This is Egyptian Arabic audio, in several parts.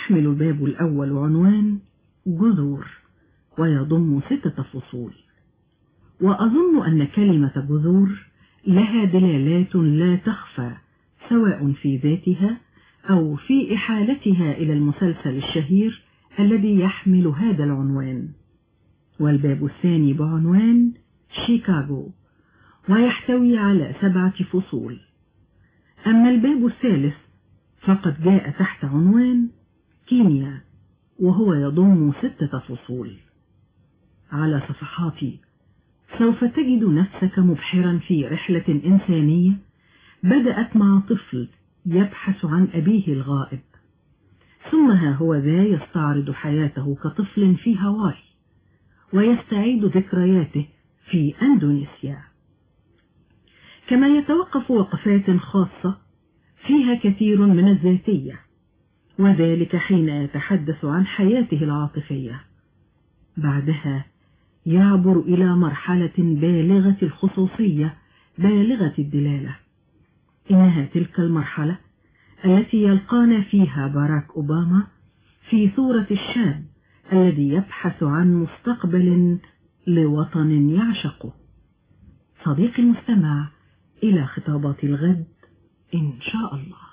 يحمل الباب الأول عنوان جذور ويضم ستة فصول وأظن أن كلمة جذور لها دلالات لا تخفى سواء في ذاتها أو في إحالتها إلى المسلسل الشهير الذي يحمل هذا العنوان والباب الثاني بعنوان شيكاغو ويحتوي على سبعة فصول أما الباب الثالث فقد جاء تحت عنوان كينيا وهو يضم ستة فصول على صفحاتي سوف تجد نفسك مبحرا في رحلة إنسانية بدأت مع طفل يبحث عن أبيه الغائب ثم ها هو ذا يستعرض حياته كطفل في هاواي ويستعيد ذكرياته في أندونيسيا كما يتوقف وقفات خاصة فيها كثير من الذاتية وذلك حين يتحدث عن حياته العاطفية بعدها يعبر إلى مرحلة بالغة الخصوصية بالغة الدلالة إنها تلك المرحلة التي يلقانا فيها باراك أوباما في صورة الشاب الذي يبحث عن مستقبل لوطن يعشقه صديقي المستمع إلى خطابات الغد إن شاء الله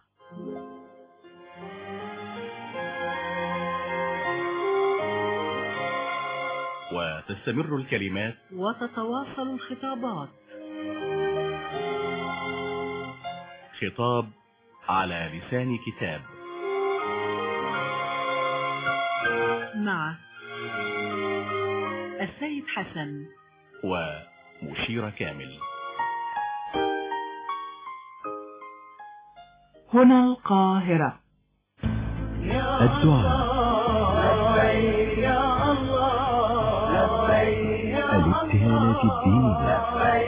وتستمر الكلمات وتتواصل الخطابات خطاب على لسان كتاب مع السيد حسن ومشير كامل هنا القاهرة الدعاء الابتهالات الدينية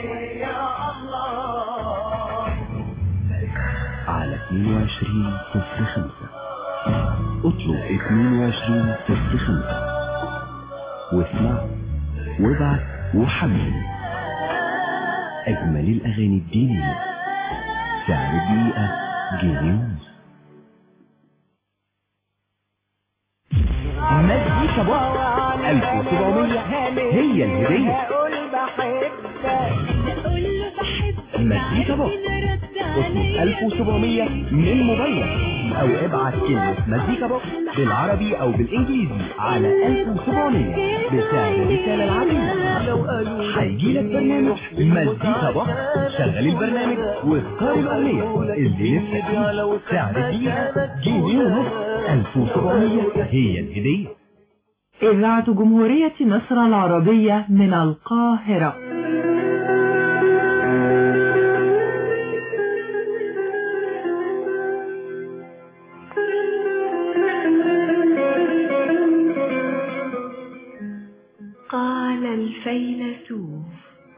على 22 صفر خمسة اطلب 22 صفر خمسة واسمع وابعت وحمل أجمل الأغاني الدينية سعر الدقيقة جنيه ونص مزيكا بوكس 1700 هي الهدية مزيكا بوكس اطلب 1700 من موبايلك او ابعت كلمة مزيكا بوكس بالعربي او بالانجليزي على 1700 بسعر الرسالة العادية هيجي لك برنامج مزيكا بوكس شغل البرنامج واختار الاغنية اللي نفسك فيها سعر الدقيقة جنيه ونص 1700 هي الهدية إذاعة جمهورية مصر العربية من القاهرة قال الفيلسوف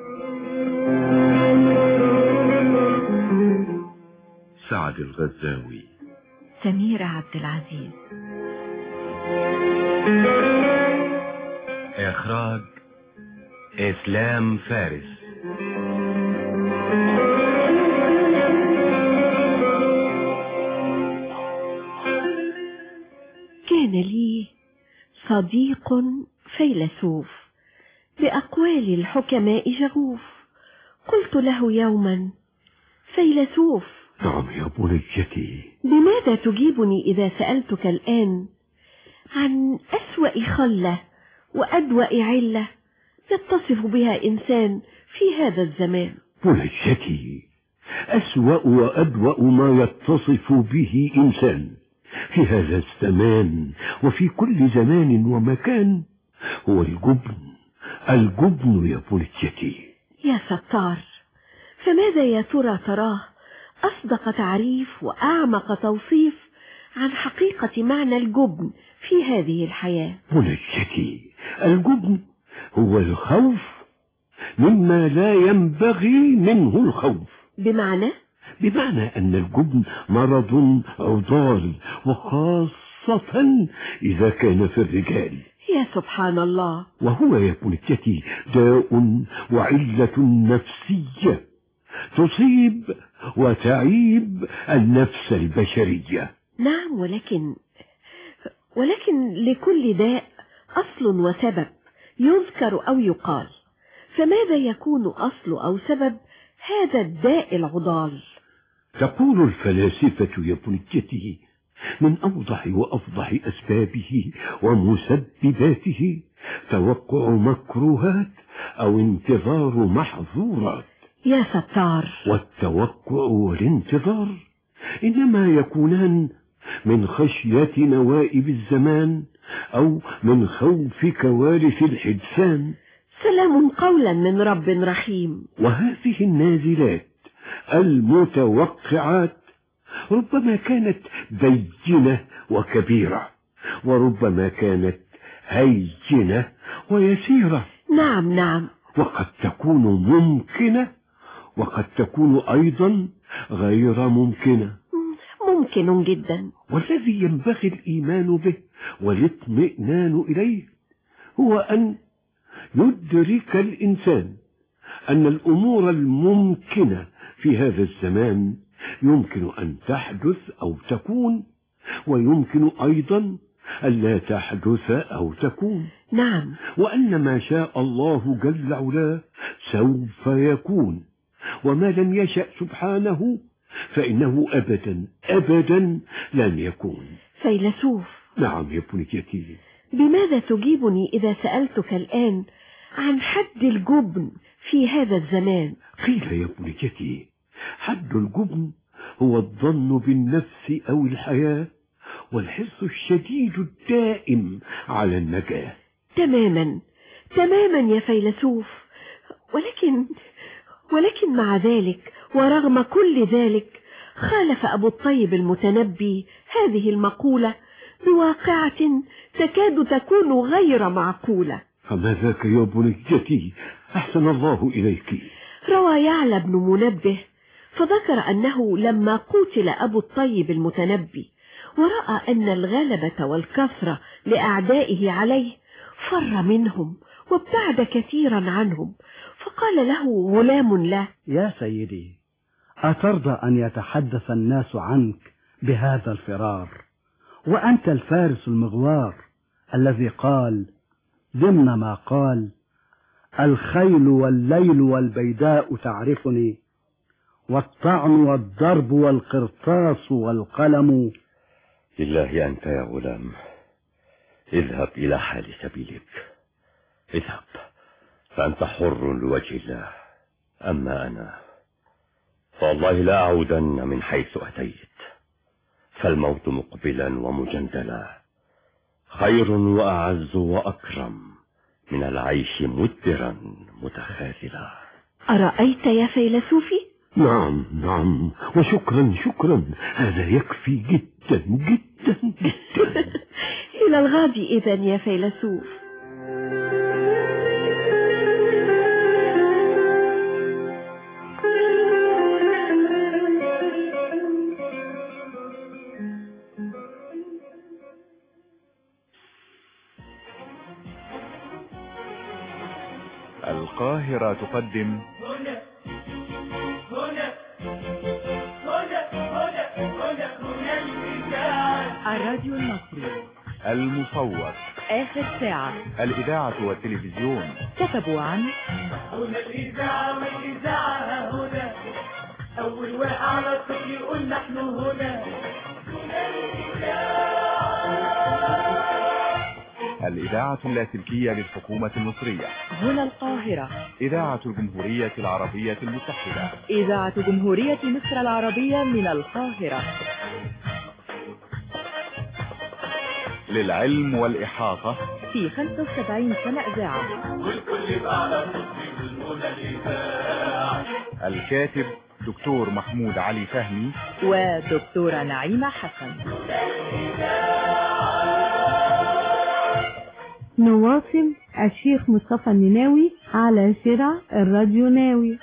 سعد الغزاوي سميرة عبد العزيز إخراج إسلام فارس كان لي صديق فيلسوف بأقوال الحكماء جغوف قلت له يوما فيلسوف نعم يا بنيتي بماذا تجيبني إذا سألتك الآن عن أسوأ خلة وأدوأ علة يتصف بها إنسان في هذا الزمان بنيتي أسوأ وأدوأ ما يتصف به إنسان في هذا الزمان وفي كل زمان ومكان هو الجبن الجبن يا بنيتي يا ستار فماذا يا ترى تراه أصدق تعريف وأعمق توصيف عن حقيقة معنى الجبن في هذه الحياة بنيتي الجبن هو الخوف مما لا ينبغي منه الخوف بمعنى بمعنى أن الجبن مرض عضال وخاصة إذا كان في الرجال يا سبحان الله وهو يا بنيتي داء وعلة نفسية تصيب وتعيب النفس البشرية نعم ولكن ولكن لكل داء أصل وسبب يذكر أو يقال فماذا يكون أصل أو سبب هذا الداء العضال تقول الفلاسفة يا بنيتي من أوضح وأفضح أسبابه ومسبباته توقع مكروهات أو انتظار محظورات يا ستار والتوقع والانتظار إنما يكونان من خشية نوائب الزمان أو من خوف كوارث الحدثان سلام قولا من رب رحيم وهذه النازلات المتوقعات ربما كانت بينة وكبيرة وربما كانت هينة ويسيرة نعم نعم وقد تكون ممكنة وقد تكون أيضا غير ممكنة ممكن جدا والذي ينبغي الإيمان به والاطمئنان إليه هو أن يدرك الإنسان أن الأمور الممكنة في هذا الزمان يمكن أن تحدث أو تكون ويمكن أيضا ألا تحدث أو تكون نعم وأن ما شاء الله جل علاه سوف يكون وما لم يشأ سبحانه فإنه أبدا أبدا لن يكون فيلسوف نعم يا بنيتي بماذا تجيبني إذا سألتك الآن عن حد الجبن في هذا الزمان قيل يا بنيتي حد الجبن هو الظن بالنفس أو الحياة والحرص الشديد الدائم على النجاة تماما تماما يا فيلسوف ولكن ولكن مع ذلك ورغم كل ذلك خالف أبو الطيب المتنبي هذه المقولة بواقعة تكاد تكون غير معقولة فما ذاك يا بنيتي أحسن الله إليك روى يعلى بن منبه فذكر أنه لما قتل أبو الطيب المتنبي ورأى أن الغلبة والكثرة لأعدائه عليه فر منهم وابتعد كثيرا عنهم فقال له غلام له يا سيدي أترضى أن يتحدث الناس عنك بهذا الفرار وأنت الفارس المغوار الذي قال ضمن ما قال الخيل والليل والبيداء تعرفني والطعن والضرب والقرطاس والقلم لله أنت يا غلام اذهب إلى حال سبيلك اذهب فأنت حر لوجه الله أما أنا فوالله لا أعودن من حيث أتيت فالموت مقبلا ومجندلا خير وأعز وأكرم من العيش مدبرا متخاذلا أرأيت يا فيلسوفي نعم نعم وشكرا شكرا هذا يكفي جدا جدا جدا إلى الغد إذا يا فيلسوف القاهرة تقدم الراديو المصري المصور آخر ساعة الإذاعة والتلفزيون كتبوا عن هنا الإذاعة والإذاعة هنا أول واقع على الطفل يقول نحن هنا الإذاعة اللاسلكية للحكومة المصرية هنا القاهرة إذاعة الجمهورية العربية المتحدة إذاعة جمهورية مصر العربية من القاهرة للعلم والإحاطة في 75 سنة إذاعة والكل بقى على الطفل والمنى الإذاعة الكاتب دكتور محمود علي فهمي ودكتورة نعيمة حسن نواصل الشيخ مصطفى النناوي على شرع الراديو ناوي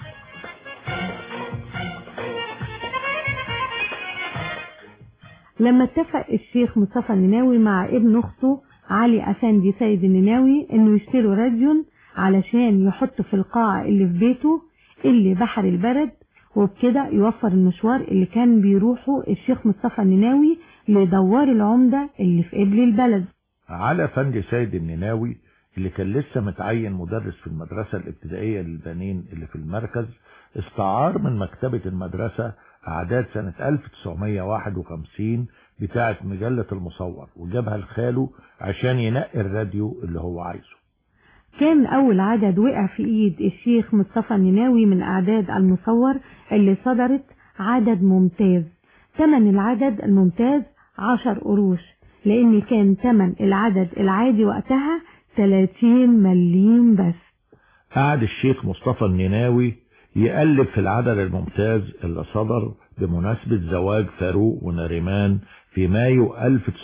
لما اتفق الشيخ مصطفى النناوي مع ابن اخته علي افندي سيد النناوي انه يشتروا راديو علشان يحطه في القاعة اللي في بيته اللي بحر البرد وبكده يوفر المشوار اللي كان بيروحه الشيخ مصطفى النناوي لدوار العمدة اللي في قبل البلد على فندي سيد النناوي اللي كان لسه متعين مدرس في المدرسة الابتدائية للبنين اللي في المركز استعار من مكتبة المدرسة أعداد سنة 1951 بتاعة مجلة المصور وجابها لخاله عشان ينقي الراديو اللي هو عايزه كان أول عدد وقع في إيد الشيخ مصطفى النناوي من أعداد المصور اللي صدرت عدد ممتاز تمن العدد الممتاز عشر قروش لأن كان تمن العدد العادي وقتها 30 مليم بس قعد الشيخ مصطفى النناوي يقلب في العدد الممتاز اللي صدر بمناسبة زواج فاروق ونريمان في مايو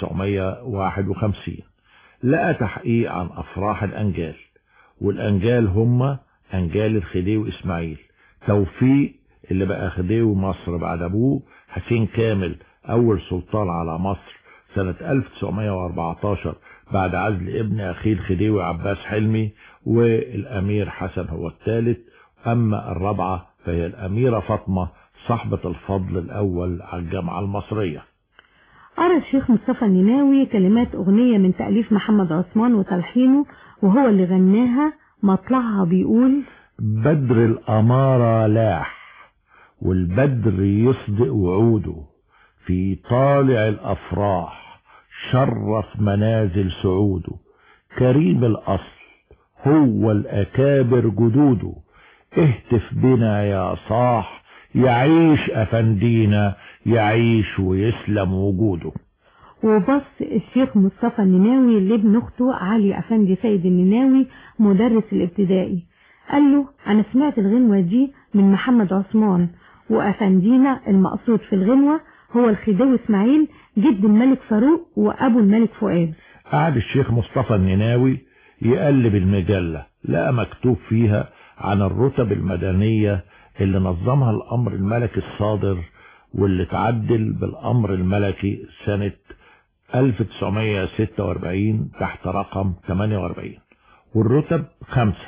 1951 لقى تحقيق عن أفراح الأنجال والأنجال هم أنجال الخديوي إسماعيل توفيق اللي بقى خديوي مصر بعد أبوه حسين كامل أول سلطان على مصر سنة 1914 بعد عزل ابن أخيه الخديوي عباس حلمي والأمير حسن هو الثالث أما الرابعة فهي الأميرة فاطمة صاحبة الفضل الأول على الجامعة المصرية قرأ الشيخ مصطفى النناوي كلمات أغنية من تأليف محمد عثمان وتلحينه وهو اللي غناها مطلعها بيقول بدر الأمارة لاح والبدر يصدق وعوده في طالع الأفراح شرف منازل سعوده كريم الأصل هو الأكابر جدوده اهتف بنا يا صاح يعيش أفندينا يعيش ويسلم وجوده وبص الشيخ مصطفى النناوي لابن اخته علي افندي سيد النناوي مدرس الابتدائي قال له انا سمعت الغنوة دي من محمد عثمان وافندينا المقصود في الغنوة هو الخديوي اسماعيل جد الملك فاروق وابو الملك فؤاد قعد الشيخ مصطفى النناوي يقلب المجلة لقى مكتوب فيها عن الرتب المدنية اللي نظمها الامر الملكي الصادر واللي تعدل بالامر الملكي سنة 1946 تحت رقم 48 والرتب خمسة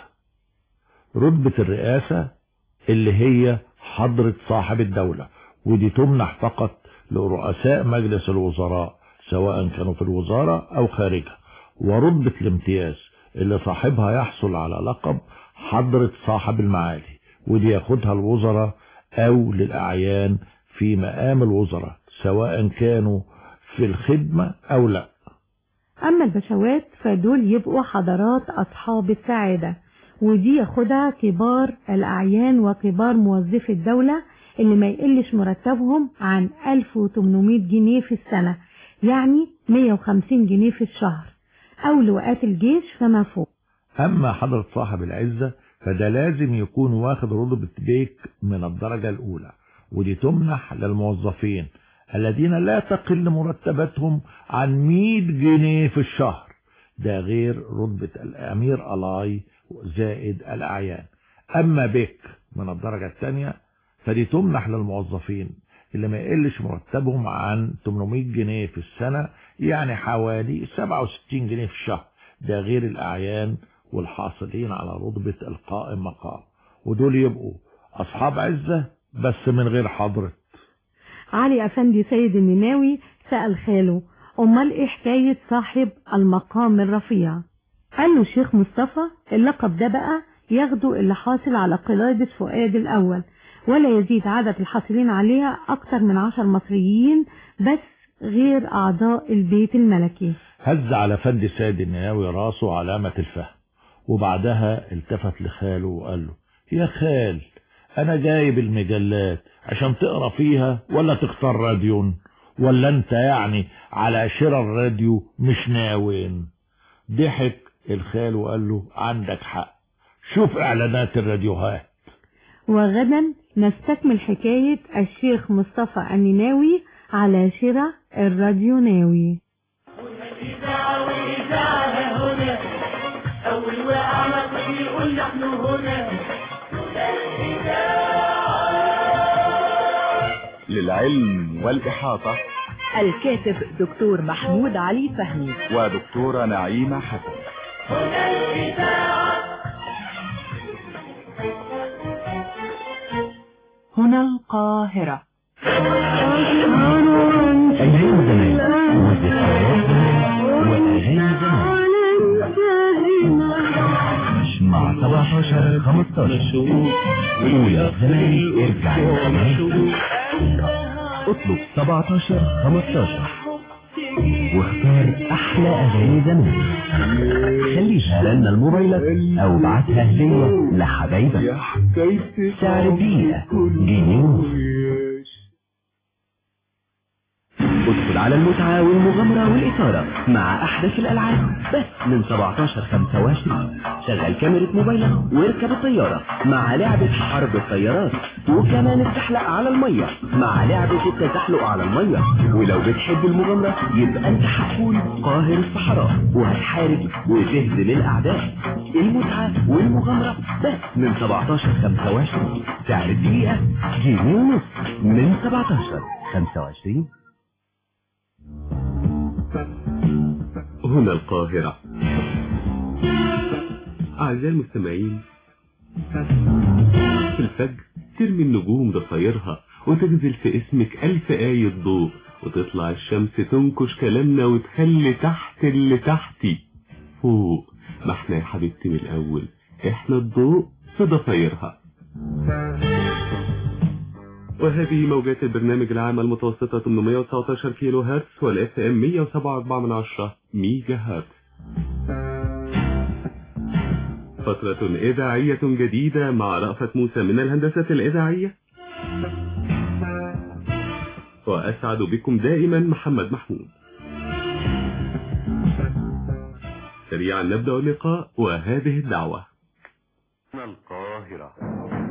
رتبة الرئاسة اللي هي حضرة صاحب الدولة ودي تمنح فقط لرؤساء مجلس الوزراء سواء كانوا في الوزارة او خارجها ورتبة الامتياز اللي صاحبها يحصل على لقب حضرة صاحب المعالي ودي ياخدها الوزراء او للاعيان في مقام الوزراء سواء كانوا في الخدمة او لا اما البشوات فدول يبقوا حضرات اصحاب السعادة ودي ياخدها كبار الاعيان وكبار موظفي الدولة اللي ما يقلش مرتبهم عن 1800 جنيه في السنة يعني 150 جنيه في الشهر او لواءات الجيش فما فوق اما حضرة صاحب العزة فده لازم يكون واخد رتبة بيك من الدرجة الاولى ودي تمنح للموظفين الذين لا تقل مرتباتهم عن 100 جنيه في الشهر ده غير رتبة الامير الاي زائد الاعيان اما بيك من الدرجة الثانية فدي تمنح للموظفين اللي ما يقلش مرتبهم عن 800 جنيه في السنة يعني حوالي 67 جنيه في الشهر ده غير الأعيان والحاصلين على رتبة القائم مقام ودول يبقوا أصحاب عزة بس من غير حضرة علي افندي سيد النناوي سأل خاله امال ايه حكاية صاحب المقام الرفيع قال له الشيخ مصطفى اللقب ده بقى ياخده اللي حاصل على قلادة فؤاد الاول ولا يزيد عدد الحاصلين عليها اكتر من عشر مصريين بس غير اعضاء البيت الملكي هز على فندي سيد النياوي راسه علامة الفهم وبعدها التفت لخاله وقال له يا خال انا جايب المجلات عشان تقرا فيها ولا تختار راديون ولا انت يعني على شراء الراديو مش ناوين ضحك الخال وقال له عندك حق شوف اعلانات الراديوهات وغدا نستكمل حكاية الشيخ مصطفى النناوي على شراء الراديو ناوي الإذاعة والإذاعة هنا أول واقع مصر يقول نحن هنا للعلم والإحاطة الكاتب دكتور محمود علي فهمي ودكتورة نعيمة حسن هنا الإذاعة هنا القاهرة أيام زمان وذكريات زمان وأغاني زمان مع 17 15 ويا زمان ارجع يا زمان اطلب 17 15 واختار احلى اغاني زمان خليها رنة لموبايلك او ابعتها هدية لحبايبك سعر دقيقة جنيه ونص ادخل على المتعة والمغامرة والإثارة مع أحدث الألعاب بس من 17 25 شغل كاميرا موبايلك واركب الطيارة مع لعبة حرب الطيارات وكمان التحلق على المية مع لعبة التزحلق على المية ولو بتحب المغامرة يبقى انت هتكون قاهر الصحراء وهتحارب وتهزم الأعداء المتعة والمغامرة بس من 17 25 سعر الدقيقة جنيه ونص من 17 25 هنا القاهرة أعزائي المستمعين في الفجر ترمي النجوم ضفايرها وتنزل في اسمك ألف آية ضوء وتطلع الشمس تنكش كلامنا وتخلي تحت اللي تحتي فوق ما احنا يا حبيبتي من الأول احنا الضوء في ضفايرها وهذه موجات البرنامج العام المتوسطة 819 كيلو هرتز والاف ام 107.4 من عشرة ميجا هرتز فترة إذاعية جديدة مع رأفة موسى من الهندسة الإذاعية وأسعد بكم دائما محمد محمود سريعا نبدأ اللقاء وهذه الدعوة القاهرة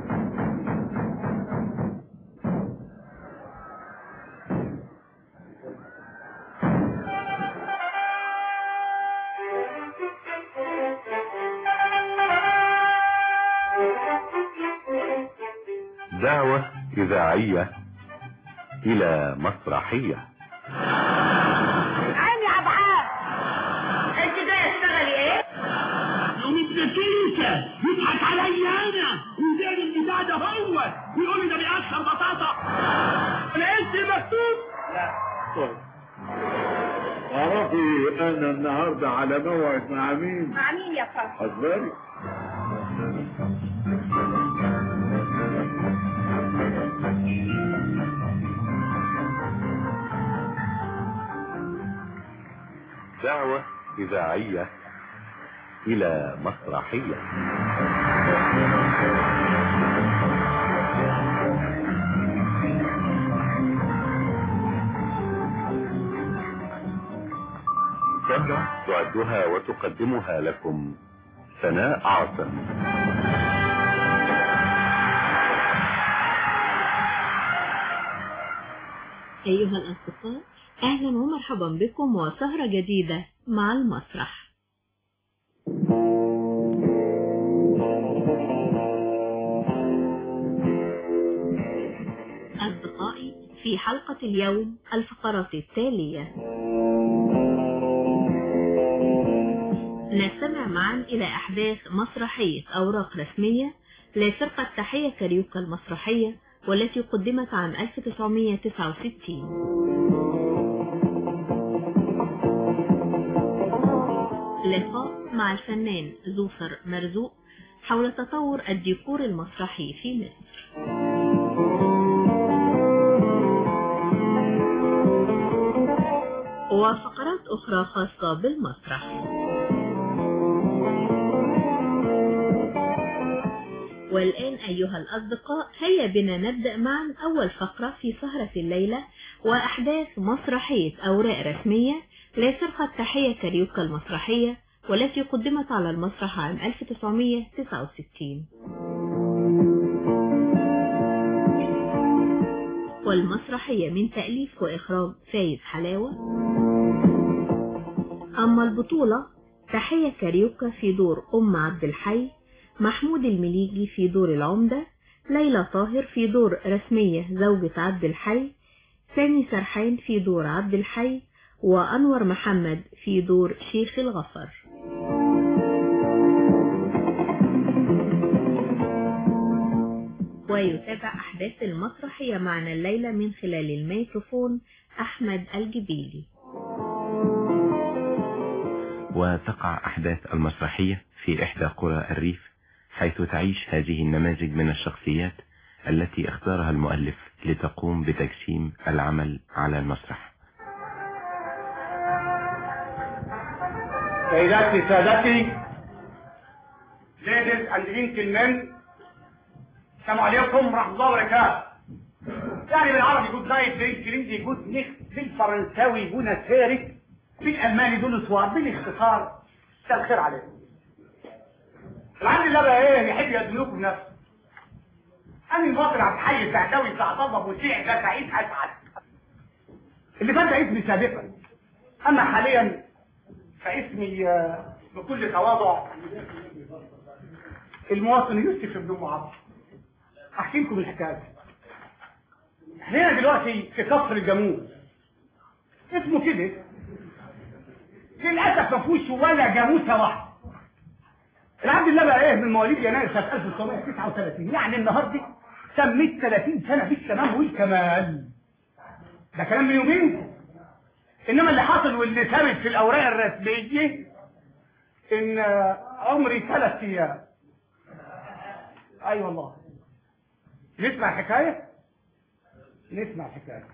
دعوة إذاعية إلى مسرحية عيني يا ابعاد انت جايه تشتغلي ايه؟ يوم ابن كيسة يضحك عليا انا ويدير البتاع ده هو ويقول لي ده بيقشر بطاطا انا انت المكتوب لا طيب تعرفي انا النهارده على موعد مع مين؟ مع مين يا فرح؟ حذري دعوة إذاعية إلى مسرحية سهرة تعدها وتقدمها لكم سناء عاصم أيها الأصدقاء أهلا ومرحبا بكم وسهرة جديدة مع المسرح أصدقائي في حلقة اليوم الفقرات التالية نستمع معا إلى أحداث مسرحية أوراق رسمية لفرقة تحية كاريوكا المسرحية والتي قدمت عام 1969 لقاء مع الفنان زوفر مرزوق حول تطور الديكور المسرحي في مصر وفقرات أخرى خاصة بالمسرح والآن أيها الأصدقاء هيا بنا نبدأ معا أول فقرة في سهرة الليلة وأحداث مسرحية أوراق رسمية لفرقة تحية كاريوكا المسرحية والتي قدمت على المسرح عام 1969 والمسرحية من تأليف وإخراج فايز حلاوة أما البطولة تحية كاريوكا في دور أم عبد الحي محمود المليجي في دور العمدة ليلى طاهر في دور رسمية زوجة عبد الحي سامي سرحان في دور عبد الحي وأنور محمد في دور شيخ الغفر ويتابع أحداث المسرحية معنا الليلة من خلال الميكروفون أحمد الجبيلي وتقع أحداث المسرحية في إحدى قرى الريف حيث تعيش هذه النماذج من الشخصيات التي اختارها المؤلف لتقوم بتجسيم العمل على المسرح سيداتي سادتي ladies and gentlemen السلام عليكم ورحمة الله وبركاته يعني بالعربي جود نايت بالانجليزي جود نيخت بالفرنساوي بونا سيرك بالالماني دول سوار بالاختصار مساء الخير عليكم العندي الله بقى ايه يحب يدلوكم نفسه انا الباطل عبد الحي الزعداوي بتاع طلب ابو سعد ده سعيد اسعد اللي فات ده اسمي سابقا اما حاليا فاسمي آه، بكل تواضع المواطن يوسف بن معاذ احكي لكم الحكايه احنا هنا دلوقتي في قصر الجاموس اسمه كده للاسف ما فيهوش ولا جاموسه واحده العبد الله بقى ايه من مواليد يناير سنه 1939 يعني النهارده سميت 30 سنه بالتمام والكمال ده كلام من يومين انما اللي حصل واللي ثابت في الاوراق الرسميه ان عمري ثلاث ايام اي أيوة والله نسمع الحكايه نسمع الحكايه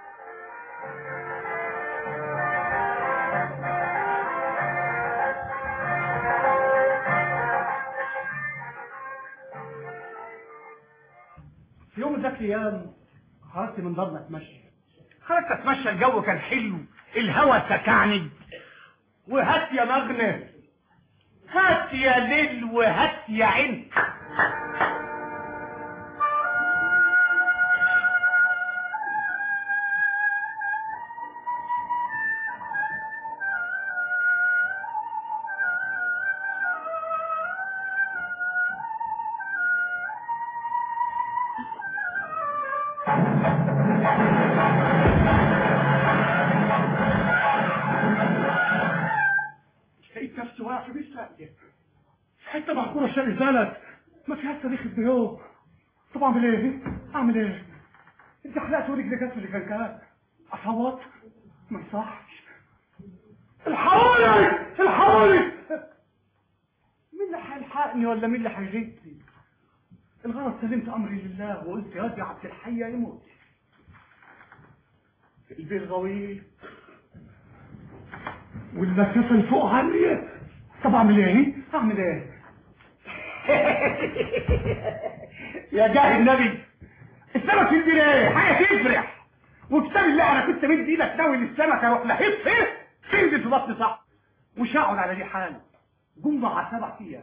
في يوم من ذاك الايام خرجت من دارنا اتمشى خرجت اتمشى الجو كان حلو الهوا سكعني وهات يا مغنى هات يا ليل وهات يا عين لقيت نفسي واقع في بيت ساقية حتة معقولة شاري زلت ما فيهاش تاريخ البيوت طب اعمل ايه؟ اعمل ايه؟ انت حلقت ورجلي جت في اللي كان كان اصوت ما يصحش الحقوني الحقوني مين اللي هيلحقني ولا مين اللي هيغيثني؟ الغرض سلمت امري لله وقلت يا دي عبد الحي يموت البيت غويط والمسافه اللي فوق عاليه طب اعمل ايه؟ اعمل ايه؟ يا جاه النبي السمك في البيت ايه؟ حاجه تفرح وكتاب الله انا كنت مد ايدك ناوي للسمك اروح لهف ايه؟ تنزل في بطن صح مش هقعد على دي حال جمعة سبع ايام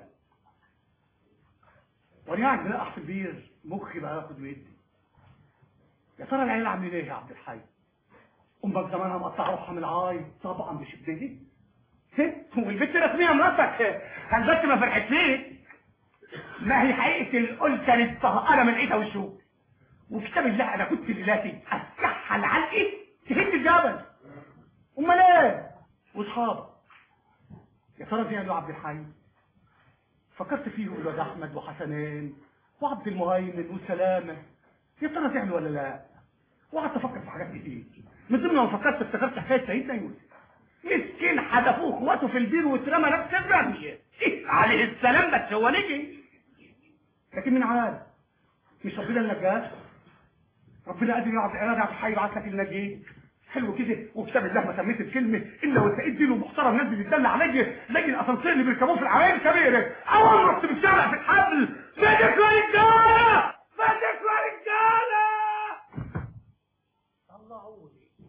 وانا قاعد بنقح في البير مخي بقى ياخد ويدي يا ترى العيال عاملين ايه يا عبد الحي؟ امك زمانها مقطعه روحها من العاي طبعا مش ابتدي والبنت رسميها مراتك كان بس ما فرحت فيك ما هي حقيقه القول كانت طهقانه من عيدها والشوك وكتاب الله انا كنت ليلاتي اسكحها العلقي تهد الجبل امال ايه واصحابك يا ترى زي عبد الحي فكرت فيهم الواد احمد وحسنين وعبد المهيمن وسلامه يا ترى زعلوا ولا لا وقعدت افكر في حاجات كتير من ضمن ما فكرت افتكرت حكايه سيدنا يوسف مسكين حدفوه اخواته في البير واترمى نفس الرميه إيه عليه السلام بس هو نجي لكن من عارف مش ربنا النجاه ربنا قادر يلعب الاراده على الحي يبعت لك النجيه حلو كده وكتاب الله ما سميت الكلمه الا وتلاقيت دينه محترم نازل يتدلع عليا زي الاسانسير اللي بيركبوه في العوائل الكبيره اول رحت بالشارع في الحبل فاتك يا رجاله فاتك يا رجاله طلعوني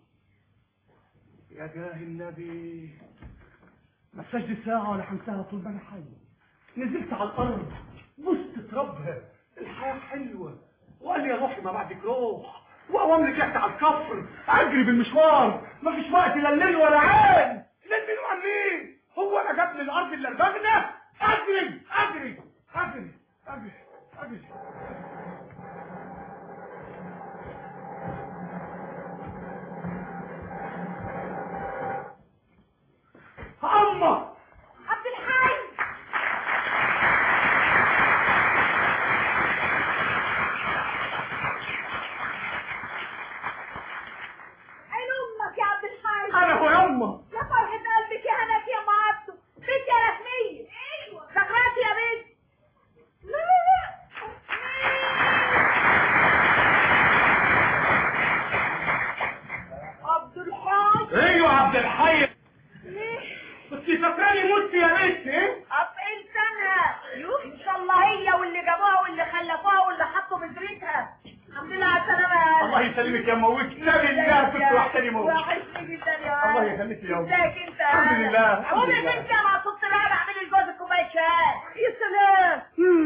يا جاه النبي ما سجد ساعة ولا حمسها طول ما انا حي نزلت على الارض بصت تربها الحياة حلوة وقال لي يا روحي ما بعدك روح واقوم رجعت على الكفر اجري بالمشوار مفيش وقت لا الليل ولا عين الليل مين وعن مين هو انا جات لي الارض الا البغنة اجري اجري اجري اجري اجري أما عبد الحي يا بنت ايه أطعم سنها ان شاء الله هي واللي جابوها واللي خلفوها واللي حطوا بذريتها الحمد لله على السلامة يا الله يسلمك يا موت نبي الله كنت وحشني موت وحشني جدا يا الله ولد. يخليك يا ولد. ازيك انت الحمد لله، الحمد قومي لله. يا بنتي انا هحط رقبة اعملي لجوزك كوباية شاي يا سلام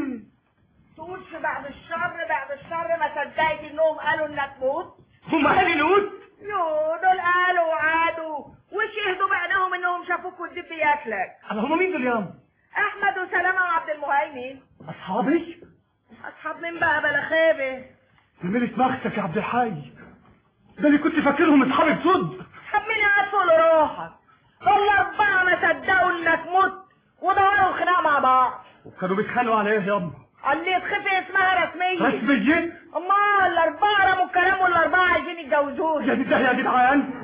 تقولش بعد الشر بعد الشر ما صدقت انهم قالوا انك موت هم قالوا نوت يو دول قالوا وعادوا وشهدوا بعينهم انهم شافوك والدب ياكلك هم مين دول ياما احمد وسلامة وعبد المهيمن اصحابي اصحاب مين بقى بلا خيبه عملت مغسك يا عبد الحي ده اللي كنت فاكرهم اصحابي بصد حملي عطول روحك هم اربعه ما صدقوا انك مت ودوروا خناق مع بعض وكانوا بيتخانقوا على ايه ياما اللي يتخفي اسمها رسميه رسمية امال الاربعه رموا الكلام والاربعه عايزين يتجوزوك يا دي الدهية يا جدعان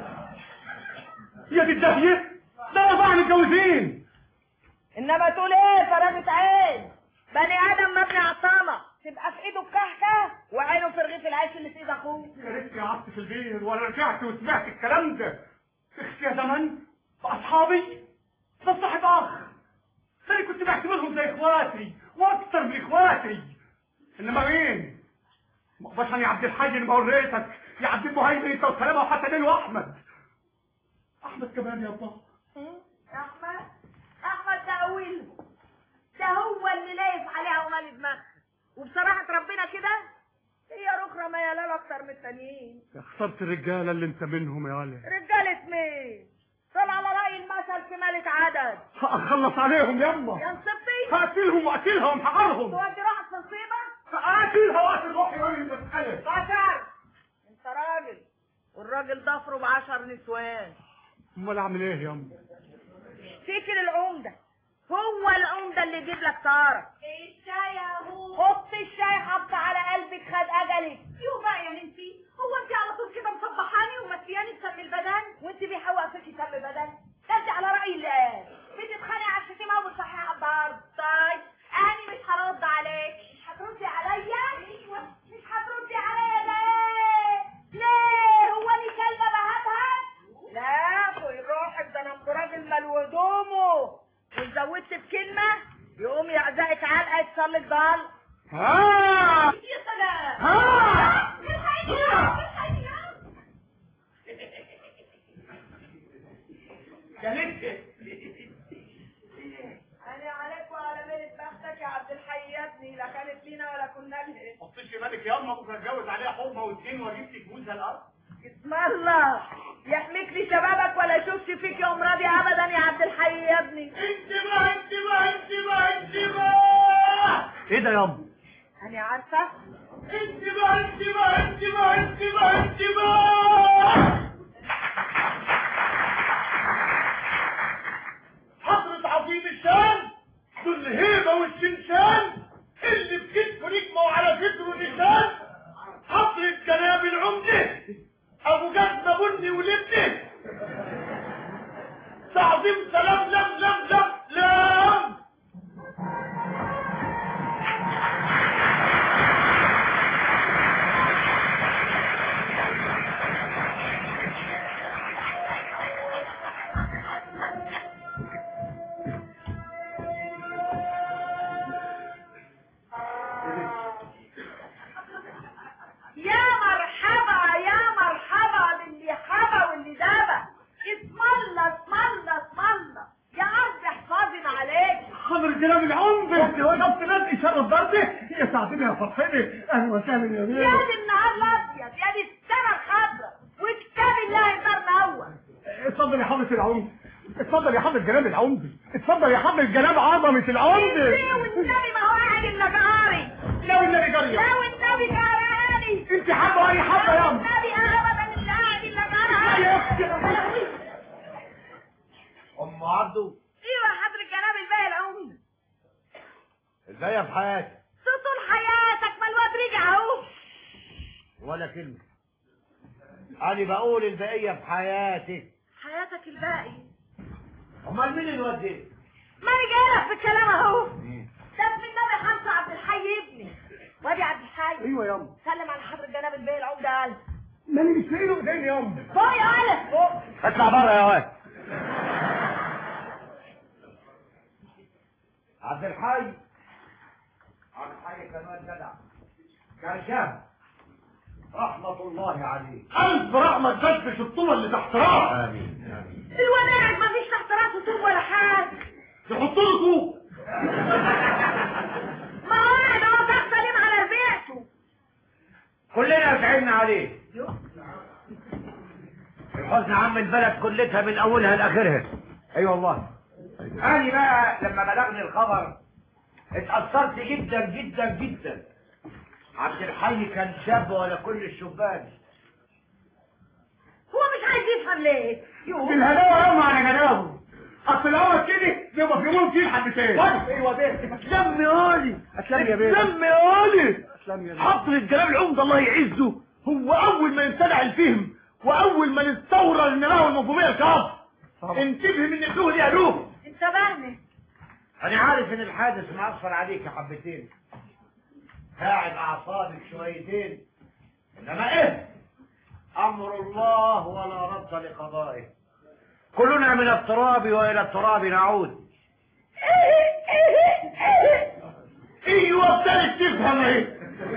يا دي الدهية ده اربعة متجوزين انما تقول ايه فرجة عين بني ادم مبني على الطمع تبقى في ايده الكحكه وعينه في رغيف العيش اللي في ايد اخوه يا ريتني قعدت في البيت ولا رجعت وسمعت الكلام ده اختي يا زمن واصحابي ده صاحب اخ ده اللي كنت بعتبرهم زي اخواتي واكتر من اخواتي انما مين ما اقدرش أنا يا عبد الحي اللي وريتك يا عبد المهيمن انت وسلامه وحتى نيل واحمد احمد كمان يا بابا احمد احمد ده اول ده هو اللي لايف عليها ومالي دماغها وبصراحه ربنا كده هي رخرة ما يلال اكتر من التانيين يا خسرت الرجاله اللي انت منهم يا ولد رجالة مين طلع على رأي المثل في مالة عدد هخلص عليهم يا يما نصيبتي هقتلهم واقتلهم هحرهم تودي روحك في نصيبة هقتلها واقتل روحي وانا بتكلم بشر انت راجل والراجل ضفره بعشر نسوان امال اعمل ايه يما فكر العمدة هو العمدة اللي يجيب لك طارة الشاي اهو حط الشاي حط على قلبك خد اجلك يو بقى يا ننتي هو انت على طول كده مصبحاني ومسياني بسم البدن وانت بيحوق فيكي سم بدن ده انت على رأي اللي قال بتتخانقي على الشتيمة وبتصحيحي على الضرب طيب انا مش هرد عليك مش هتردي عليا ايوه مش هتردي عليا ليه ليه هو انا كلمة بهبهب لا فوق روحك ده انا راجل مال هدومه وزودت بكلمة يقوم يعزقك علقة يكسر لك ضل ها يا سلام ها الحقيقة الحقيقة جلست انا عليك وعلى ميلة بختك يا عبد الحي يا ابني لا كانت لينا ولا كنا لها حطيش في بالك يا اما بكره اتجوز عليها حرمه والدين واجيب لك جوزها الارض اسم الله يحميك لي شبابك ولا اشوفش فيك يوم راضي ابدا يا عبد الحي يا ابني انت بقى انت بقى انت بقى انت بقى ايه ده يابا انا عارفة انت بقى انت بقى انت بقى انت بقى انت بقى حضرة عظيم الشان ذو الهيبة والشنشان اللي بكتفه نجمة وعلى صدره نشان حضرة جناب العمدة ابو جزمة بني ولبني تعظيم سلام لم لم لم لم يا مرحبا يا مرحبا باللي حبا واللي دابا اسم الله اسم الله اسم الله يا عبد احفظنا عليك حضر جناب العمدة انت وقفت ناس شر الضربة يا سعدني يا فرحتي اهلا وسهلا يا يا بيه دي النهار الابيض يا دي السنه الخضراء وكتاب الله يقدرنا اول اتفضل يا حضرة العمدة اتفضل يا حضرة جناب العمدة اتفضل يا حضرة جناب عظمة العمدة ليه والنبي ما هو قاعد الا جاري لو النبي جارية لا والنبي جاراني انت حابة اي حابة يا عم والنبي ابدا مش قاعد الا يا جاري اختي ام عبده ايوه يا حضرة جناب الباقي العمده ازاي في حياتك طول حياتك ما الواد رجع اهو ولا كلمة انا بقول البقية في حياتك حياتك الباقي امال مين الواد ده ما انا جايلك في الكلام اهو ده ابن النبي حمزه عبد الحي ابني وادي عبد الحي ايوه يا ام سلم على حضرة جناب الباقي العمده قال ماني مش لاقي له ايدين يا ام فوق يا ولد فوق اطلع بره يا واد عبد الحي عبد الحي كمان جدع كان شاب رحمة الله عليه ألف رحمة تفتش الطوبة اللي تحت راسه آمين آمين الولد مفيش تحت راسه طوب ولا حاجة يحط له طوب ما هو قاعد اهو تحت سليم على ربيعته كلنا زعلنا عليه الحزن عم البلد كلتها من اولها لاخرها اي أيوة والله انا بقى لما بلغني الخبر اتأثرت جدا جدا جدا عبد الحي كان شاب ولا كل الشبان هو مش عايز يفهم ليه يقول الهداوة يوم على جنابه اصل العمر كده يبقى في يوم فيه حبتين ايوه بيه اسلام يا علي اسلام يا بيه اسلام يا علي اسلام يا بيه حضرة جلال العمدة الله يعزه هو اول ما يمتنع الفهم واول ما نستورد النماوي المفهومية الكاف انتبه من الدوه دي يا دوه انت فاهمه انا عارف ان الحادث مأثر عليك يا حبتين قاعد اعصابك شويتين انما ايه امر الله ولا رد لقضائه كلنا من التراب والى التراب نعود ايوه ابتدت تفهم اهي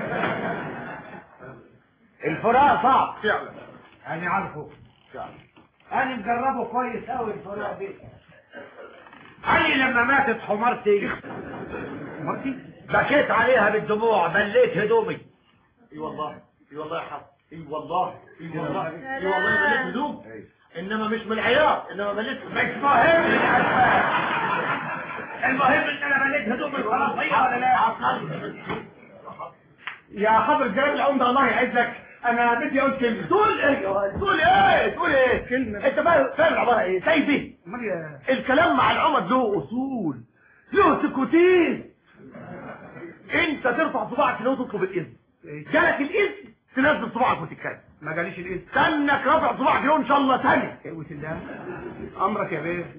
الفراق صعب فعلا انا عارفه انا مجربه كويس قوي الفراق دي علي لما ماتت حمارتي حمارتي بكيت عليها بالدموع بليت هدومي اي والله اي والله يا حظ اي والله اي والله اي والله مليت هدوم انما مش من العياط انما مليت مش مهم الاسباب المهم ان انا بليت هدومي خلاص هي ولا لا يا حضرة جلال العمدة الله يعزك انا بدي اقول كلمة تقول ايه يا ولد؟ تقول ايه تقول ايه كلمة انت بقى فاهم العبارة ايه سايبي الكلام مع العمد له اصول له سكوتين انت ترفع صباعك لو تطلب الاذن جالك الاذن تنزل صباعك وتتكلم ما جاليش الاذن استنك رافع صباعك لو ان شاء الله ثانية قوة الله امرك يا بيه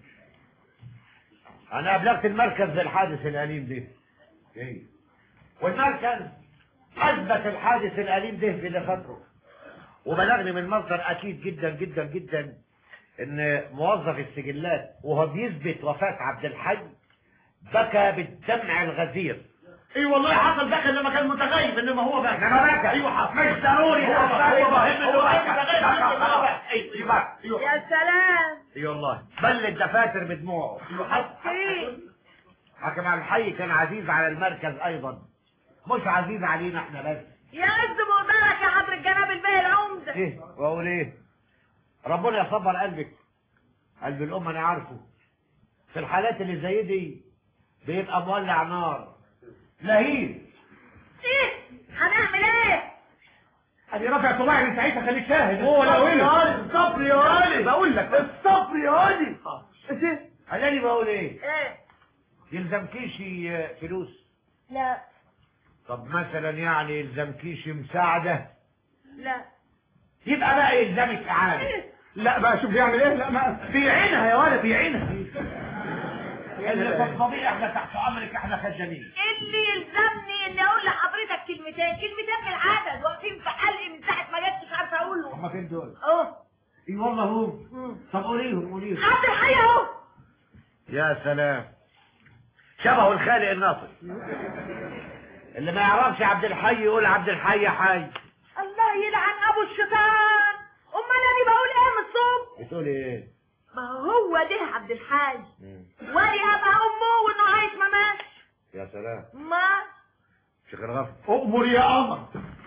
انا ابلغت المركز بالحادث الاليم ده ايه والمركز اثبت الحادث الاليم ده في دفاتره وبلغني من مصدر اكيد جدا جدا جدا ان موظف السجلات وهو بيثبت وفاة عبد الحي بكى بالدمع الغزير اي والله حصل بكى لما كان متغيب انما هو بكى انما بكى ايوه حصل مش ضروري هو هو بكى هو بكى. مهم انه هو هو بكى. متغيب بكى. خلاص. ايوه ايوه يا سلام اي والله بل الدفاتر بدموعه ايه حكم عبد الحي كان عزيز على المركز ايضا مش عزيز علينا احنا بس يا عز مقدرك يا حضرة جناب البيه العمدة ايه واقول ايه ربنا يصبر قلبك قلب الام انا عارفه في الحالات اللي زي دي بيبقى مولع نار لهيب ايه هنعمل ايه ادي رافع صباعي من ساعتها خليك شاهد هو لو الصبر إيه؟ يا ولد الصبر يا ولد بقول لك الصبر يا ولد ايه خلاني بقول ايه ايه يلزمكيش فلوس لا طب مثلا يعني يلزمكيش مساعدة لا يبقى بقى يلزمك اعانة لا بقى شوف بيعمل ايه لا ما بيعينها يا ولد بيعينها اللي تفضلي احنا تحت امرك احنا خجلين اللي يلزمني اني اقول لحضرتك كلمتين كلمتين من العدد واقفين في حلقي من ساعه ما جيت مش عارفه اقولهم هما فين دول؟ اه اي والله هو طب قوليهم قوليهم عبد الحي اهو يا سلام شبهه الخالق الناصر اللي ما يعرفش عبد الحي يقول عبد الحي حي الله يلعن ابو الشيطان امال انا بقول ايه من الصبح بتقول ايه؟ ما هو ده عبد الحي وادي ابا امه وانه عايش ما ماشي يا سلام ما شيخ الغفر اؤمر يا قمر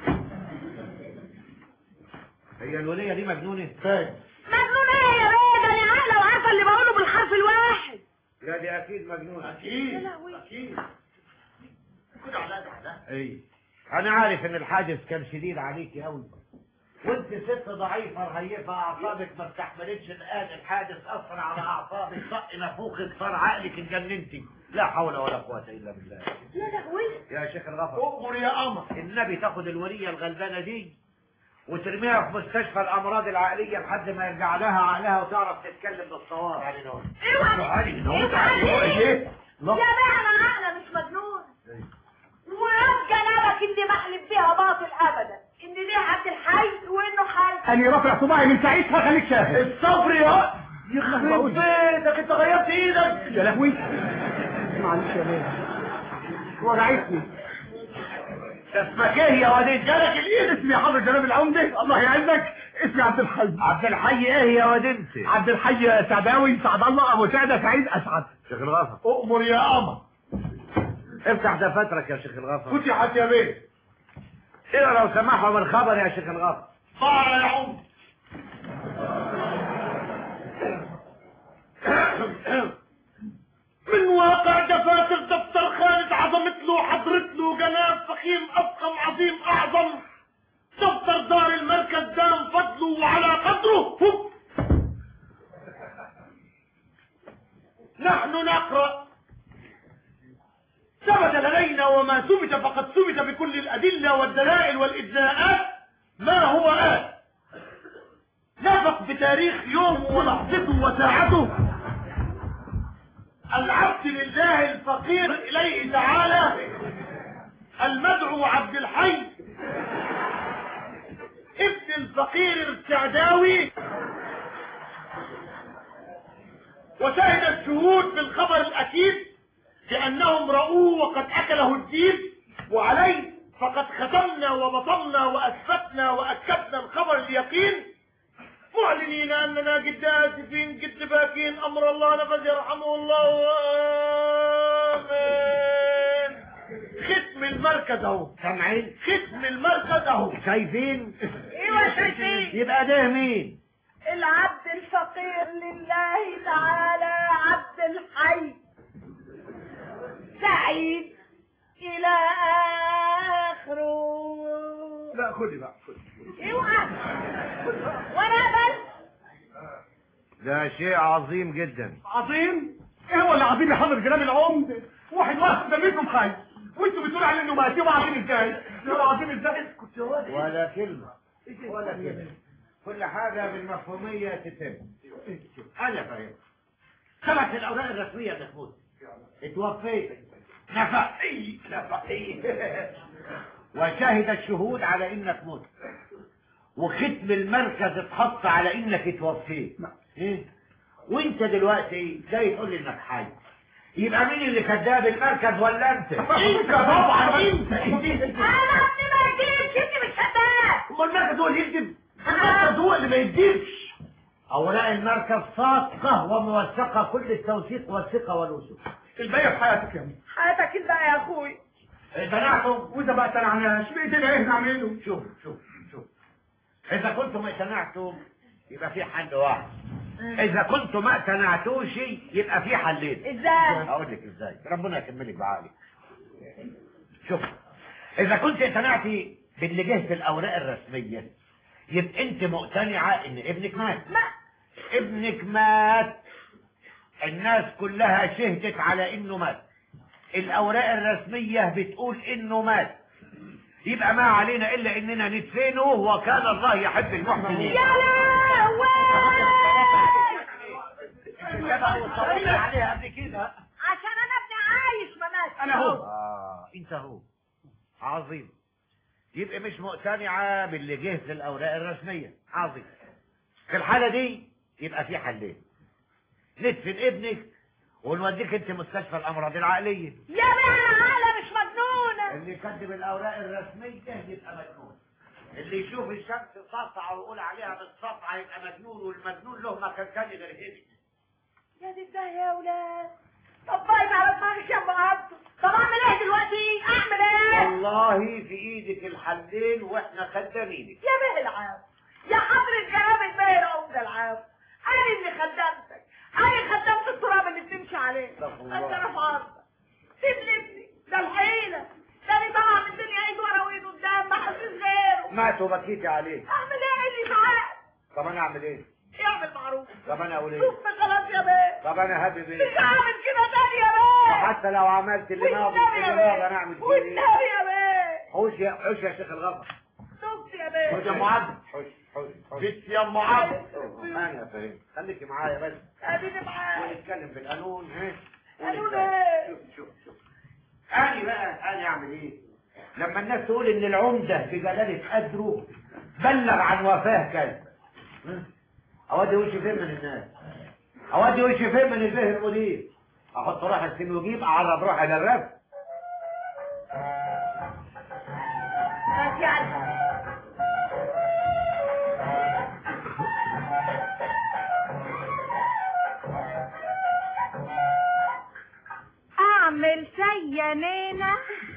هي الولية دي مجنونة؟ فاهم مجنون ايه يا بيه ده انا عاقله وعارفه اللي بقوله بالحرف الواحد لا دي اكيد مجنونة يا اكيد لهوي اكيد كده على ده على ده اي انا عارف ان الحادث كان شديد عليكي قوي وانت ست ضعيفة رهيفة اعصابك ما استحملتش الان الحادث اثر على اعصابك طق نافوخك صار عقلك اتجننتي لا حول ولا قوة الا بالله يا لهوي يا شيخ الغفر اؤمر يا قمر النبي تاخد الولية الغلبانة دي وترميها في مستشفى الامراض العقلية لحد ما يرجع لها عقلها وتعرف تتكلم بالصواب علي نور اوعى علي نور اوعى ايه يا بيه انا عاقله مش مجنون ويبقى جنابك اللي محلف بيها باطل ابدا ان دي عبد الحي وانه حي انا رافع صباعي من ساعتها خليك شاهد الصبر يا يخرب بيتك انت غيرت ايدك يا لهوي معلش يا بيه وجعتني اسمك ايه يا وليد جالك الايد اسمي حضر جناب العمدة الله يعزك اسمي عبد الحي عبد الحي ايه يا ولد انت عبد الحي سعداوي سعد الله ابو سعده سعيد اسعد شيخ الغفر اؤمر يا قمر افتح دفاترك يا شيخ الغفر فتحت يا بيه اقرا لو سمحوا من خبر يا شيخ الغفر طار يا عم من واقع دفاتر دفتر خالد عظمت له حضرت له جناب فخيم افخم عظيم اعظم دفتر دار المركز دام فضله وعلى قدره هب. نحن نقرأ ثبت لدينا وما ثبت فقد ثبت بكل الأدلة والدلائل والإجزاءات ما هو آت نفق بتاريخ يوم ولحظته وساعته العبد لله الفقير إليه تعالى المدعو عبد الحي ابن الفقير السعداوي وشهد الشهود بالخبر الأكيد بأنهم رأوه وقد أكله الديب وعليه فقد ختمنا وبطلنا وأثبتنا وأكدنا الخبر اليقين معلنين أننا قد آسفين قد باكين أمر الله نفذ يرحمه الله آمين ختم المركز أهو سامعين ختم المركز أهو شايفين ايوه شايفين يبقى ده مين العبد الفقير لله تعالى عبد الحي سعيد الى اخره لا خدي بقى خدي اوعى وانا بس ده شيء عظيم جدا عظيم ايه هو اللي عظيم يا حضر جناب العمد واحد واحد ده منكم خايف وانتوا بتقولوا عليه انه مات يبقى عظيم ازاي يبقى عظيم ازاي اسكت يا ولد ولا كلمة ولا كلمة كل حاجة بالمفهومية تتم أنا فاهم خلت الأوراق الرسمية يا محمود اتوفيت نفقي نفقي وشهد الشهود على انك مت وختم المركز اتحط على انك اتوفيت ايه وانت دلوقتي جاي تقول لي انك حي يبقى مين اللي كذاب المركز ولا انت انت طبعا انت انت انا ابني ما يجيبش انت مش كذاب امال المركز هو اللي يكذب المركز هو اللي ما يكذبش اوراق المركز صادقه وموثقه كل التوثيق والثقه والوثوق الباقي في حياتك يا ابني حياتك انت يا اخوي اتنعتم واذا ما اقتنعناش بايدينا ايه نعمله شوف شوف شوف اذا كنتم اقتنعتم يبقى في حل واحد اذا كنتم ما اقتنعتوش يبقى في حلين ازاي هقول لك ازاي ربنا يكملك بعقلك شوف اذا كنت اقتنعتي باللي جه في الاوراق الرسميه يبقى انت مقتنعه ان ابنك مات ما ابنك مات الناس كلها شهدت على انه مات الاوراق الرسميه بتقول انه مات يبقى ما علينا الا اننا ندفنه وكان الله يحب المحسنين يا لهوي عليها قبل كده عشان انا ابني عايش ما ماتش انا هو اه انت هو عظيم يبقى مش مقتنعه باللي جه في الاوراق الرسميه عظيم في الحاله دي يبقى في حلين ندفن ابنك ونوديك انت مستشفى الامراض العقليه يا بيه انا عقله مش مجنونه اللي يكذب الاوراق الرسميه يبقى مجنون اللي يشوف الشمس ساطعه ويقول عليها بالسطعه يبقى مجنون والمجنون له مكان تاني غير هنا يا دي الدهية يا ولاد طب بايظ على دماغك يا ام عبده طب اعمل ايه دلوقتي اعمل ايه والله في ايدك الحلين واحنا خدامينك يا بيه العاب يا حضرة جناب الباهر عمدة العاب انا اللي خدمتك انا خدمت التراب اللي بتمشي عليه استغفر الله. انت رفع عرضك سيب لي ابني ده الحيلة ده اللي طلع من الدنيا ايد ورا وايد قدام ما حدش غيره مات وبكيتي عليه اعمل ايه اللي معاك طب انا اعمل ايه اعمل معروف طب انا اقول ايه شوف خلاص يا بيه طب انا هبي مش بيه هعمل كده تاني يا بيه وحتى لو عملت اللي ناقص والنبي يا اللي ناقص بيه انا اعمل فيه والنبي ايه يا بيه حوش يا حوش يا شيخ الغفر شفت يا بيه حوش يا ام عبد حوش حوش حوش بس يا ام عبد انا فاهم خليكي معايا بس اديني معاك ونتكلم في القانون ها قالوا ايه شوف شوف شوف انا بقى انا اعمل ايه لما الناس تقول ان العمده في جلاله قدره بلغ عن وفاه كذا ها؟ اودي وشي فين من الناس اودي وشي فين من البه المدير احط روح السين وجيب اعرض روحي للرف بس يعني اعمل شي يا نينا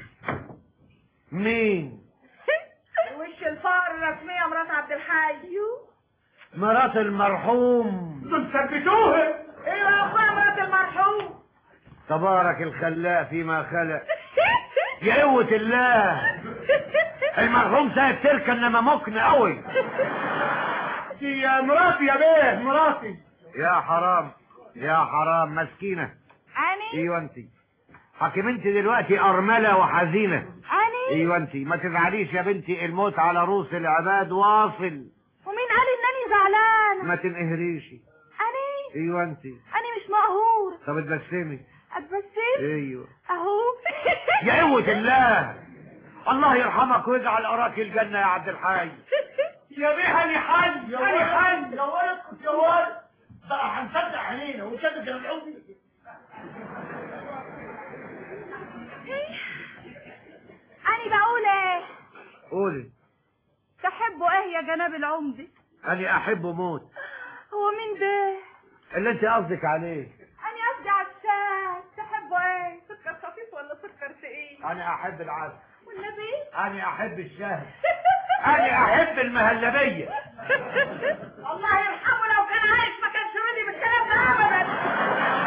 مين وش الفقر الرسمية مرات عبد الحي مرات المرحوم دول ثبتوها ايوه يا اخويا مرات المرحوم تبارك الخلاق فيما خلق يا قوة الله المرحوم سايب تركة انما مكن قوي دي يا مراتي يا بيه مراتي يا حرام يا حرام مسكينة اني ايوه انت حكيم انت دلوقتي ارملة وحزينة اني ايوه انت ما تزعليش يا بنتي الموت على رؤوس العباد واصل ومين قال انني زعلانة ما تنقهريش اني ايوه انت اني مش مقهور طب اتبسمي اتبسم ايوه اهو يا قوة الله الله يرحمك ويجعل اراك الجنة يا عبد الحي يا بيه انا حل انا حل يا ولد يا ولد بقى هنصدق علينا ونصدق يا العودي اني بقول ايه قولي تحبوا ايه يا جناب العمدة انا احبه موت هو مين ده اللي انت قصدك عليه انا قصدي على الشاي تحبوا ايه سكر خفيف ولا سكر تقيل انا احب العسل والنبي انا احب الشهد انا احب المهلبية الله يرحمه لو كان عايش ما كانش رضي بالكلام ده ابدا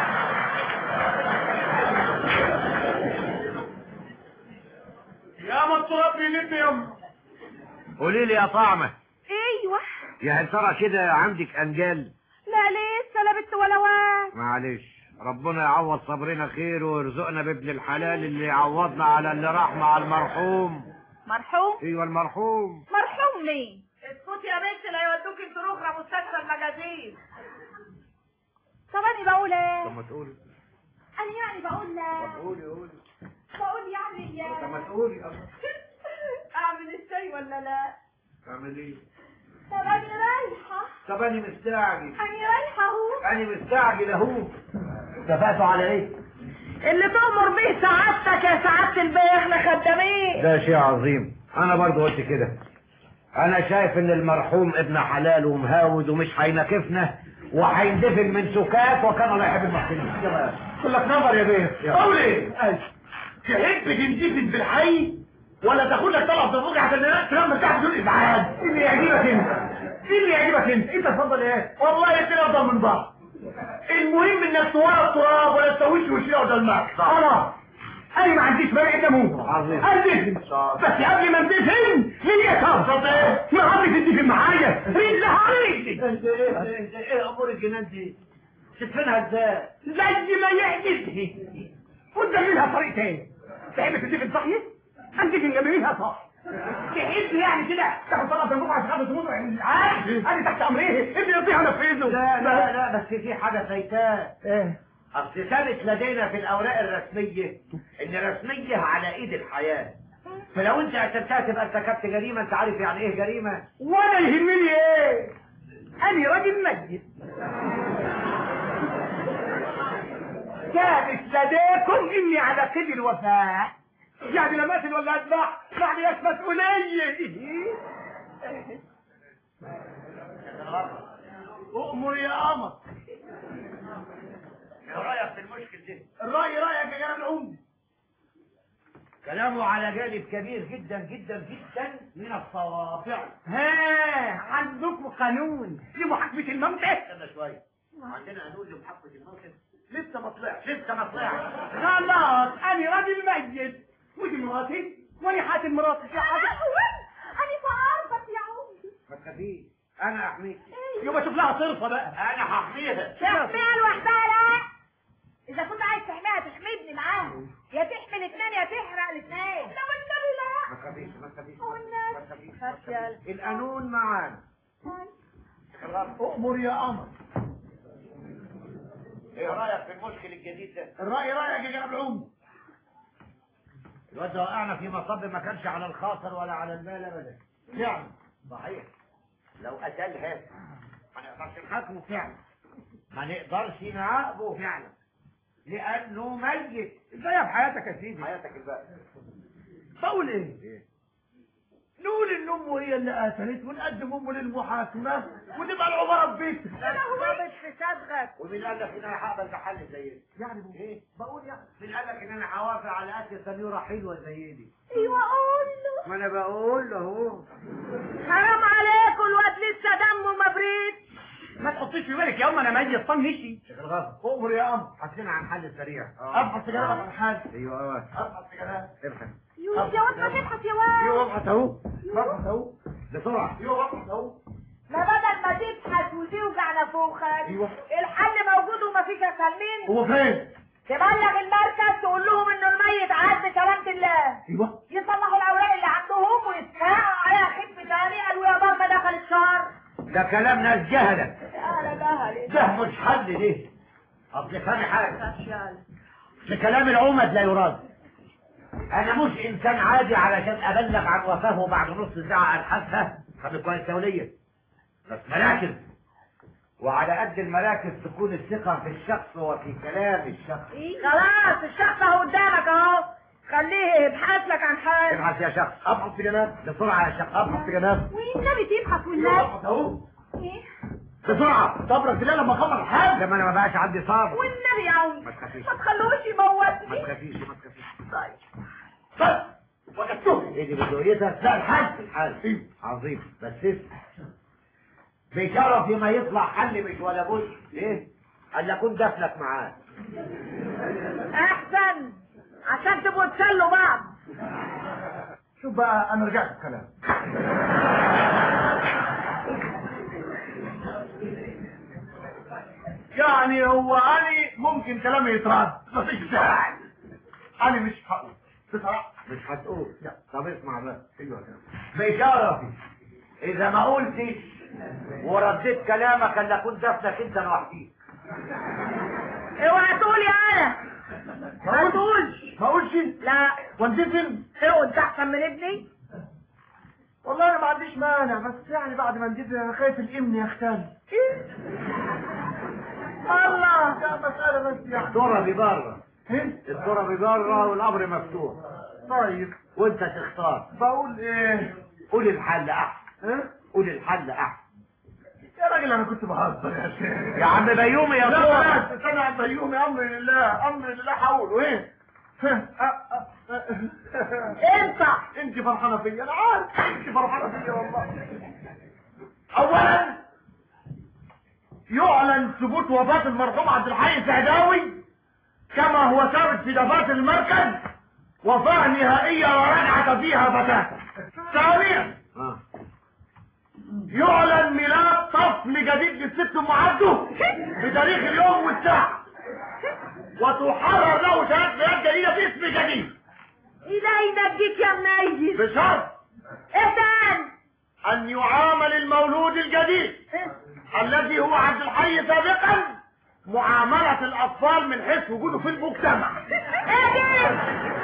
يا ما التراب يلم يا أم. قولي لي يا طعمة ايوه يا هل ترى كده عندك انجال لا لسه لا بنت ولا واد معلش ربنا يعوض صبرنا خير ويرزقنا بابن الحلال اللي يعوضنا على اللي راح مع المرحوم مرحوم ايوه المرحوم مرحوم مين اسكتي يا بنت لا يودوك انت اخرى مستشفى المجازين طب انا بقول ايه طب ما تقولي انا يعني بقول لا قولي قولي بقول يعني طب ما يا تقولي اعمل الشاي ولا لا تعمل ايه طب انا رايحه طب انا مستعجل انا رايحه اهو انا مستعجل اهو اتفقتوا على ايه اللي تؤمر به سعادتك يا سعاده البيه احنا خدامين ده شيء عظيم انا برضو قلت كده انا شايف ان المرحوم ابن حلال ومهاود ومش هينكفنا وهيندفن من سكات وكان الله يحب المحسنين يلا كل لك نظر يا بيه يلا. قولي تحب تندفن في الحي ولا تاخد لك طلب تفوق عشان الناس تنام مرتاح بدون ازعاج ايه اللي يعجبك انت ايه اللي يعجبك انت انت تفضل ايه والله الاثنين افضل من بعض المهم انك توارى التراب ولا تسويش وشيله قدام الماء خلاص انا ما عنديش فرق الا مو عظيم. اندفن بس قبل ما اندفن ليه تفضل ايه ما عمري تندفن معايا رجل عليك انت ايه انت ايه امور الجنان دي تدفنها ازاي زي ما يعجبني قدامينها طريقتين تحب تدفن صحيح اندفن جنبيها صح تحب يعني كده تاخد طلب تنبوع عشان خاطر تموت عادي انا تحت امريه ابني يطيها نفذه لا لا لا بس في حاجة فايتاه ايه اصل ثابت لدينا في الاوراق الرسمية ان رسمية على ايد الحياة فلو انت اعتبتها تبقى ارتكبت جريمة انت عارف يعني ايه جريمة وانا يهمني ايه انا راجل ميت ثابت لديكم اني على قيد الوفاة يعني لما اقتل ولا اذبح معني مسؤولية اؤمر يا قمر ايه رايك في المشكل ده الرأي رأيك يا جناب العمدة كلامه على جانب كبير جدا جدا جدا من الصواب فعلا ها عندكم قانون لمحاكمة الموتى استنى شوية عندنا قانون لمحاكمة الموتى لسه ما طلعش لسه ما طلعش خلاص انا راجل ميت ودي مراتي وانا حاتم مراتي يا حاتم انا بعرفك يا عمدة ما تخافيش انا احميك يبقى شوف لها صرفة بقى انا هحميها تحميها لوحدها لا اذا كنت عايز تحميها تحميني معاها يا تحمي الاثنين يا تحرق الاثنين لا والنبي لا ما تخافيش ما تخافيش والنبي. ما تخافيش خاف يلا. القانون معانا اؤمر يا قمر ايه رايك في المشكل الجديد ده الرأي رأيك يا جناب العمدة الواد ده وقعنا في مصب ما كانش على الخاطر ولا على المال ابدا يعني صحيح لو قتلها ما نقدرش نحاكمه فعلا ما نقدرش نعاقبه فعلا لانه ميت ازاي في حياتك يا سيدي حياتك الباقي بقول ايه نقول ان امه هي اللي قتلت ونقدم امه للمحاكمه ونبقى العباره في بيتك ضابط في صدغك ومين قال لك ان انا هقبل بحل زي ده؟ يعني ايه؟ بقول يعني مين قال لك ان انا هوافق على قتل سميره حلوه زي دي؟ ايوه قول له ما انا بقول له اهو حرام عليكم الواد لسه دمه مبريد ما تحطيش في بالك يا ام انا ميت طنشي شيخ الغفر امر يا ام حسينا عن حل سريع ابحث سجلات عن حاجه ايوه ايوه ابحث سجلات ابحث يوسف يا واد ما تبحث يا واد ايوه ابحث اهو ببحث اهو بسرعه ايوه ببحث اهو ما بدل ما تبحث وتوجع نفوخك ايوه الحل موجود ومفيش اسهل منه هو فين تبلغ المركز تقول لهم انه الميت عاد بسلامة الله ايوه يصلحوا الاوراق اللي عندهم ويتفاقوا عليها خدمة تاني قالوا يا بابا دخل الشهر ده كلام ناس جهله يا جهل ده مش حل ليه اصل فاهم حاجه لكلام العمد لا يراد انا مش انسان عادي علشان ابلغ عن وفاه بعد نص ساعه الحادثه خلي كويس وليا بس مراكز وعلى قد المراكز تكون الثقه في الشخص وفي كلام الشخص خلاص الشخص اهو قدامك اهو خليه يبحث لك عن حاجة ابحث يا شخص ابحث في جناب بسرعه يا شخص ابحث في جناب والنبي تبحث ايوه والنبي ابحث اهو إيه؟ بسرعه صبرك بالله لما اخبر حاجه لما انا ما بقاش عندي صبر والنبي يا عم ما تخافيش ما تخلوش ما يموتني تخافيش ما تخافيش طيب بس وجدته ايه دي بدويتك لا الحل الحل عظيم بس اسمع بشرفي ما يطلع حل مش ولا بد ايه الا اكون دفلك معاه احسن عشان تبقوا تسلوا بعض شوف بقى انا رجعت الكلام يعني هو اني ممكن كلامي يترد مفيش داعي انا مش هقول بصراحه مش هتقول لا. طب اسمع بقى ايوه بشرفي اذا ما قلتش ورديت كلامك الا اكون دفنك انت لوحديك اوعى تقول يا انا ما تقولش ما اقولش لا وانتسم ايه انت احسن من ابني والله انا ما عنديش مانع بس يعني بعد ما انتسم انا خايف الامن يختل الله لا مسألة بس يعني التربي بره إيه؟ التربي بره والامر مفتوح طيب وانت تختار بقول ايه قول الحل احسن ها؟ قول الحل احسن يا راجل انا كنت بهزر يا شيخ يا عم بيومي يا لا صور بلاش استنى عن بيومي امر لله امر لله هقوله ايه انت انت فرحانه فيا انا عارف انت فرحانه فيا والله اولا يعلن ثبوت وفاه المرحوم عبد الحي السعداوي كما هو ثابت في دفاتر المركز وفاه نهائيه لا رجعه فيها فتاه ثانيا آه. يعلن ميلاد طفل جديد للست ام عبده بتاريخ اليوم والساعة وتحرر له شهادة ميلاد جديدة باسم جديد الهي ينجيك يا منيل بشرط ايه تاني أن يعامل المولود الجديد الذي هو عبد الحي سابقا معاملة الأطفال من حيث وجوده في المجتمع ايه دي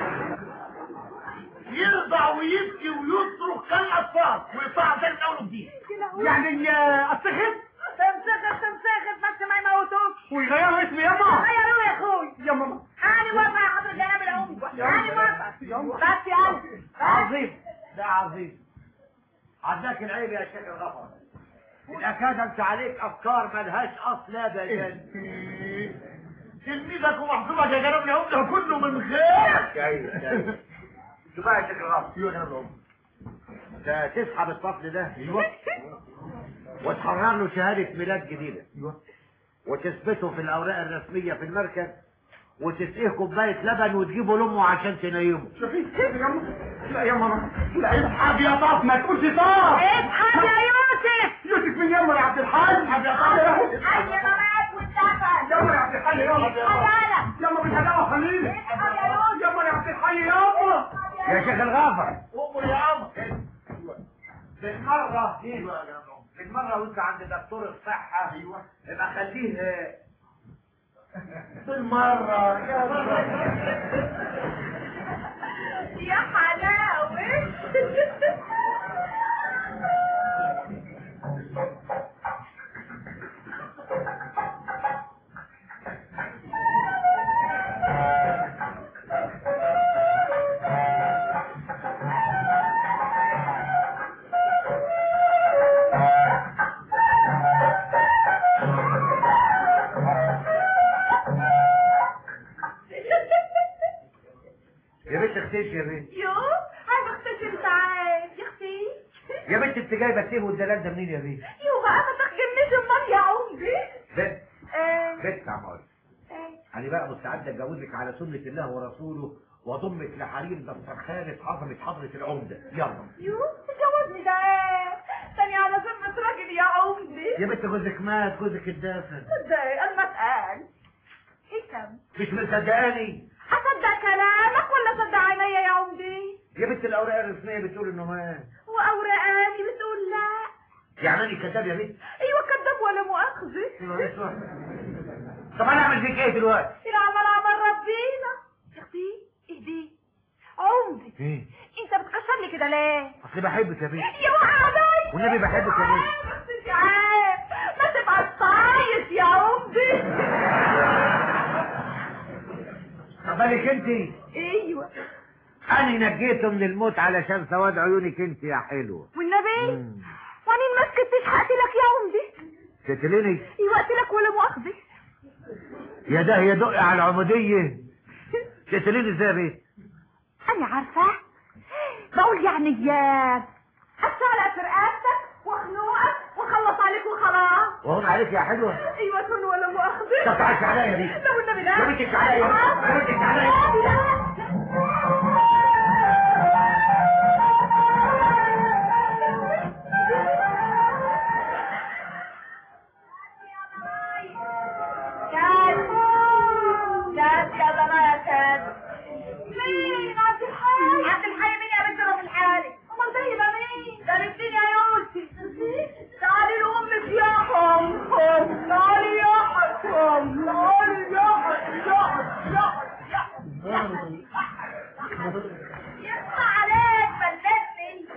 يرضع ويبكي ويصرخ كالأطفال ويطلع زي من أول وجديد يعني أتخذ تمسخت تمسخت بس ما يموتوكش ويغيروا اسمي ياما غيروه يا اخوي يا ماما انا موافقه يا حضرة جناب العمر انا موافقه بس يا قلبي عظيم ده عظيم عداك العيب يا شيخ الغفر الأكاد انت عليك افكار ملهاش اصل ابدا تلميذك ومحسوبك يا جناب العمر ده كله من خير جاي جاي شوف بقى يا شيخ الغفر ايوه يا جناب العمر ده تسحب الطفل ده ايوه وتحرر له شهادة ميلاد جديدة ايوه وتثبته في الأوراق الرسمية في المركز وتسقيه كوباية لبن وتجيبه لأمه عشان تنيمه شوفي يا ماما لا يا ماما لا اسحب يا طاف ما تقولش طاف اسحب يا يوسف يوسف من يما يا عبد الحاج اسحب يا طاف اسحب يا مامات والدفن يما يا عبد الحي يلا اسحب يلا يما بالهداوة خليل اسحب يا يوسف يما يا عبد الحي يما يا شيخ الغفر امر يا عم بالمرة دي بالمرة وانت عند دكتور الصحة ايوه يبقى خليه بالمرة يا يا حلاوة تختش يا بنت يو عايز اختشم ساعات يا اختي يا بنت انت جايبه التيه والدلال ده منين يا بنت يو بقى ما تخجمنيش امال يا عمدي بنت ايه بنت يا عمار ايه انا بقى مستعد اتجوزك على سنه الله ورسوله واضمك لحريم دفتر خانه عظمه حضره العمده يلا يو تجوزني ده ايه تاني على ذمة راجل يا عمدي يا بنت جوزك مات جوزك اتدفن صدق انا ما اتقال ايه كم مش مصدقاني اصدق كلامك ولا اصدق عينيا يا عمدي يا بنت الاوراق الرسميه بتقول انه مات واوراقاني بتقول لا يعني انا كذاب يا بنت ايوه كذاب ولا مؤاخذه طب انا اعمل فيك ايه دلوقتي العمل عمل ربنا يا اختي اهدي عمدي ايه انت بتكسر لي كده ليه اصل بحبك يا بنت يا وعدي والنبي بحبك يا بنت بس يا عيب ما تبقى طايش يا عمدي طب بالك انت ايوه انا نجيته من الموت علشان سواد عيونك انت يا حلوه والنبي مم. وانين ما سكتش هقتلك يا عمدي تقتليني ايوه اقتلك ولا مؤاخذه يا ده يا دق على العموديه تقتليني ازاي يا بنت انا عارفه بقول يعني يا اشتغل في رقبتك واخنقك واخلص عليك وخلاص وهون عليك يا حلوه ايوه تون ولا مؤاخذه طب تعالي عليا يا بنت لا والنبي لا يا بنتك عليا يا بنتك عليا كاد كاد يا ضنايا كاد مين عبد الحي عبد الحي مين يا بنت روح الحالي امال ده يبقى مين ده الاثنين يا يوسف تعالي لامك يا حم حم تعالي يا حم تعالي يا حم يا حم يا حم يا حم يسمع عليك بلدني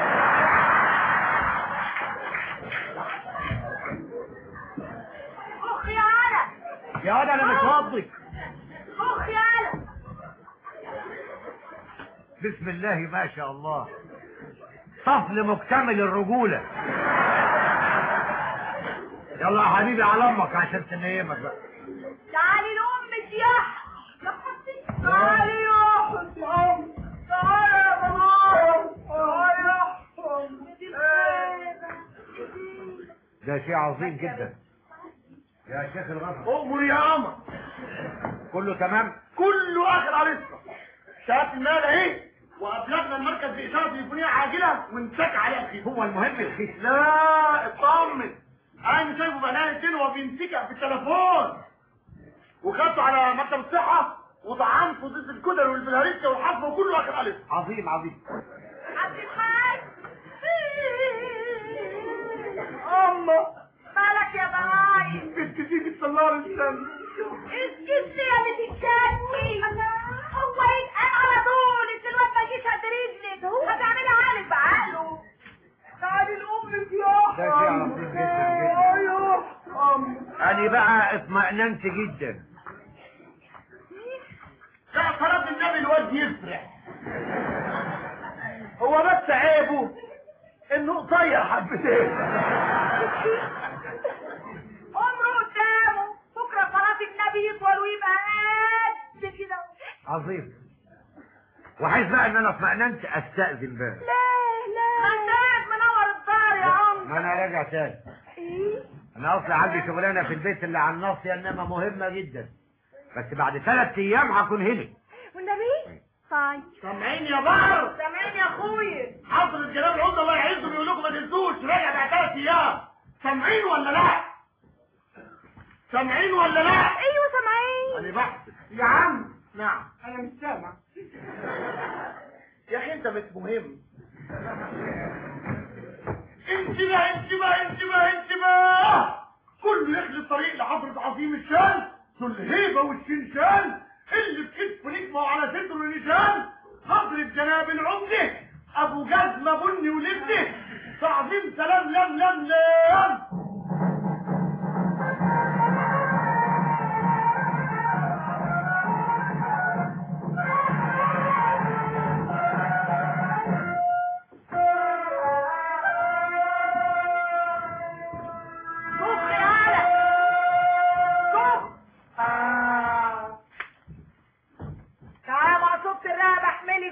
اخ يا علم يا واد انا مش هضك اخ يا علم بسم الله ما شاء الله طفل مكتمل الرجوله يلا يا حبيبي على امك عشان تنيمك بقى تعالي لامك يا ح- يا حبيبتي تعالي يا حسام تعالي يا بنات تعالي يا حسام ده شيء عظيم جدا يا شيخ الغفر اؤمر يا قمر كله تمام كله اخر على الاسره شهاده المال اهي وابلغنا المركز باشاره تليفونيه عاجله وانتك عليها الخير هو المهم الخير لا اطمن انا شايفه بنان الدين وهو بيمسكها في التليفون وخدته على مكتب الصحه وطعمته ضد الكدر والبلهارسيا والحصبه وكله اخر على الاسره عظيم عظيم عبد الحاج امه مالك يا ضنايا بتجيب السلار الشمس اسكت يا بتتشكي هو يتقال على طول انت الواد ما جيش قد رجلك هتعملي عقلك بعقله تعالي لامك يا ده شيء عظيم جدا جدا انا بقى اطمئننت جدا لا صلاة النبي الواد يفرح هو بس عيبه انه قصير حبتين عمره قدامه بكره صلاه النبي يطول ويبقى قد كده عظيم وعايز بقى ان انا اطمئننت استاذن بقى لا لا خدام منور الدار يا عم ما انا راجع تاني ايه انا اصلا عندي شغلانه في البيت اللي على الناصيه انما مهمه جدا بس بعد ثلاث ايام هكون هنا والنبي طيب سامعين يا بحر سامعين يا اخويا حضرة جناب العمدة الله يعزه بيقول لكم ما تنسوش راجع بعد ثلاث ايام سامعين ولا لا؟ سامعين ولا لا؟ ايوه سامعين انا بحث يا عم نعم انا مش سامع يا اخي انت مش مهم انتبه انتبه انتبه انتبه كله يخلي الطريق لحضرة عظيم الشان ذو الهيبة والشنشان اللي بكتفه نجمه وعلى صدره نشان حضرة جناب العمدة ابو جزمة بني ولبنه تعظيم سلام لم لم لم كف يا علم كف آه. تعالى مقصوبة الرقبة احملي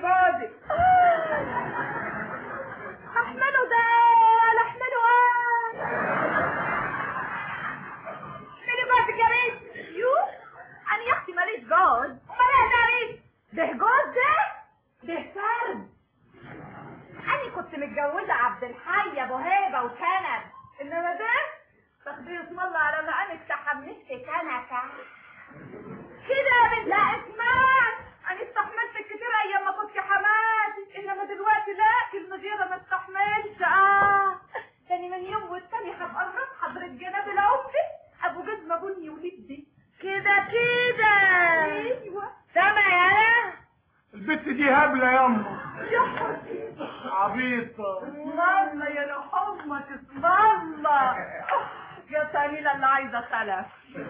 ده جوز ده ده فرد انا كنت متجوزه عبد الحي ابو هيبه وكنب انما ده تاخدي اسم الله على مقامك تحمست كنكه كده يا بنت لا اسمعي انا استحملتك كتير ايام ما كنت حماتي انما دلوقتي لا كلمه زياده ما استحملش اه تاني من يوم والتاني هبقى نروح حضرة جناب العمدة ابو جزمة بني ولدي كده كده ايوه سامع يا لا البت دي هبلة ياما يا حبيبي عبيطة اسم الله يا روح امك اسم الله يا سليلة اللي عايزة سلف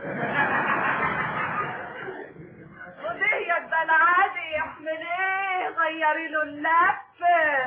ودي يا العادي يحمل ايه غيري له اللف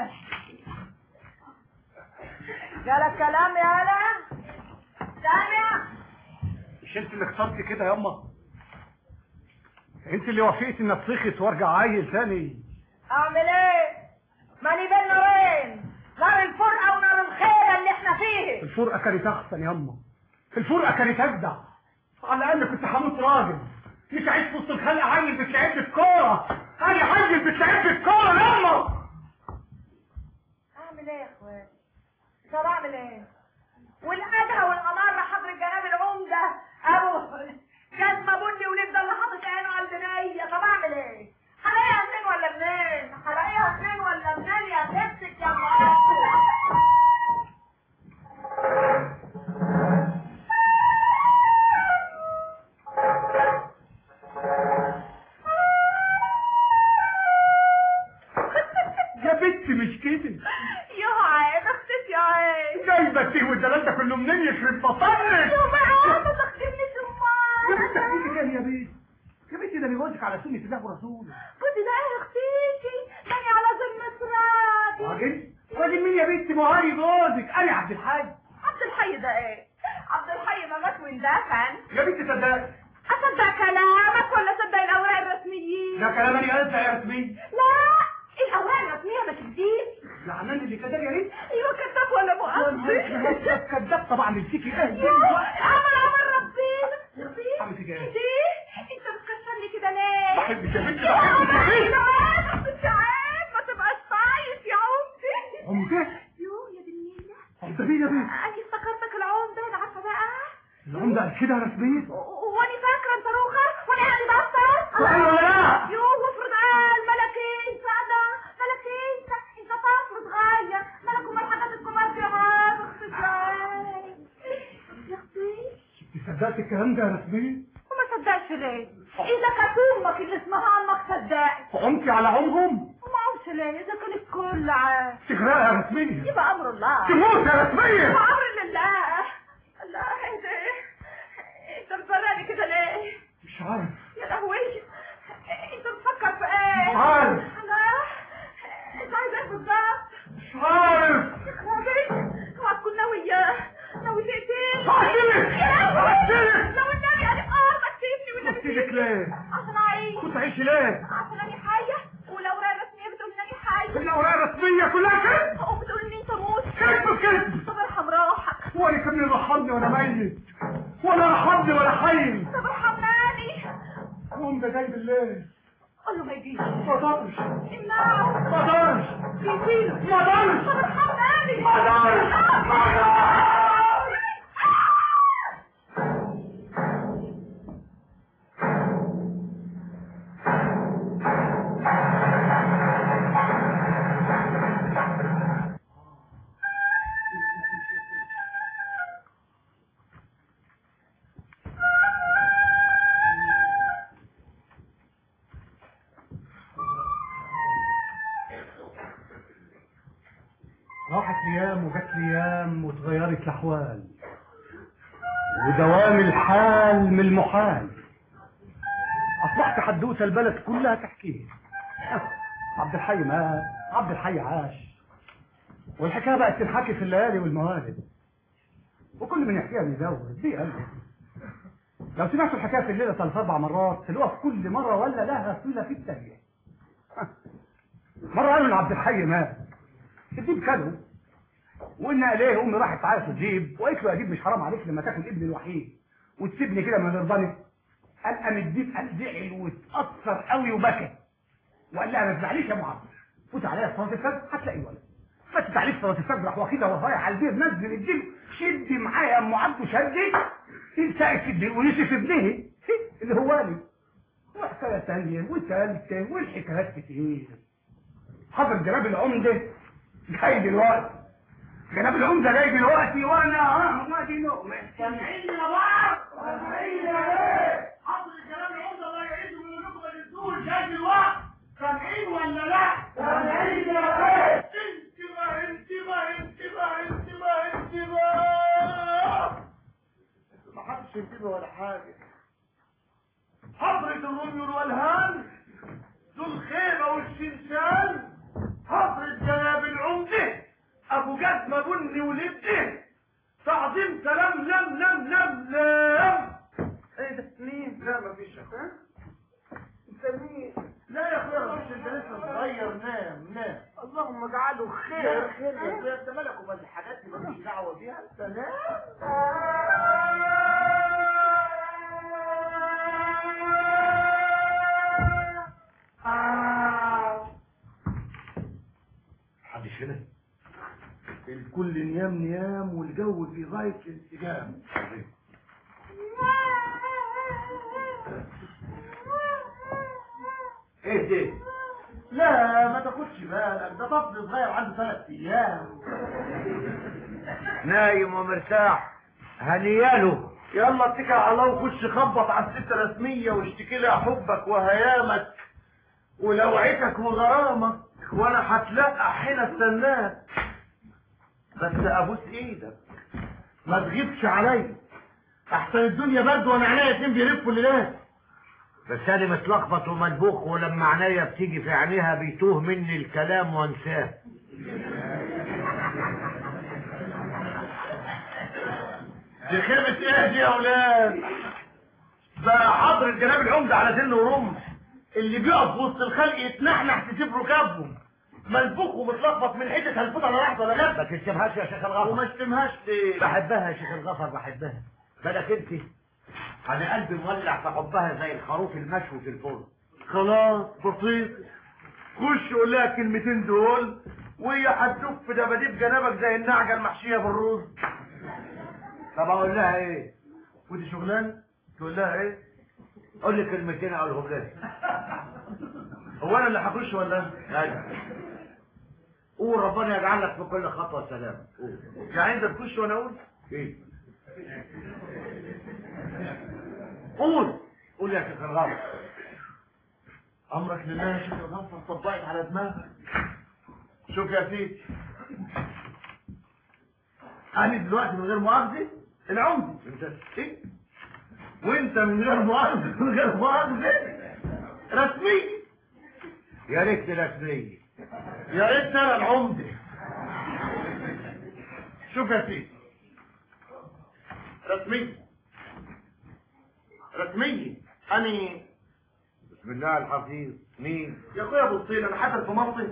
جالك كلام يا لا سامع مش انت اللي اخترتي كده ياما انت اللي وافقتي ان افرخت وارجع عيل تاني اعمل ايه ماني بين نارين نار الفرقة ونار الخير اللي احنا فيه الفرقة كانت احسن ياما الفرقة كانت اجدع على الاقل كنت هموت راجل مش عايز في وسط الخلق عيل بتلعب في الكورة اي عيل بتلعب في الكورة ياما اعمل ايه يا اخوان طب اعمل ايه والادهى والامارة حضر الجناب العمدة ابو جزمة بني ونبدا اللي حاطط عينه على البنية طب اعمل ايه هلاقيها منين ولا منين هلاقيها منين ولا منين يا ستك يا مراتو يا بنت مش كده يا عين اختي يا عين جايبه التيه والدلال ده كله منين يخرب بطنك يا بقى ما تخدمني يا بنت سمان احكي كده يا بنت يا بنت ده بيوزك على سنة الله ورسوله كنت ده ايه اختيتي ماني على ذمة راجل راجل راجل مين يا بنت ما هو جوزك انا عبد الحاج عبد الحي ده ايه عبد الحي ما مات واندفن يا بنت صدقت اصدق كلامك ولا اصدق الاوراق الرسميين ده كلام انا قلت يا ياسمين لا الاوراق الرسميه ما تكذبش العنان اللي كذاب يا بنت ايوه كذاب ولا مؤاخذة كذاب طبعا نمسكي يا ايه عمل عمل ربنا ربنا عمل فيك ايه ليه انت بتكسرني كده ليه بحبك يا بنت يا بحبك يا بنت عمر انت عيب ما تبقاش طايف يا عمدي عمدة يو يا دنيا عمدة مين يا بنت انا افتكرتك العمدة انا عارفه بقى العمدة قال كده رسمية وانا فاكره انت روخر وانا قاعد بفطر أيوة لا. يو وافرض قال ملك انت ده ملك انت انت طفل صغير ملك ومال حاجات الكبار دي يا ماما اختي جاي. يا اختي صدقت الكلام ده يا رسمية وما صدقش ليه اذا كانت امك اللي اسمها امك صدقت قمتي على عمهم وما عمش ليه اذا كان الكل عارف تغرق يا رسمية يبقى امر الله تموت يا رسمية يبقى امر لله الله ايه ده انت بتبرقني كده ليه مش عارف يا لهوي انت بتفكر في ايه مش عارف. انا انت عايز ايه بالظبط مش عارف يخربي اوعى تكون ناوي ناوي تقتلني هقتلك. يا لهوي. هقتلك. لو النبي انا ارضك تسيبني والنبي قلتلك ليه عشان اعيش كنت عايش ليه عشان اني حيه والاوراق الرسميه بتقول اني حيه الاوراق الرسمية كلها كده وبتقول ان انت موت كذب كذب طب ارحم روحك ولا كان يرحمني وانا ميت ولا رحمني ولا حي طب ارحمني قوم ده جاي بالليل قول له ما يجيش ما اقدرش امنعه ما اقدرش يجيله ما اقدرش طب ارحمني ما اقدرش ما اقدرش راحت ايام وجت ايام وتغيرت الاحوال ودوام الحال من المحال اصبحت حدوته البلد كلها تحكيه عبد الحي مات عبد الحي عاش والحكايه بقت تنحكي في الليالي والموالد وكل من يحكيها بيزود دي قلبي لو سمعتوا الحكايه في الليله ثلاث اربع مرات تلاقوها في كل مره ولا لها صله في التانيه مره قالوا ان عبد الحي مات الديب كله وقلنا عليه امي راحت تعيط الديب وقالت له يا ديب مش حرام عليك لما تاكل ابني الوحيد وتسيبني كده من غرباني قال قام الديب قال زعل واتاثر قوي وبكى وقال لها ما تزعليش يا معبر فوت عليا صلاه الفجر هتلاقي ولد فتت عليك صلاه الفجر راح واخدها ورايح على البير نزل الدين شد معايا يا ام عبده شدي التقت في الدين ونسي في ابنه اللي هو لي وحكايه تانية وثالثه والحكايات كتير حضر جناب العمده جاي دلوقتي جناب العمده جاي دلوقتي وانا اه ما دي نومه سامعين يا بعض سامعين يا ايه حضر الكلام العمده الله يعيده من النقطه للدول جاي دلوقتي سامعين ولا لا سامعين يا ايه انتباه انتباه انتباه انتباه انتباه ما حدش ينتبه ولا حاجه حضرة الرمي والهان ذو الخيمة والشنشان حضرة جناب العمدة أبو جزمة بني ولبده تعظيم سلام لم لم لم لم ايه ده مين؟ لا مفيش ها؟ انت مين؟ لا يا اخويا مش انت لسه صغير نام نام اللهم اجعله خير خير يا اخويا انت مالك ومال الحاجات اللي ماليش دعوه بيها انت نام حد هنا الكل نيام نيام والجو في غاية الانسجام ايه ده؟ لا ما تاخدش بالك ده طفل صغير عنده ثلاث ايام نايم ومرتاح هنياله يلا اتكل على الله وخش خبط على الست رسمية واشتكي لها حبك وهيامك ولوعتك وغرامك وانا هتلقى حين استناك بس ابوس ايدك ما تغيبش عليا احسن الدنيا برد وانا عينيا اتنين بيلفوا الليلات بس انا متلخبط ومدبوخ ولما عينيا بتيجي في عينيها بيتوه مني الكلام وانساه دي خيبة ايه دي يا اولاد بقى حضر جناب العمدة على سن ورمح اللي بيقف وسط الخلق يتنحنح تسيب ركابهم ملبوخ ومتلخبط من حته هلفوت على واحد ولا لا ما تشتمهاش يا شيخ الغفر وما اشتمهاش ليه بحبها يا شيخ الغفر بحبها بالك انت انا قلبي مولع في حبها زي الخروف المشوي في الفرن خلاص بسيط خش قول لها الكلمتين دول وهي هتدوب في دباديب جنابك زي النعجه المحشيه بالرز طب اقول لها ايه ودي شغلانه تقول لها ايه قول لي كلمتين اقولهم لها هو انا اللي هخش ولا انت ايوه قول ربنا يجعل لك في كل خطوه سلام قول يعني انت تخش وانا اقول ايه قول قول يا شيخ الغفر امرك لله يا شيخ الغفر طبقت على دماغك شوف يا سيدي انا دلوقتي من غير مؤاخذه العمدي انت ايه وانت من غير مؤاخذه من غير مؤاخذه رسمي يا ريت رسميه يا ريت انا العمدة شوف يا سيدي رسمي رسمي اني بسم الله الحفيظ مين يا اخويا بصيل انا حاسس في مصري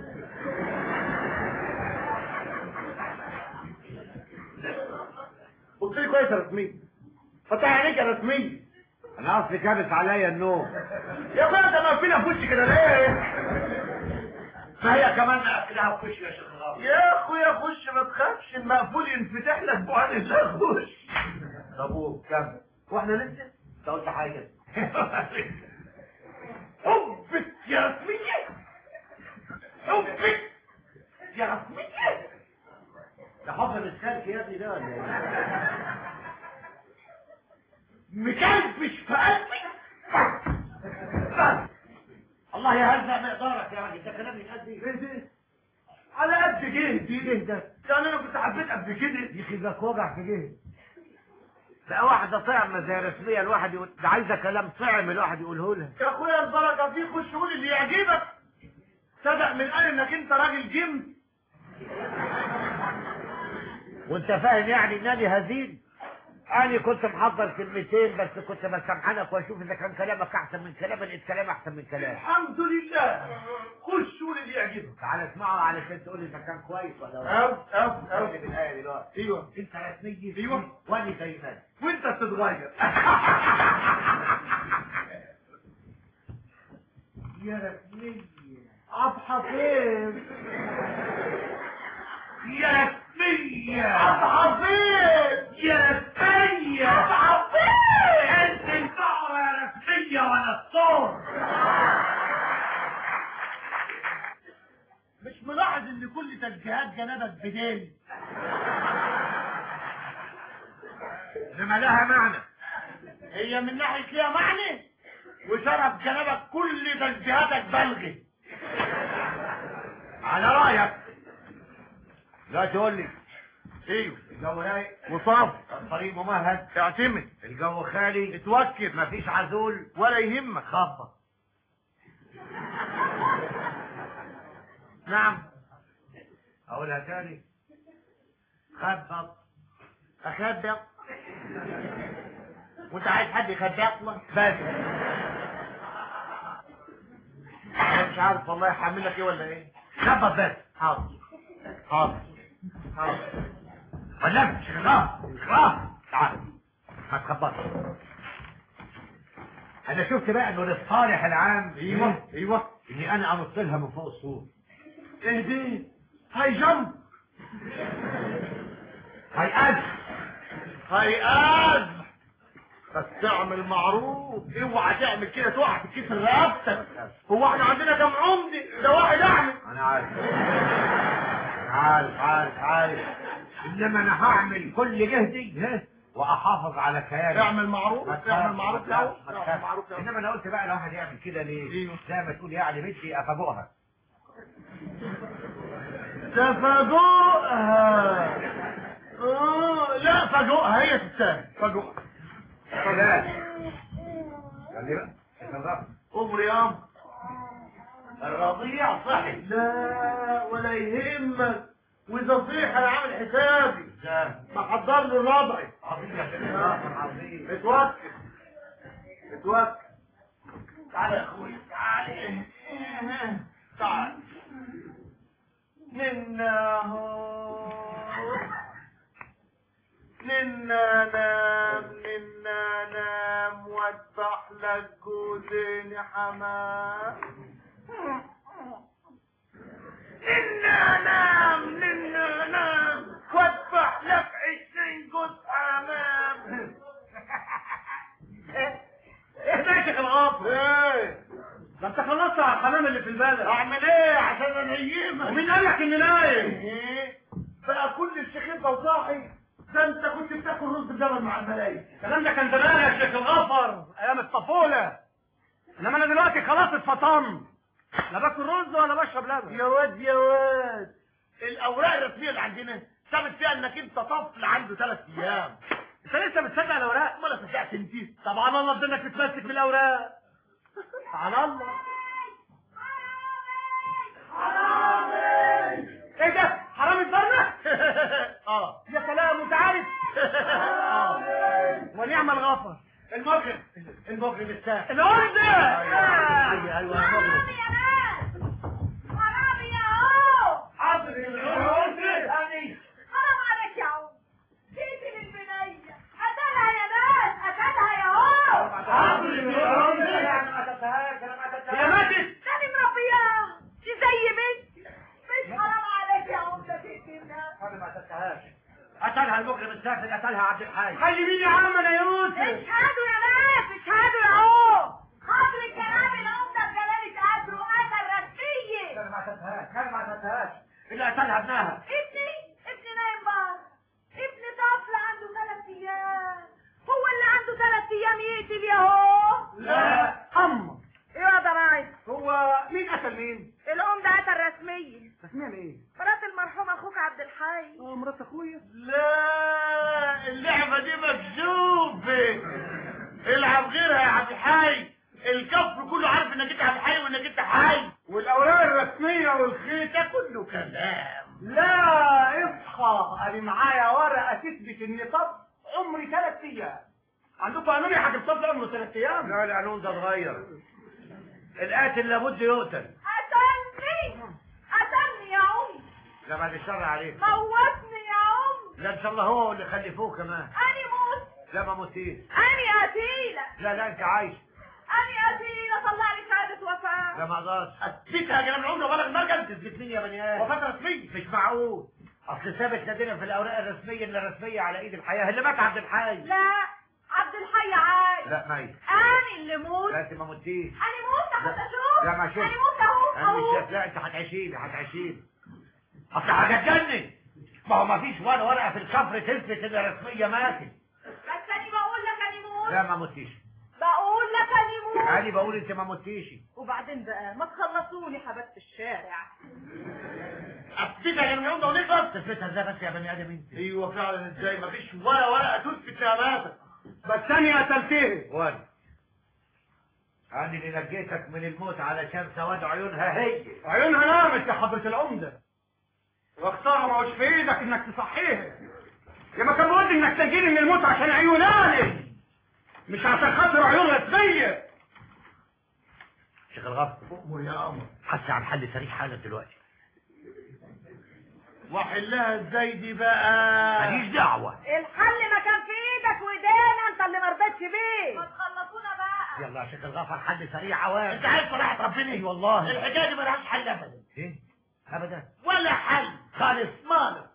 بصيلي كويس يا رسمي فتح عينيك يا رسمي انا اصلي كابس عليا النوم يا اخويا انت مقفلها في وشي كده ليه ما هي كمان مقفلها في وشي يا شيخ الغفر يا اخويا خش ما تخافش المقفول ينفتح لك بعد الله خش طب قول كمل واحنا لسه انت قلت حاجه حبك يا رسمية حبك يا رسمية ده حب مسكالك يا ابني ده ولا ايه؟ مكلبش في قلبي الله يهزأ مقدارك يا راجل ده كلام يتقال ايه ده على قد جهدي ده ده يعني انا كنت حبيت قبل كده يخليك وجع في جهد بقى واحدة طعمة زي رسمية الواحد يقول ده عايزة كلام طعم الواحد يقوله لها يا اخويا البركة فيك خش قول اللي يعجبك صدق من قال انك انت راجل جيم وانت فاهم يعني انني هزيل انا كنت محضر كلمتين بس كنت بسامحنك واشوف اذا كان كلامك احسن من كلام لقيت كلام احسن من كلام الحمد لله خش قول اللي يعجبك تعال اسمعه علشان تقول لي اذا كان كويس ولا او او او قول لي بالايه دلوقتي ايوه انت رسمي ايوه وانا دايما وانت بتتغير يا رسمية عبد حفيظ يا رسمية عبد حفيظ يا رسمية عبد حفيظ انت البقرة يا رسمية ولا الصور مش ملاحظ ان كل تشجيهات جنابك بدين انما لها معنى هي من ناحية ليها معنى وشرف جنابك كل تشجيهاتك بلغي على رأيك لا تقول لي ايوه الجو رايق وصاف الطريق ممهد اعتمد الجو خالي اتوكل مفيش عزول ولا يهمك خبط نعم اقولها تاني خبط اخبط وانت عايز حد يخبط لك بس انا مش عارف والله هعمل لك ايه ولا ايه خبط بس حاضر حاضر حاضر ولا مش خلاص خلاص تعال ما تخبطش انا شفت بقى انه للصالح العام ايوه ايوه اني انا انط لها من فوق السور ايه دي هاي جمب هاي أز هاي أز بس تعمل معروف اوعى تعمل كده تقع في كيس رقبتك هو احنا عندنا كم عمدي ده واحد اعمل انا عارف عارف عارف عارف انما انا هعمل كل جهدي ها، واحافظ على كياني اعمل معروف اعمل معروف لو اعمل معروف لو انما انا قلت بقى لو واحد يعمل كده ليه زي ما تقول يعني بدي افاجئها تفاجئها آه، لا فاجئها هي تستاهل فاجئها لا خلي بقى اتفضل قوم رياض الرضيع صحي لا ولا يهمك واذا صيح انا عامل حسابي بحضر له الرضعي عظيم يا شيخ عظيم اتوكل اتوكل تعال يا اخوي تعال تعال ننا هو ننا نام ننا نام واذبح لك جوزين حمام ننا نام ننا نام واذبح لك عشرين جوز حمام ايه ده يا شيخ الغافر ايه ده انت خلصت على الحمام اللي في البلد اعمل ايه عشان انيمك ومين قال لك اني نايم ايه بقى كل الشيخين ده وصاحي ده انت كنت بتاكل رز بلبن مع الملايكه الكلام ده كان زمان يا شيخ الغفر ايام الطفوله انما انا دلوقتي خلاص اتفطمت لا باكل رز ولا بشرب لبن يا واد يا واد الاوراق الرسميه اللي عندنا ثابت فيها انك انت طفل عنده ثلاث ايام انت لسه بتصدق الاوراق ولا صدقت انت طبعا الله بدك تتمسك بالاوراق على الله ايه ده حرام البرة اه يا سلام وانت عارف اه ونعم الغفر المجرم المجرم الساحل العرض ايوه ايوه المجرم حرام يا هو حاضر العرض اني حرام عليك يا عم تقتل البنية قتلها يا ناس قتلها يا هو حاضر العرض يعني ما تتهاك انا ما تتهاك يا ماتت تاني مربياها دي زي بنتي مش حرام عليك يا عم ده تقتلها انا ما تتهاش قتلها المجرم السافل قتلها عبد الحي خلي مين يا عم انا يوسف اشهدوا يا ناس اشهدوا يا عم خاطر الكلام العمدة بجلالة قدره قتل رسمية انا ما تتهاش انا ما تتهاش اللي قتلها ابنها ابني ابني نايم بره ابني طفل عنده ثلاث ايام هو اللي عنده ثلاث ايام يقتل يا هو لا اما ايه يا ضرايب هو مين قتل مين؟ الام ده قتل رسمية اسمها ايه؟ مرات المرحوم اخوك عبد الحي اه مرات اخويا لا اللعبة دي مكذوبة العب غيرها يا عبد الحي الكفر كله عارف انك انت عبد الحي وانك انت حي والاوراق الرسمية والخيط ده كله كلام لا اصحى انا معايا ورقة تثبت اني طب عمري ثلاث ايام عندكم قانون يا حاج الطفل عمره ثلاث ايام لا القانون ده اتغير القاتل لابد يقتل قتلني قتلني يا عم لا بعد الشر عليك موتني يا عم لا ان شاء الله هو اللي خلفوه كمان اني موت لا ما موتيش اني قتيلة لا لا انت عايش اني قتيلة طلع لي شهادة وفاة لا ما اقدرش اثبتها يا جناب العمده وبلغ المركز تثبت مين يا بني ادم وفاة رسمية مش معقول اصل ثابت لدينا في الاوراق الرسميه ان الرسميه على ايد الحياه اللي مات عبد الحي لا عبد الحي عايش لا ميت انا اللي موت لا انت ما متيش انا موت حتى اشوف لا ما شفت انا موت اهو انا مش اهو شايف لا انت هتعيشيلي هتعيشيلي اصل هتتجنن ما هو ما فيش ولا ورقه في الكفر تثبت ان الرسميه ماتت بس انا بقول لك انا موت لا ما متيش بقول لك انا موت انا بقول انت ما متيش وبعدين بقى ما تخلصوني حبات في الشارع اثبتها يا جناب العمده ونخلص تثبتها ازاي بس يا بني ادم انت ايوه فعلا ازاي مفيش ولا ورقه تثبت شهادتك بس انا قتلتها وانا انا اللي نجيتك من الموت علشان سواد عيونها هي عيونها نامت يا حضرة العمدة واختار ما هوش في ايدك انك تصحيها يا ما كان بودي انك تجيني من الموت عشان عيوناني مش عشان خاطر عيون رسمية شيخ الغفر امر يا قمر حس عن حل سريع حالا دلوقتي واحلها ازاي دي بقى ماليش دعوه الحل ما كان في ايدك وايدينا انت اللي ما رضيتش بيه ما تخلصونا بقى يلا يا شيخ الغفر حل سريع عوام انت عارف صراحة ربنا اي والله الحكاية دي ملهاش حل ابدا ايه ابدا ولا حل خالص مالك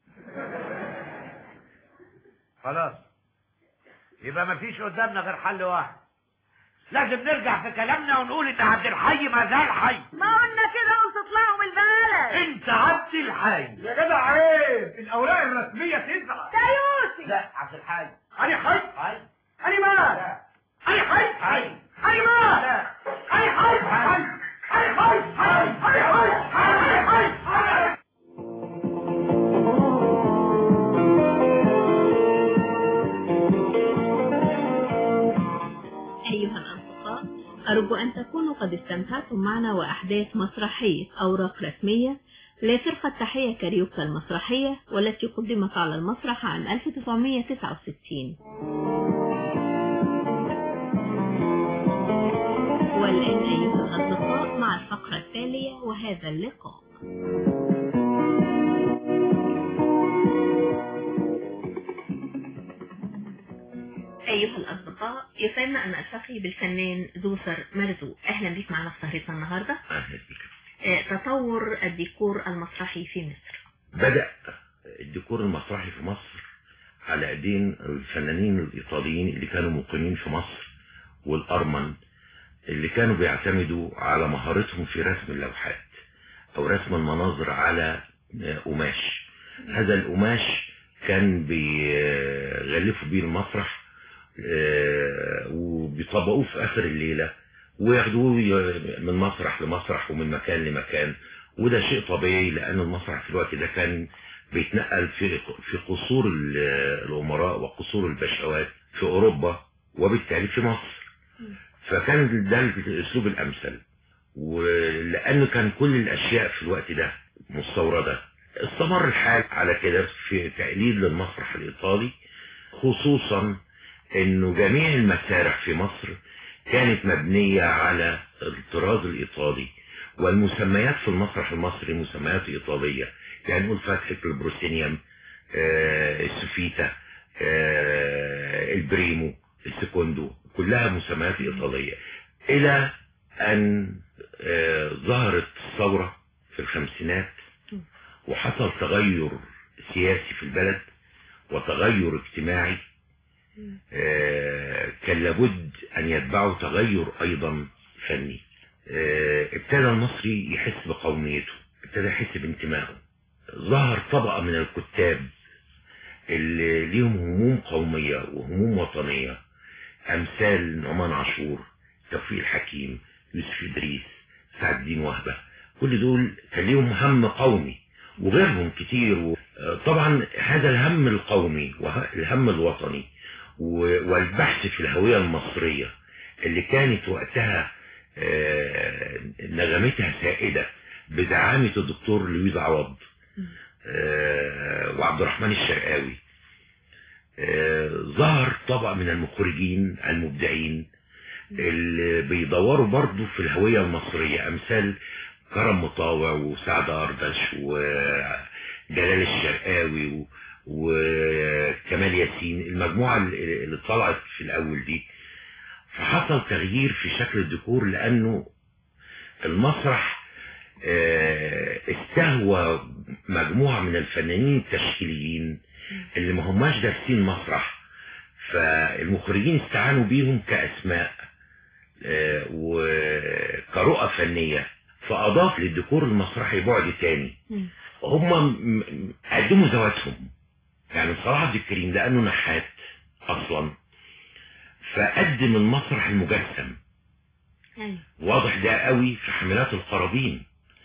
خلاص يبقى ما فيش قدامنا غير حل واحد لازم نرجع في كلامنا ونقول ان عبد الحي ما زال حي ما قلنا كده قلت تطلعوا من البلد انت عبد الحي يا جدع عيب الاوراق الرسمية تزعل ده يوسف لا عبد الحي انا حي حي انا مال لا انا حي حي انا مال لا انا حي حي انا حي حي انا حي حي حي أيها الأصدقاء أرجو أن تكونوا قد استمتعتم معنا وأحداث مسرحية أوراق رسمية لفرقة تحية كاريوكا المسرحية والتي قدمت على المسرح عام 1969 والآن أيها الأصدقاء مع الفقرة التالية وهذا اللقاء أيها الأصدقاء يسعدنا أن ألتقي بالفنان زوسر مرزوق أهلا بك معنا في سهرتنا النهاردة أهلا بك آه، تطور الديكور المسرحي في مصر بدأ الديكور المسرحي في مصر على ايدين الفنانين الايطاليين اللي كانوا مقيمين في مصر والارمن اللي كانوا بيعتمدوا على مهارتهم في رسم اللوحات او رسم المناظر على آه، قماش هذا القماش كان بيغلفوا بيه المسرح آه، وبيطبقوه في اخر الليله وياخدوه ي- من مسرح لمسرح ومن مكان لمكان وده شيء طبيعي لان المسرح في الوقت ده كان بيتنقل في في قصور ال- الامراء وقصور البشوات في اوروبا وبالتالي في مصر فكان ده الاسلوب الامثل ولانه كان كل الاشياء في الوقت ده مستورده استمر الحال على كده في تقليد للمسرح الايطالي خصوصا انه جميع المسارح في مصر كانت مبنية على الطراز الايطالي والمسميات في المسرح المصري مسميات ايطالية يعني نقول فتحة البروسينيوم آه، السوفيتا آه، البريمو السكوندو كلها مسميات ايطالية الى ان آه، ظهرت الثورة في الخمسينات وحصل تغير سياسي في البلد وتغير اجتماعي آه، كان لابد ان يتبعه تغير ايضا فني آه، ابتدى المصري يحس بقوميته ابتدى يحس بانتمائه ظهر طبقة من الكتاب اللي ليهم هموم قومية وهموم وطنية امثال نعمان عاشور توفيق الحكيم يوسف ادريس سعد الدين وهبة كل دول كان ليهم هم قومي وغيرهم كتير و... آه، طبعا هذا الهم القومي والهم الوطني و- والبحث في الهوية المصرية اللي كانت وقتها آه، نغمتها سائدة بدعامة الدكتور لويز عوض آه، وعبد الرحمن الشرقاوي آه، ظهر طبقة من المخرجين المبدعين اللي بيدوروا برضو في الهوية المصرية أمثال كرم مطاوع وسعد أردش وجلال الشرقاوي و- وكمال ياسين المجموعة اللي اللي طلعت في الأول دي فحصل تغيير في شكل الديكور لأنه المسرح آه، استهوى مجموعة من الفنانين التشكيليين اللي ما هماش دارسين مسرح فالمخرجين استعانوا بيهم كأسماء آه، وكرؤى فنية فأضاف للديكور المسرحي بعد تاني هم م- م- قدموا ذواتهم يعني صلاح عبد الكريم لأنه نحات أصلا فقدم المسرح المجسم واضح ده قوي في حملات القرابين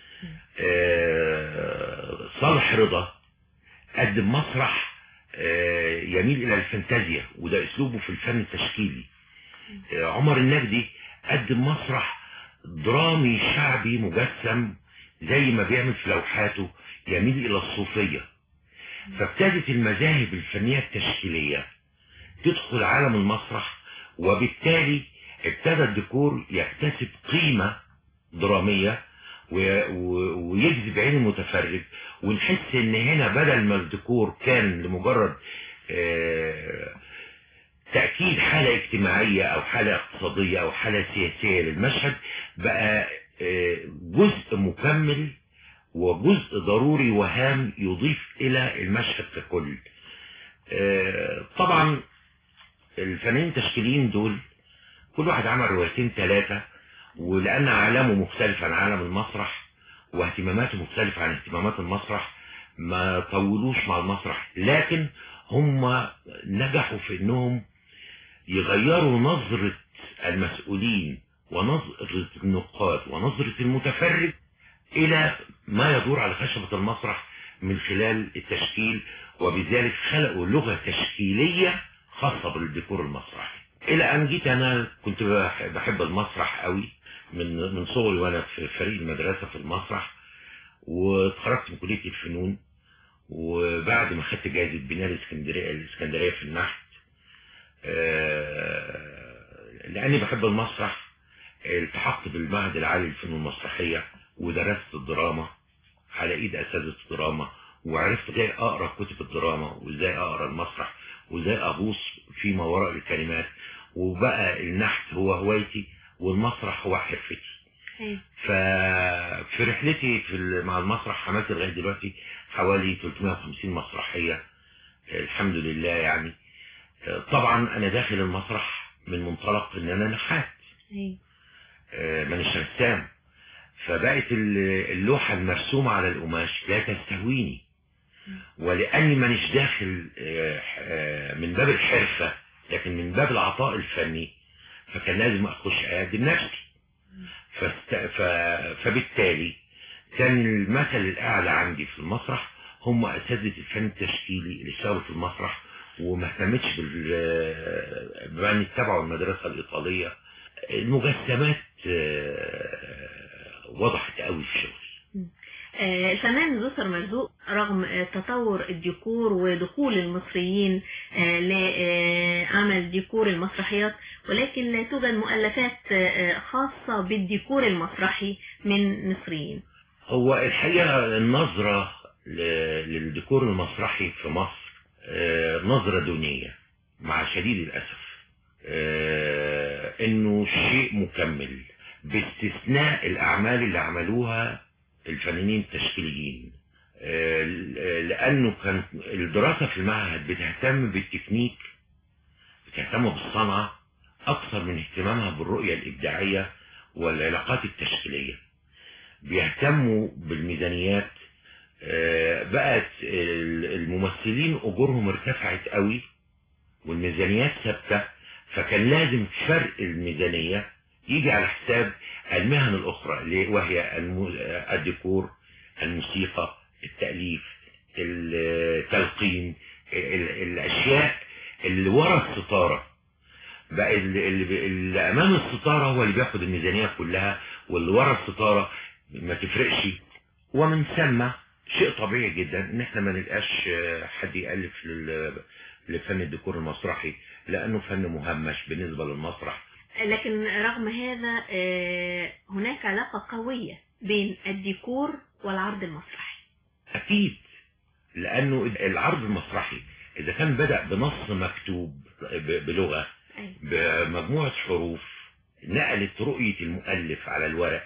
آه، صالح رضا قدم مسرح آه، يميل الى الفانتازيا وده اسلوبه في الفن التشكيلي آه، عمر النجدي قدم مسرح درامي شعبي مجسم زي ما بيعمل في لوحاته يميل الى الصوفية فابتدت المذاهب الفنية التشكيلية تدخل عالم المسرح وبالتالي ابتدى الديكور يكتسب قيمة درامية و- و- ويجذب عين المتفرج ونحس ان هنا بدل ما الديكور كان لمجرد آه، تأكيد حالة اجتماعية او حالة اقتصادية او حالة سياسية للمشهد بقى آه، جزء مكمل وجزء ضروري وهام يضيف الى المشهد ككل آه، طبعا الفنانين التشكيليين دول كل واحد عمل روايتين ثلاثة ولأن عالمه مختلف عن عالم المسرح واهتماماته مختلفة عن اهتمامات المسرح ما طولوش مع المسرح لكن هم نجحوا في انهم يغيروا نظرة المسؤولين ونظرة النقاد ونظرة المتفرج الى ما يدور على خشبة المسرح من خلال التشكيل وبذلك خلقوا لغة تشكيلية خاصة بالديكور المسرحي الى ان جيت انا كنت بح- بحب المسرح قوي من من صغري وانا في فريق المدرسة في المسرح واتخرجت من كلية الفنون وبعد ما خدت جائزة بناء الاسكندرية الاسكندرية في النحت آه، لاني بحب المسرح التحقت بالمعهد العالي للفنون المسرحية ودرست الدراما على ايد اساتذة الدراما وعرفت ازاي اقرا كتب الدراما وازاي اقرا المسرح وازاي اغوص فيما وراء الكلمات وبقى النحت هو هوايتي والمسرح هو حرفتي ففي رحلتي في ال- مع المسرح عملت لغايه دلوقتي حوالي 350 مسرحيه الحمد لله يعني طبعا انا داخل المسرح من منطلق ان انا نحات آه، مانيش رسام فبقت ال- اللوحة المرسومة على القماش لا تستهويني ولأني مانيش داخل آه، آه، من باب الحرفة لكن من باب العطاء الفني فكان لازم أخش أقدم نفسي فست... ف... فبالتالي كان المثل الأعلى عندي في المسرح هم أساتذة الفن التشكيلي اللي اشتغلوا في المسرح وما اهتمتش بال بأن اتبعوا المدرسة الإيطالية المجسمات آه، وضحت قوي في شغلي آه، الفنان زوسر مرزوق رغم آه، تطور الديكور ودخول المصريين آه، لعمل ديكور المسرحيات ولكن لا توجد مؤلفات آه، خاصة بالديكور المسرحي من مصريين هو الحقيقة النظرة ل- للديكور المسرحي في مصر آه، نظرة دونية مع شديد الأسف آه، انه شيء مكمل باستثناء الأعمال اللي عملوها الفنانين التشكيليين آه، لأنه كان الدراسة في المعهد بتهتم بالتكنيك بتهتم بالصنعة أكثر من اهتمامها بالرؤية الإبداعية والعلاقات التشكيلية بيهتموا بالميزانيات آه، بقت ال- الممثلين أجورهم ارتفعت قوي والميزانيات ثابتة فكان لازم فرق الميزانية يجي على حساب المهن الأخرى اللي- وهي الم- الديكور الموسيقى التأليف التلقين ال- الأشياء اللي ورا الستارة بقى اللي, اللي, اللي أمام الستارة هو اللي بياخد الميزانية كلها واللي ورا الستارة ما تفرقش ومن ثم شيء طبيعي جدا ان احنا ما نلقاش آه، حد يألف لل- لفن الديكور المسرحي لانه فن مهمش بالنسبة للمسرح لكن رغم هذا آه، هناك علاقة قوية بين الديكور والعرض المسرحي اكيد لانه العرض المسرحي اذا كان بدأ بنص مكتوب ب- بلغة بمجموعة حروف نقلت رؤية المؤلف على الورق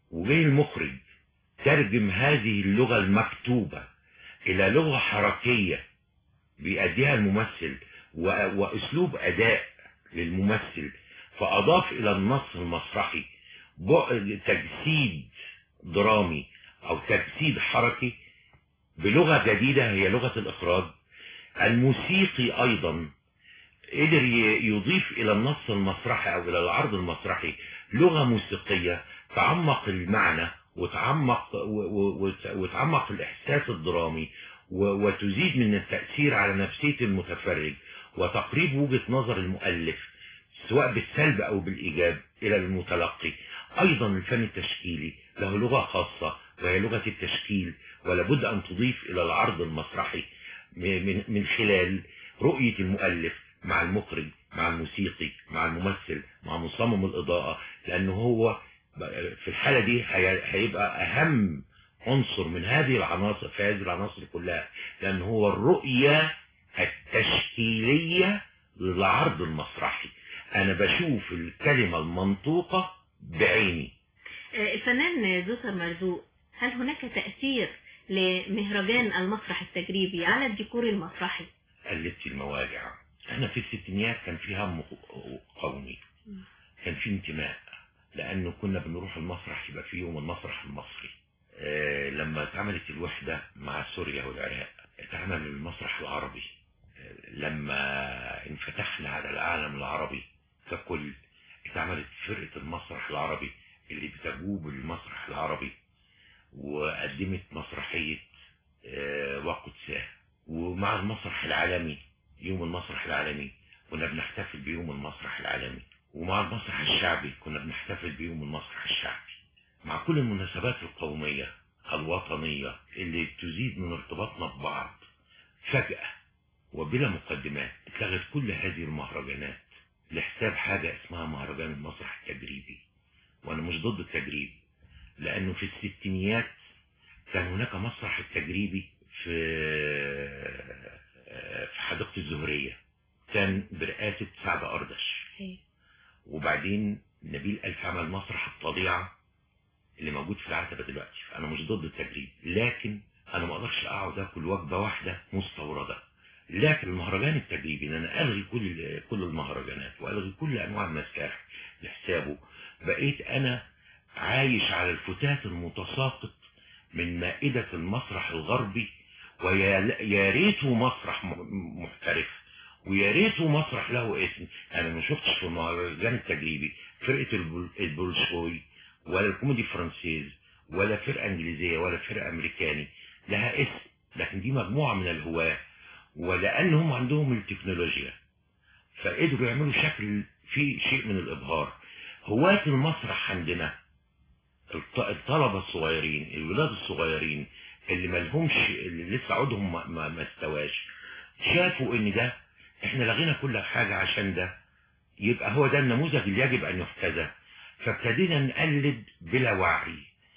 وجاي المخرج ترجم هذه اللغة المكتوبة إلى لغة حركية بيأديها الممثل و- وأسلوب أداء للممثل فأضاف إلى النص المسرحي بعد تجسيد درامي أو تجسيد حركي بلغة جديدة هي لغة الإخراج الموسيقي أيضا قدر ي- يضيف إلى النص المسرحي أو إلى العرض المسرحي لغة موسيقية تعمق المعنى وتعمق و- و- وت- وتعمق الإحساس الدرامي و- وتزيد من التأثير على نفسية المتفرج وتقريب وجهة نظر المؤلف سواء بالسلب أو بالإيجاب إلى المتلقي أيضا الفن التشكيلي له لغة خاصة وهي لغة التشكيل ولابد أن تضيف إلى العرض المسرحي م- من من خلال رؤية المؤلف مع المخرج مع الموسيقي مع الممثل مع مصمم الإضاءة لأنه هو ب- في الحالة دي هي- هيبقى أهم عنصر من هذه العناصر في هذه العناصر كلها لأن هو الرؤية التشكيلية للعرض المسرحي أنا بشوف الكلمة المنطوقة بعيني آه، الفنان زوسر مرزوق هل هناك تأثير لمهرجان المسرح التجريبي على الديكور المسرحي؟ قلبت المواجع احنا في الستينيات كان في هم قومي كان في انتماء لانه كنا بنروح المسرح يبقى في يوم المسرح المصري اه لما اتعملت الوحدة مع سوريا والعراق اتعمل المسرح العربي آه، لما انفتحنا على العالم العربي ككل اتعملت فرقة المسرح العربي اللي بتجوب المسرح العربي وقدمت مسرحية آه، وقدساه ومع المسرح العالمي يوم المسرح العالمي كنا بنحتفل بيوم المسرح العالمي ومع المسرح الشعبي كنا بنحتفل بيوم المسرح الشعبي مع كل المناسبات القومية الوطنية اللي تزيد من ارتباطنا ببعض فجأة وبلا مقدمات اتلغت كل هذه المهرجانات لحساب حاجة اسمها مهرجان المسرح التجريبي وانا مش ضد التجريب لانه في الستينيات كان هناك مسرح التجريبي في في حديقة الزهرية كان برئاسة سعد أردش وبعدين نبيل ألف عمل مسرح الطبيعة اللي موجود في العتبة دلوقتي فأنا مش ضد التجريب لكن أنا ما أقدرش أقعد آكل وجبة واحدة مستوردة لكن المهرجان التجريبي ان انا الغي كل كل المهرجانات والغي كل انواع المسارح لحسابه بقيت انا عايش على الفتات المتساقط من مائدة المسرح الغربي ويا يا ريته مسرح م- محترف ويا ريته مسرح له اسم انا ما شفتش في المهرجان التجريبي فرقة البول- البولشوي ولا الكوميدي فرانسيز ولا فرقة انجليزية ولا فرقة امريكاني لها اسم لكن دي مجموعة من الهواة ولان هم عندهم التكنولوجيا فقدروا يعملوا شكل فيه شيء من الابهار هواة المسرح عندنا الط- الطلبة الصغيرين الولاد الصغيرين اللي ملهمش اللي لسه عودهم ما, ما, ما استواش شافوا ان ده احنا لغينا كل حاجة عشان ده يبقى هو ده النموذج اللي يجب ان يحتذى فابتدينا نقلد بلا وعي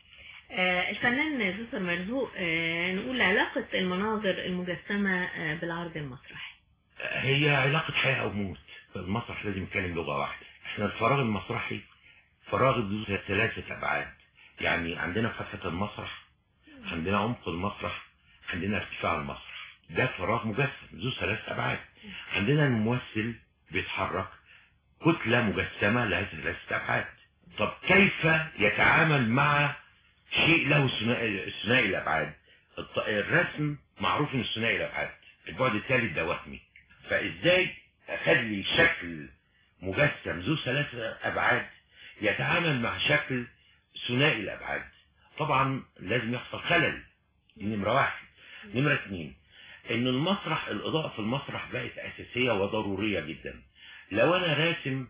آه، الفنان زوسر مرزوق آه، نقول علاقة المناظر المجسمة آه، بالعرض المسرحي هي علاقة حياة أو موت المسرح لازم يتكلم لغة واحدة احنا الفراغ المسرحي فراغ ذو ثلاثة أبعاد يعني عندنا فتحة المسرح عندنا عمق المسرح عندنا ارتفاع المسرح ده فراغ مجسم ذو ثلاث أبعاد عندنا الممثل بيتحرك كتلة مجسمة لها ثلاثة أبعاد طب كيف يتعامل مع شيء له ثنائي ثنائي الأبعاد الط- الرسم معروف انه ثنائي الأبعاد البعد الثالث ده وهمي فازاي اخلي شكل مجسم ذو ثلاثة ابعاد يتعامل مع شكل ثنائي الابعاد طبعا لازم يحصل خلل دي نمرة واحد نمرة اثنين ان المسرح الاضاءة في المسرح بقت اساسية وضرورية جدا لو انا راسم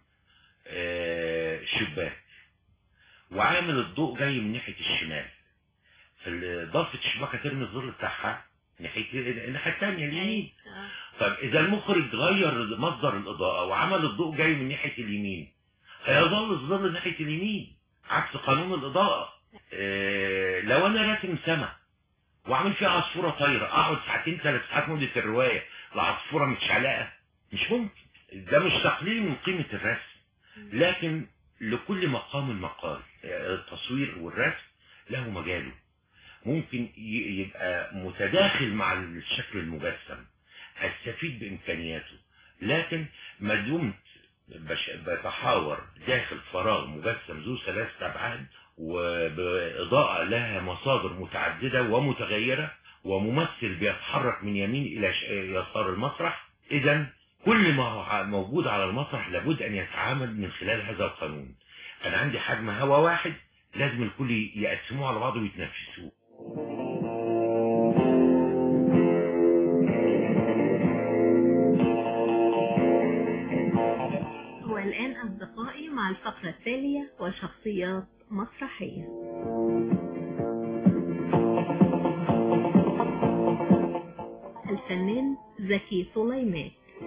آه، شباك وعامل الضوء جاي من ناحية الشمال فضافة الشباك هترمي الظل بتاعها ناحية الناحية الثانية اليمين طب اذا المخرج غير مصدر الاضاءة وعمل الضوء جاي من ناحية اليمين هيظل الظل ناحية اليمين عكس قانون الاضاءة إيه لو انا راسم سما وعامل فيها عصفورة طايرة اقعد ساعتين ثلاث ساعات مدة الرواية العصفورة متشعلقة مش ممكن ده مش تقليل من قيمة الرسم لكن لكل مقام مقال التصوير والرسم له مجاله ممكن ي- يبقى متداخل مع الشكل المجسم استفيد بامكانياته لكن ما دمت بش- بتحاور داخل فراغ مجسم ذو ثلاثة ابعاد وبإضاءة لها مصادر متعددة ومتغيرة وممثل بيتحرك من يمين إلى ش- يسار المسرح إذا كل ما هو موجود على المسرح لابد أن يتعامل من خلال هذا القانون أنا عندي حجم هواء واحد لازم الكل يقسموه على بعضه ويتنفسوه والآن أصدقائي مع الفقرة التالية وشخصيات مسرحية الفنان زكي سليمان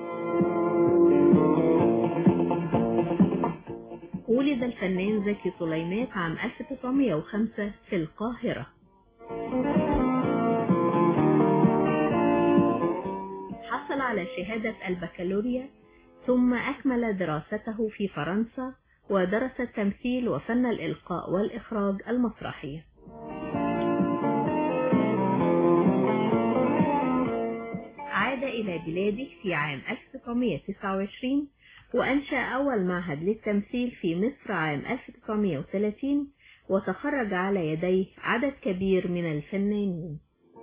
ولد الفنان زكي سليمان عام 1905 في القاهرة حصل على شهادة البكالوريا ثم أكمل دراسته في فرنسا ودرس التمثيل وفن الإلقاء والإخراج المسرحي عاد إلى بلاده في عام 1929 وأنشأ أول معهد للتمثيل في مصر عام 1930 وتخرج على يديه عدد كبير من الفنانين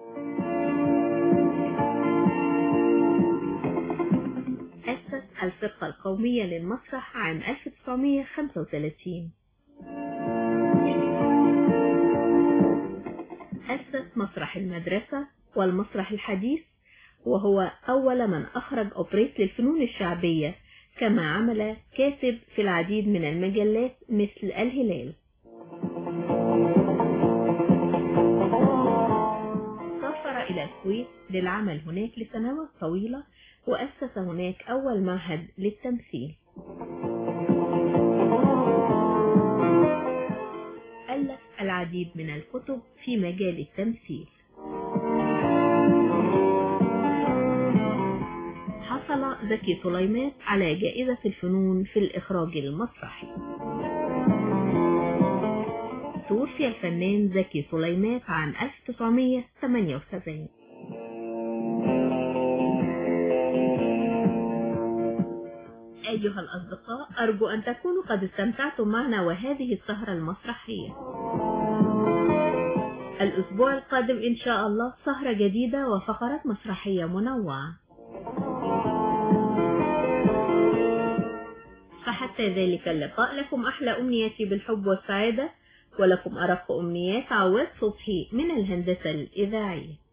أسس الفرقة القومية للمسرح عام 1935 أسس مسرح المدرسة والمسرح الحديث وهو أول من أخرج أوبريت للفنون الشعبية كما عمل كاتب في العديد من المجلات مثل الهلال سافر إلى الكويت للعمل هناك لسنوات طويلة وأسس هناك أول معهد للتمثيل ألف العديد من الكتب في مجال التمثيل حصل زكي سليمان على جائزة الفنون في الإخراج المسرحي توفي الفنان زكي سليمان عام 1978 أيها الأصدقاء أرجو أن تكونوا قد استمتعتم معنا وهذه السهرة المسرحية الأسبوع القادم إن شاء الله سهرة جديدة وفقرات مسرحية منوعة فحتى ذلك اللقاء لكم أحلى أمنياتي بالحب والسعادة ولكم أرق أمنيات عواد صبحي من الهندسة الإذاعية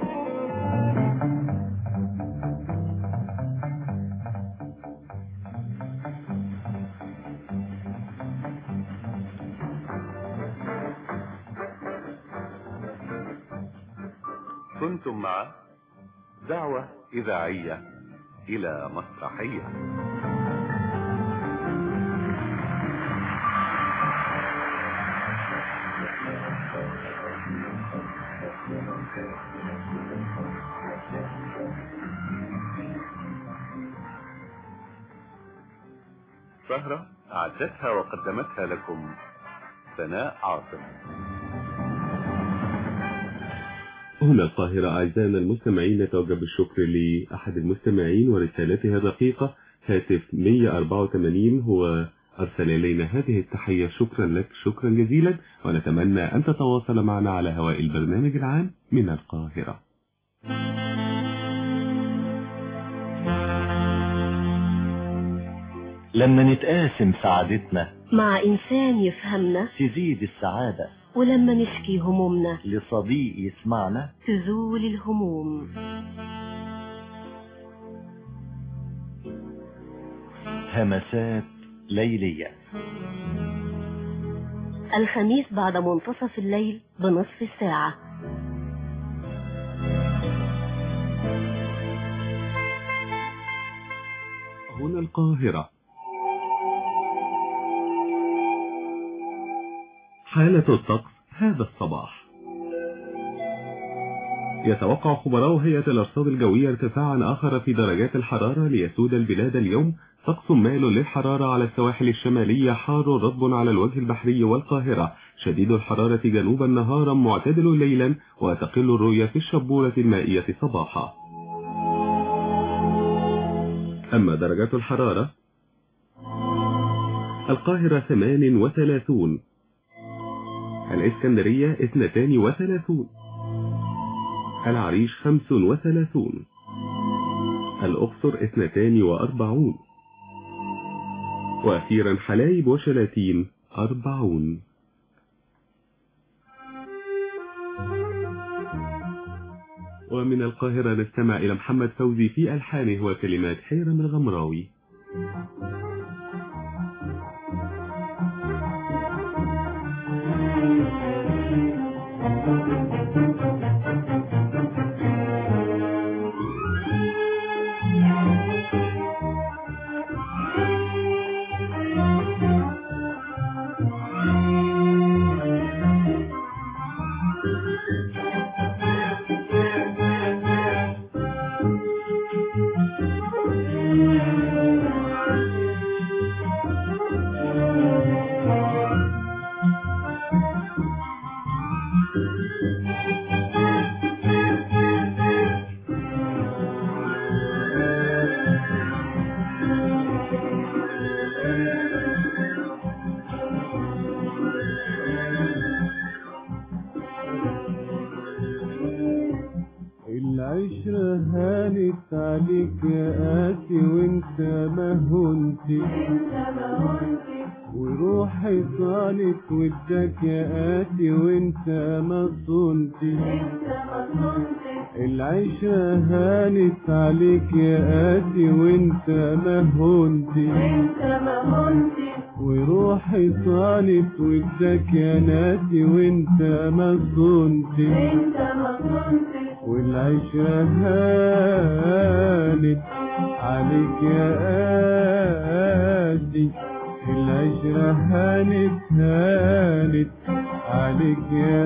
كنتم مع دعوة إذاعية إلى مسرحية سهرة أعدتها وقدمتها لكم سناء عاصم هنا القاهرة أعزائنا المستمعين نتوجه بالشكر لأحد المستمعين ورسالتها دقيقة هاتف 184 هو أرسل إلينا هذه التحية شكرا لك شكرا جزيلا ونتمنى أن تتواصل معنا على هواء البرنامج العام من القاهرة لما نتقاسم سعادتنا مع إنسان يفهمنا تزيد السعادة ولما نشكي همومنا لصديق يسمعنا تزول الهموم همسات ليلية الخميس بعد منتصف الليل بنصف الساعة هنا القاهرة حالة الطقس هذا الصباح يتوقع خبراء هيئة الأرصاد الجوية ارتفاعا آخر في درجات الحرارة ليسود البلاد اليوم طقس مال للحرارة على السواحل الشمالية حار رطب على الوجه البحري والقاهرة شديد الحرارة جنوبا نهارا معتدل ليلا وتقل الرؤية في الشبورة المائية صباحا أما درجات الحرارة القاهرة 38 الإسكندرية 32 العريش 35 الأقصر 42 وأخيرا حلايب وشلاتين 40 ومن القاهرة نستمع إلى محمد فوزي في ألحانه وكلمات حيرم الغمراوي العشرة هانت عليك يا قاسي وانت ما هنتي وروحي صالت ودك يا قاسي وانت ما صنتي العشرة هانت عليك يا قاسي وانت ما هنتي وروحي صالت ودك يا ناسي وانت ما صنتي والعشرة هانت عليك يا قاسي العشرة هانت هانت عليك يا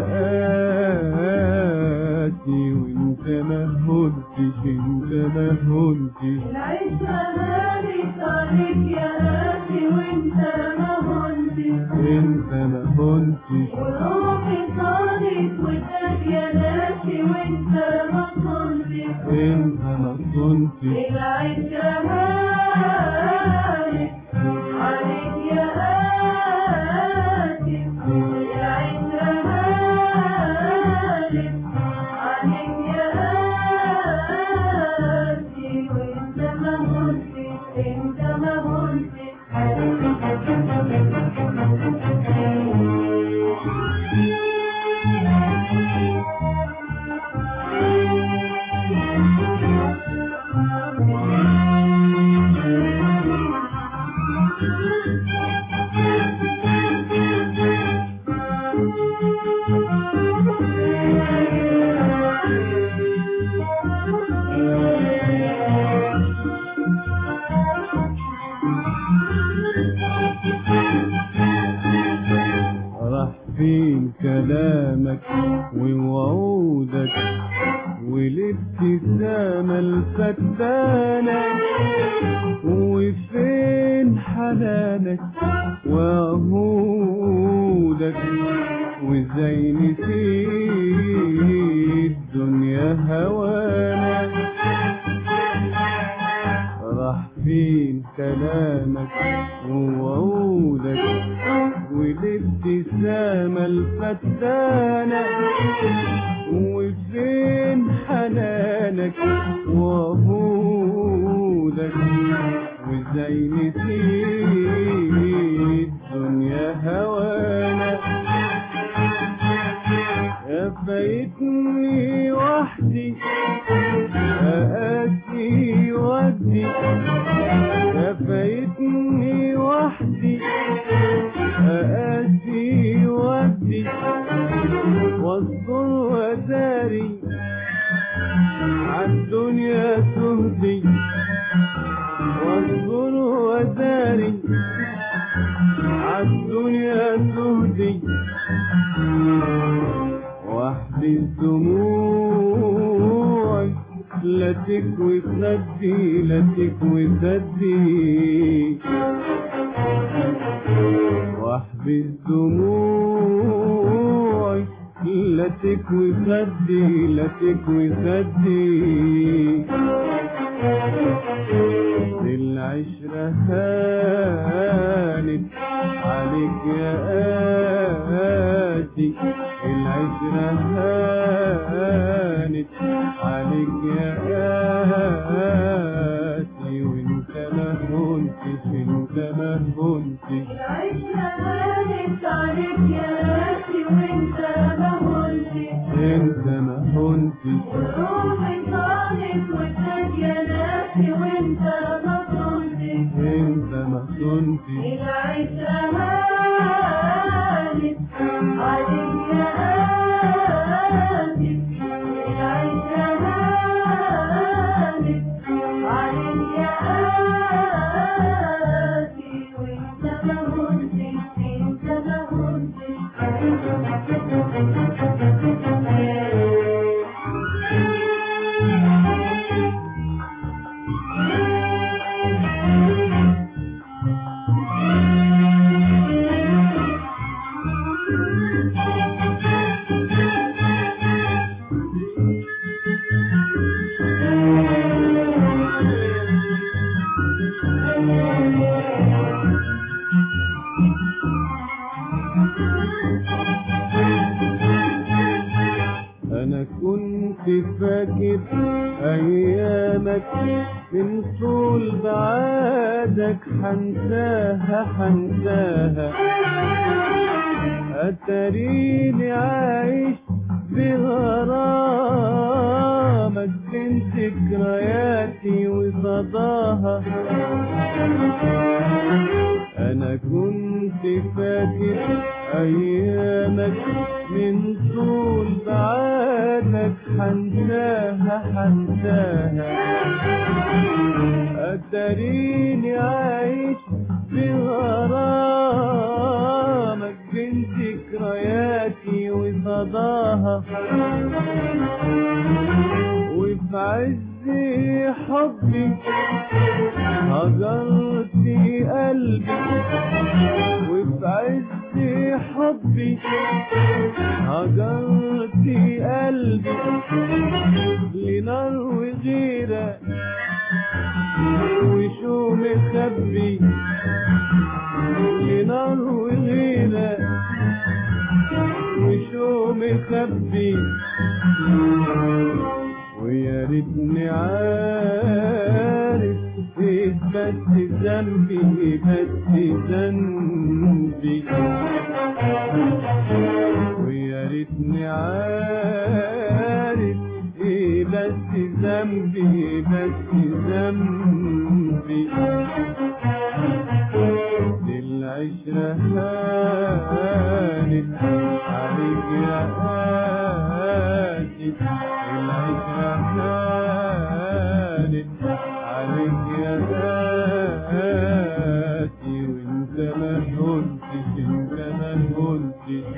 قاسي وانت ما هنتش انت ما هنتش العشرة هانت عليك يا قاسي وانت ما هنتش انت ما هنتش وروحي صادق ودك يا ناسي وانت ما صنتش انت ما صنتش العشرة هانت عليك يا قاسي العشرة هانت عليك يا قاسي وانت ما هنتش انت ما راح فين كلامك ووعودك والابتسامة الفتانة وفين حنانك وعهودك وازاي نسيت دنيا هوانا راح فين كلامك ووعودك والابتسامة الفتانة وفين حنانك وهودك وازاي نسيت دنيا هوانا يا فايتني وحدي أقاسي ودي يا فايتني وحدي أقاسي ودي واصبر وداري عالدنيا تهدي واصبر وداري عالدنيا تهدي واحبس دموعي لا تكوي خدي لا تكوي خدي واحبس دموعي لا تكوي خدي لا تكوي خدي العشرة هانت عليك يا قاسي العشرة هانت عليك يا قاسي وانت ما كنتش انت ما كنتش انت ما كنتش انت ما كنتش انا كنت فاكر ايامك من طول بعادك حنساها حنساها اتريني عايش بغرامك بين ذكرياتي وصداها انا كنت فاكر ايامك من طول بعادك حنساها حنساها اتريني عايش بغرامك بين ذكرياتي وصداها وفي عز حبي هجرت قلبي وفي عز حبي هجرت قلبي لنار وغيرة وشو مخبي لنار وغيرة وشو مخبي ويا ريتني عارف ايه بس ذنبي إيه بس ذنبي ويا ريتني عارف ايه بس ذنبي إيه بس ذنبي دي العشرة هانت عليك يا قاسي العشرة هانت عليك يا قاسي وانت ما كنتش انت ما كنتش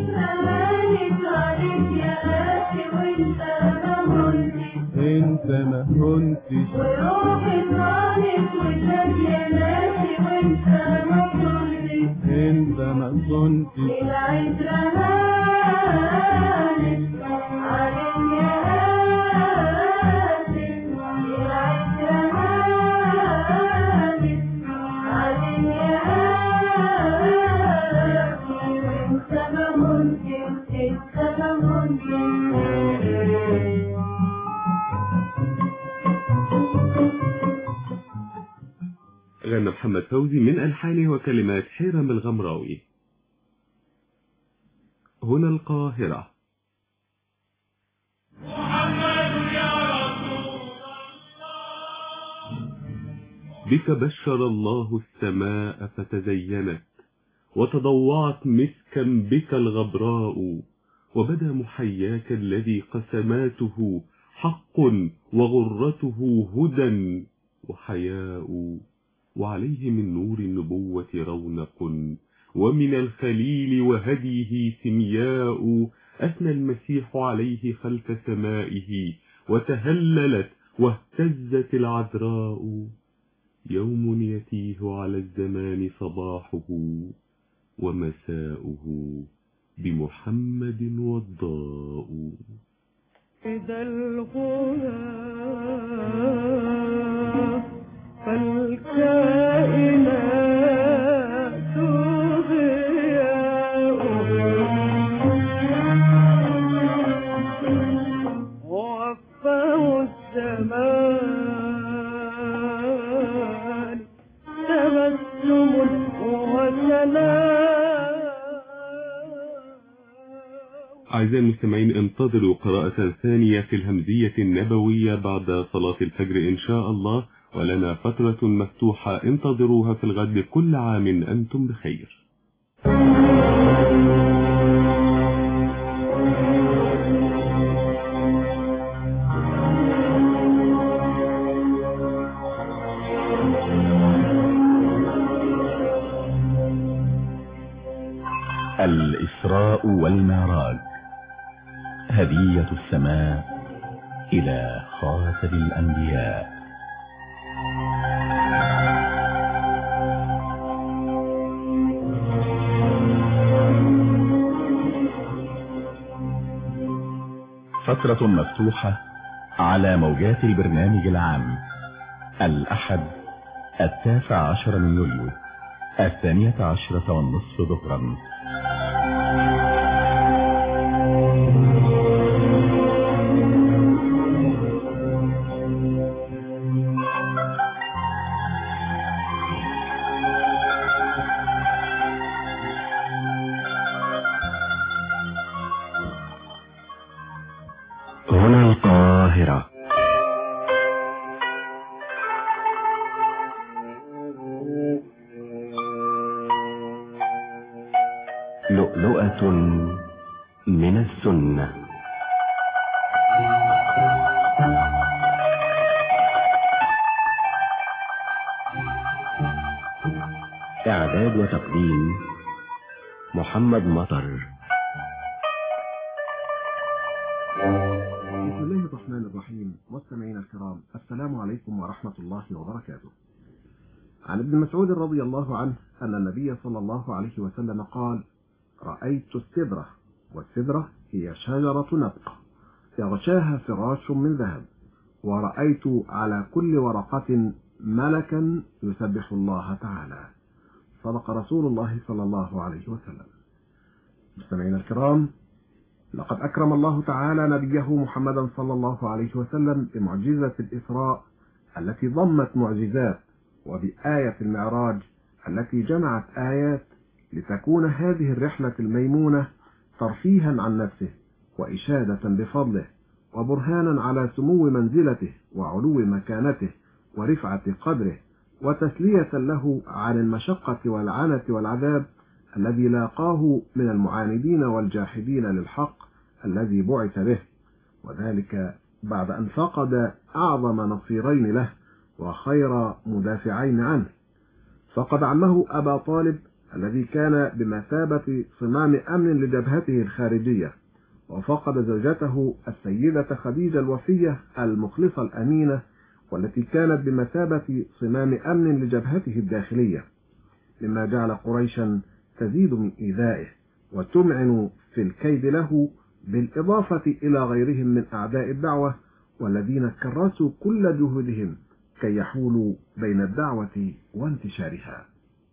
انت ما كنتش انت ما كنتش غنى محمد فوزي من ألحانه وكلمات حيرم الغمراوي هنا القاهرة بك بشر الله السماء فتزينت وتضوعت مسكا بك الغبراء وبدا محياك الذي قسماته حق وغرته هدى وحياء وعليه من نور النبوة رونق ومن الخليل وهديه سمياء أثنى المسيح عليه خلف سمائه وتهللت واهتزت العذراء يوم يتيه على الزمان صباحه ومساؤه بمحمد وضاء إذا الغنى فالكائنات ضياء وفاه الزمان تبسم وسلام أعزائي المستمعين انتظروا قراءة ثانية في الهمزية النبوية بعد صلاة الفجر إن شاء الله ولنا فترة مفتوحة انتظروها في الغد كل عام أنتم بخير الإسراء والمعراج هدية السماء إلى خاتم الأنبياء فترة مفتوحة على موجات البرنامج العام الأحد التاسع عشر من يوليو الثانية عشرة والنصف ظهرا هنا القاهرة لؤلؤة من السنة إعداد وتقديم محمد مطر بسم الله الرحمن الرحيم مستمعينا الكرام السلام عليكم ورحمة الله وبركاته عن ابن مسعود رضي الله عنه أن النبي صلى الله عليه وسلم قال رأيت السدرة والسدرة هي شجرة نبق يغشاها فراش من ذهب ورأيت على كل ورقة ملكا يسبح الله تعالى صدق رسول الله صلى الله عليه وسلم مستمعينا الكرام لقد أكرم الله تعالى نبيه محمدا صلى الله عليه وسلم بمعجزة الإسراء التي ضمت معجزات وبآية المعراج التي جمعت آيات لتكون هذه الرحلة الميمونة ترفيها عن نفسه وإشادة بفضله وبرهانا على سمو منزلته وعلو مكانته ورفعة قدره وتسلية له عن المشقة والعنة والعذاب الذي لاقاه من المعاندين والجاحدين للحق الذي بعث به وذلك بعد أن فقد أعظم نصيرين له وخير مدافعين عنه فقد عمه أبا طالب الذي كان بمثابة صمام أمن لجبهته الخارجية وفقد زوجته السيدة خديجة الوفية المخلصة الأمينة والتي كانت بمثابة صمام أمن لجبهته الداخلية مما جعل قريشا تزيد من إيذائه وتمعن في الكيد له بالإضافة إلى غيرهم من أعداء الدعوة والذين كرسوا كل جهودهم كي يحولوا بين الدعوة وانتشارها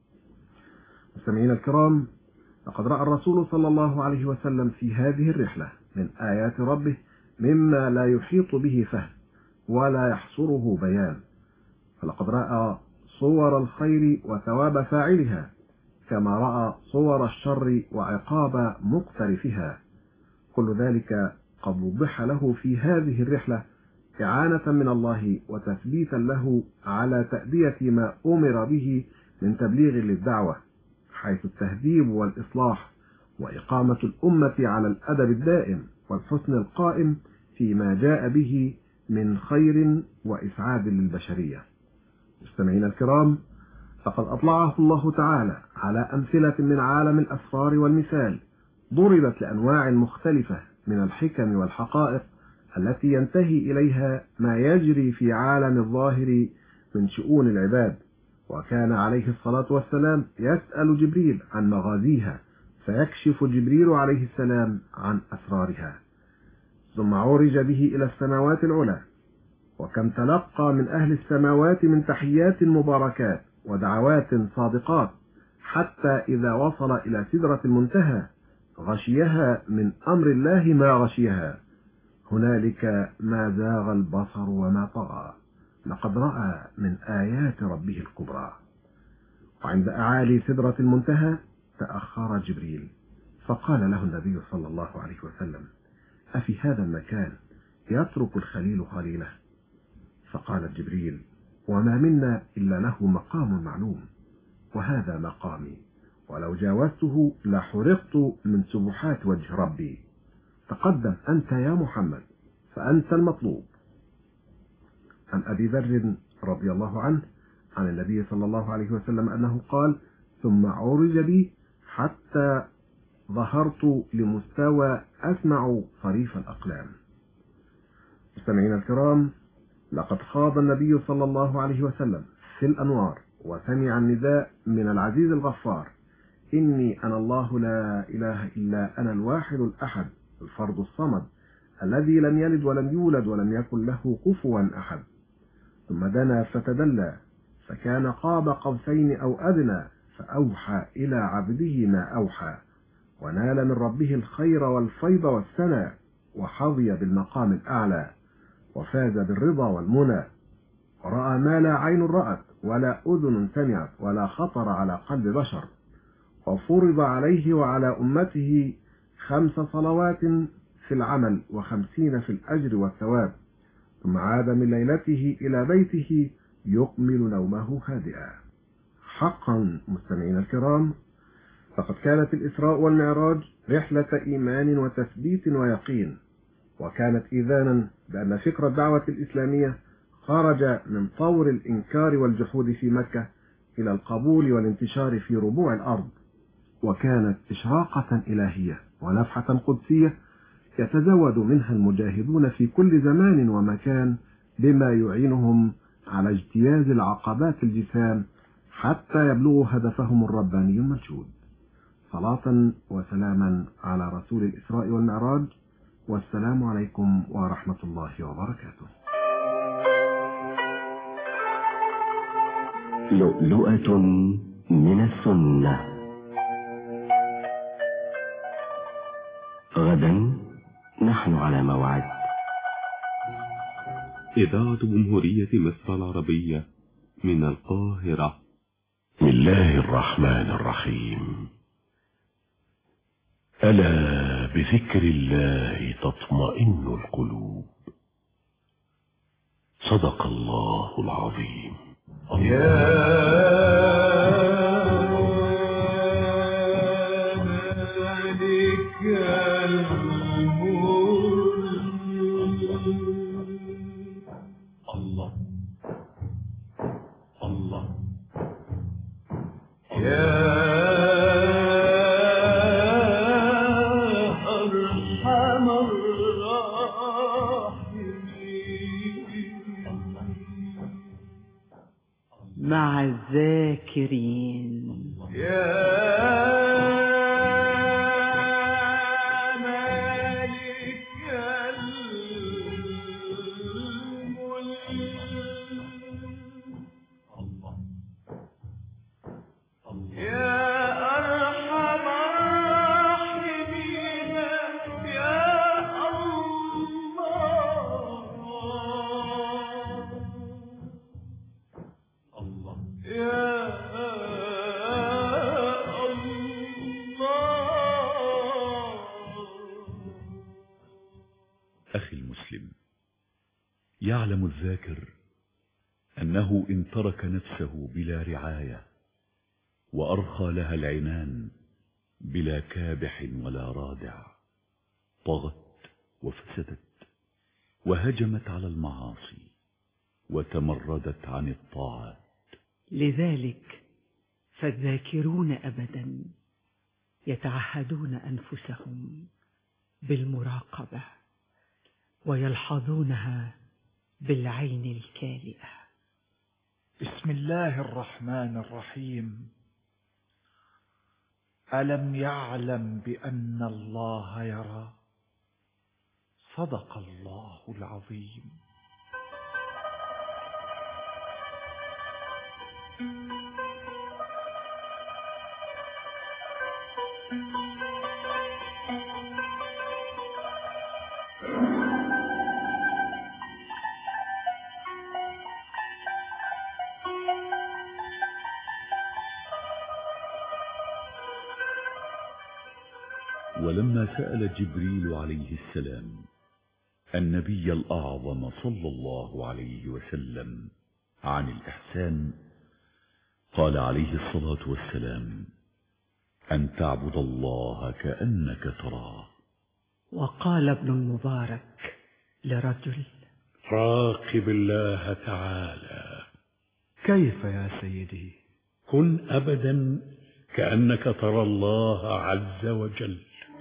مستمعينا الكرام لقد رأى الرسول صلى الله عليه وسلم في هذه الرحلة من آيات ربه مما لا يحيط به فهم ولا يحصره بيان فلقد رأى صور الخير وثواب فاعلها كما رأى صور الشر وعقاب مقترفها كل ذلك قد وضح له في هذه الرحلة إعانة من الله وتثبيتا له على تأدية ما أمر به من تبليغ للدعوة حيث التهذيب والإصلاح وإقامة الأمة على الأدب الدائم والحسن القائم فيما جاء به من خير وإسعاد للبشرية مستمعينا الكرام فقد أطلعه الله تعالى على أمثلة من عالم الأسرار والمثال ضربت لأنواع مختلفة من الحكم والحقائق التي ينتهي إليها ما يجري في عالم الظاهر من شؤون العباد وكان عليه الصلاة والسلام يسأل جبريل عن مغازيها فيكشف جبريل عليه السلام عن أسرارها ثم عرج به إلى السماوات العلى وكم تلقى من أهل السماوات من تحيات مباركات ودعوات صادقات حتى إذا وصل إلى سدرة المنتهى غشيها من أمر الله ما غشيها هنالك ما زاغ البصر وما طغى لقد رأى من آيات ربه الكبرى وعند أعالي سدرة المنتهى تأخر جبريل فقال له النبي صلى الله عليه وسلم أفي هذا المكان يترك الخليل خليله فقال جبريل وما منا إلا له مقام معلوم وهذا مقامي ولو جاوزته لحرقت من سبحات وجه ربي تقدم أنت يا محمد فأنت المطلوب عن أبي ذر رضي الله عنه عن النبي صلى الله عليه وسلم أنه قال ثم عرج بي حتى ظهرت لمستوى أسمع صريف الأقلام مستمعينا الكرام لقد خاض النبي صلى الله عليه وسلم في الأنوار وسمع النداء من العزيز الغفار إني أنا الله لا إله إلا أنا الواحد الأحد الفرد الصمد الذي لم يلد ولم يولد ولم يكن له كفوا أحد ثم دنا فتدلى فكان قاب قوسين أو أدنى فأوحى إلى عبده ما أوحى ونال من ربه الخير والفيض والسنى وحظي بالمقام الأعلى وفاز بالرضا والمنى ورأى ما لا عين رأت ولا أذن سمعت ولا خطر على قلب بشر وفرض عليه وعلى أمته خمس صلوات في العمل وخمسين في الأجر والثواب ثم عاد من ليلته إلى بيته يكمل نومه هادئا حقا مستمعينا الكرام فقد كانت الإسراء والمعراج رحلة إيمان وتثبيت ويقين وكانت إذانا بأن فكر الدعوة الإسلامية خرج من طور الإنكار والجحود في مكة إلى القبول والانتشار في ربوع الأرض وكانت إشراقة إلهية ونفحة قدسية يتزود منها المجاهدون في كل زمان ومكان بما يعينهم على اجتياز العقبات الجسام حتى يبلغوا هدفهم الرباني المنشود صلاة وسلاما على رسول الإسراء والمعراج والسلام عليكم ورحمة الله وبركاته لؤلؤة من السنة غدا نحن على موعد إذاعة جمهورية مصر العربية من القاهرة بسم الله الرحمن الرحيم ألا بذكر الله تطمئن القلوب صدق الله العظيم الله الله أرحم مع الذاكرين أخي المسلم يعلم الذاكر أنه إن ترك نفسه بلا رعاية وأرخى لها العنان بلا كابح ولا رادع طغت وفسدت وهجمت على المعاصي وتمردت عن الطاعات لذلك فالذاكرون أبدا يتعهدون أنفسهم بالمراقبة ويلحظونها بالعين الكالئة بسم الله الرحمن الرحيم ألم يعلم بأن الله يرى صدق الله العظيم ولما سأل جبريل عليه السلام النبي الأعظم صلى الله عليه وسلم عن الإحسان قال عليه الصلاة والسلام أن تعبد الله كأنك تراه وقال ابن المبارك لرجل راقب الله تعالى كيف يا سيدي كن أبدا كأنك ترى الله عز وجل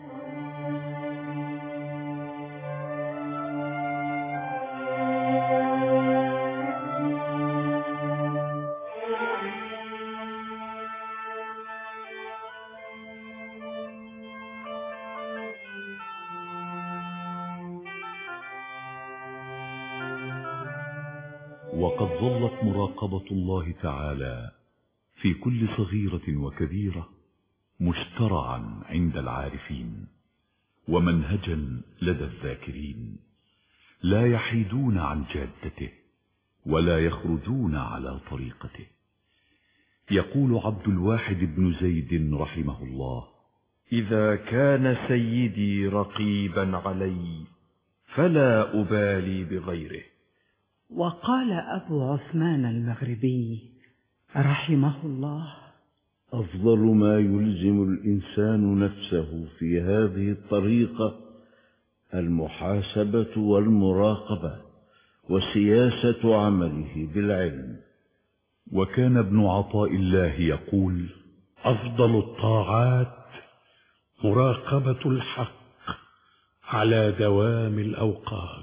وقد ظلت مراقبة الله تعالى في كل صغيرة وكبيرة مشترعا عند العارفين ومنهجا لدى الذاكرين لا يحيدون عن جادته ولا يخرجون على طريقته يقول عبد الواحد بن زيد رحمه الله إذا كان سيدي رقيبا علي فلا أبالي بغيره وقال أبو عثمان المغربي رحمه الله أفضل ما يلزم الإنسان نفسه في هذه الطريقة المحاسبة والمراقبة وسياسة عمله بالعلم وكان ابن عطاء الله يقول أفضل الطاعات مراقبة الحق على دوام الأوقات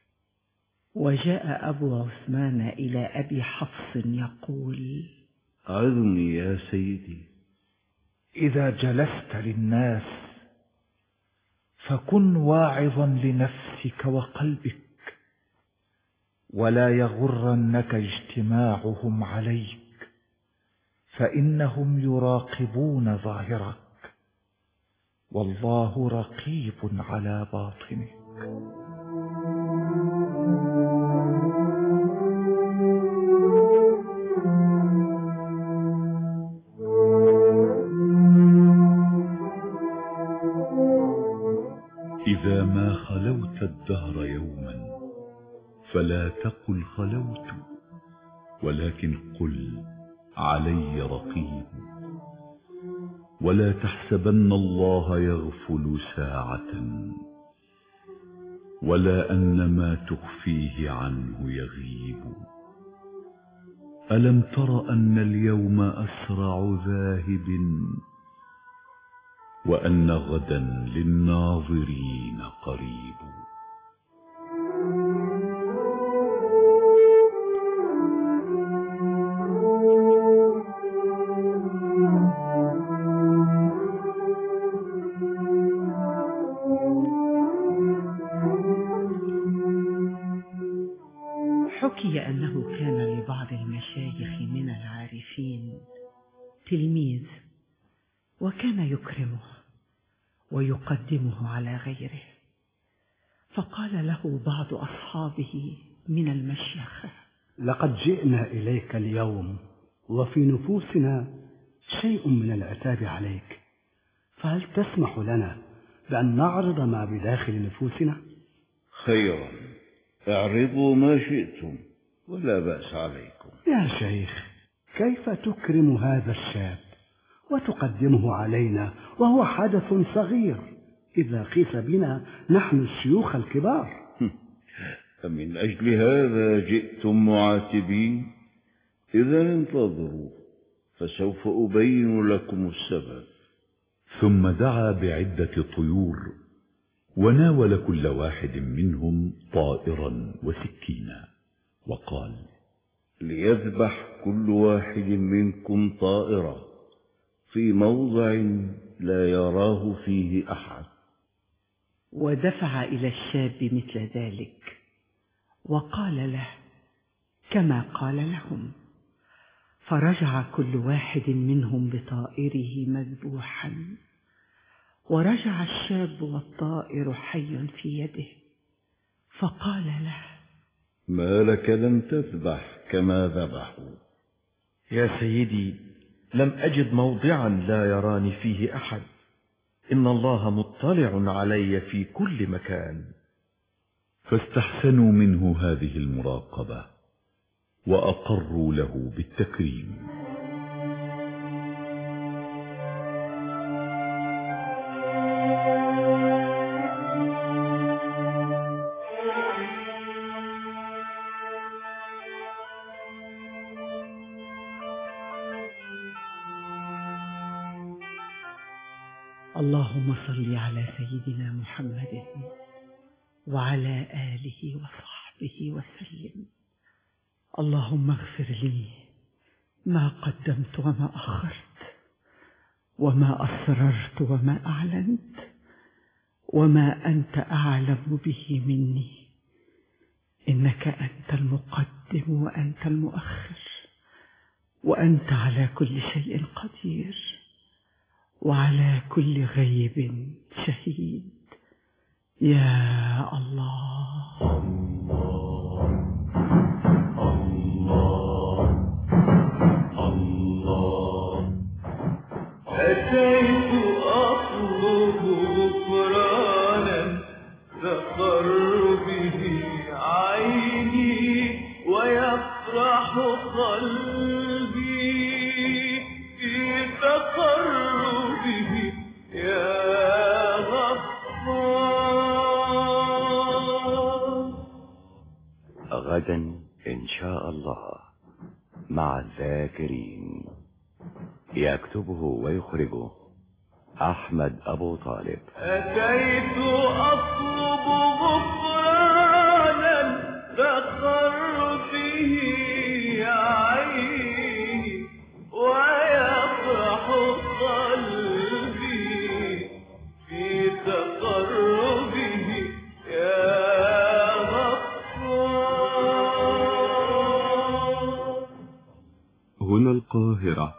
وجاء أبو عثمان إلى أبي حفص يقول أعذني يا سيدي إذا جلست للناس فكن واعظا لنفسك وقلبك ولا يغرنك اجتماعهم عليك فإنهم يراقبون ظاهرك والله رقيب على باطنك إذا ما خلوت الدهر يوما فلا تقل خلوت ولكن قل علي رقيب ولا تحسبن الله يغفل ساعة ولا أن ما تخفيه عنه يغيب ألم تر أن اليوم أسرع ذاهب وأن غدا للناظرين قريب حكي أنه كان لبعض المشايخ من العارفين تلميذ وكان يكرمه ويقدمه على غيره فقال له بعض أصحابه من المشيخة لقد جئنا إليك اليوم وفي نفوسنا شيء من العتاب عليك فهل تسمح لنا بأن نعرض ما بداخل نفوسنا خيرا اعرضوا ما شئتم ولا بأس عليكم يا شيخ كيف تكرم هذا الشاب وتقدمه علينا وهو حدث صغير إذا قيس بنا نحن الشيوخ الكبار فمن أجل هذا جئتم معاتبين إذا انتظروا فسوف أبين لكم السبب ثم دعا بعدة طيور وناول كل واحد منهم طائرا وسكينا وقال ليذبح كل واحد منكم طائرة في موضع لا يراه فيه أحد ودفع إلى الشاب مثل ذلك وقال له كما قال لهم فرجع كل واحد منهم بطائره مذبوحا ورجع الشاب والطائر حي في يده فقال له ما لك لم تذبح كما ذبحوا يا سيدي لم أجد موضعا لا يراني فيه أحد إن الله مطلع علي في كل مكان فاستحسنوا منه هذه المراقبة وأقروا له بالتكريم اللهم صل على سيدنا محمد وعلى آله وصحبه وسلم اللهم اغفر لي ما قدمت وما أخرت وما أسررت وما أعلنت وما أنت أعلم به مني إنك أنت المقدم وأنت المؤخر وأنت على كل شيء قدير وعلى كل غيب شهيد يا الله أتيت أطلب غفرانا تقر به عيني ويفرح قلبي في تقربه يا غفار غدا إن شاء الله مع الذاكرين يكتبه ويخرجه أحمد أبو طالب أتيت أطلب غفرانا تقر به عيني ويفرح قلبي في تقربه يا غفار هنا القاهرة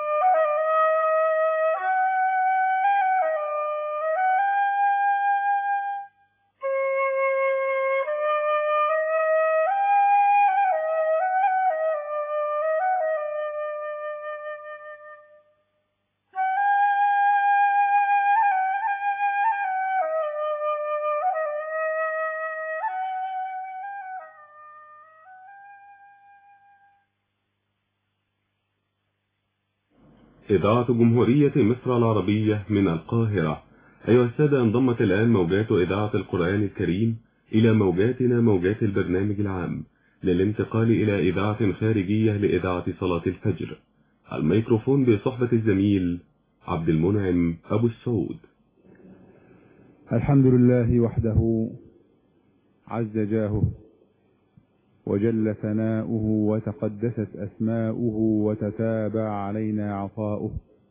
إذاعة جمهورية مصر العربية من القاهرة أيها السادة انضمت الآن موجات إذاعة القرآن الكريم إلى موجاتنا موجات البرنامج العام للانتقال إلى إذاعة خارجية لإذاعة صلاة الفجر الميكروفون بصحبة الزميل عبد المنعم أبو السعود الحمد لله وحده عز جاهه وجل ثناؤه وتقدست أسماؤه وتتابع علينا عطاؤه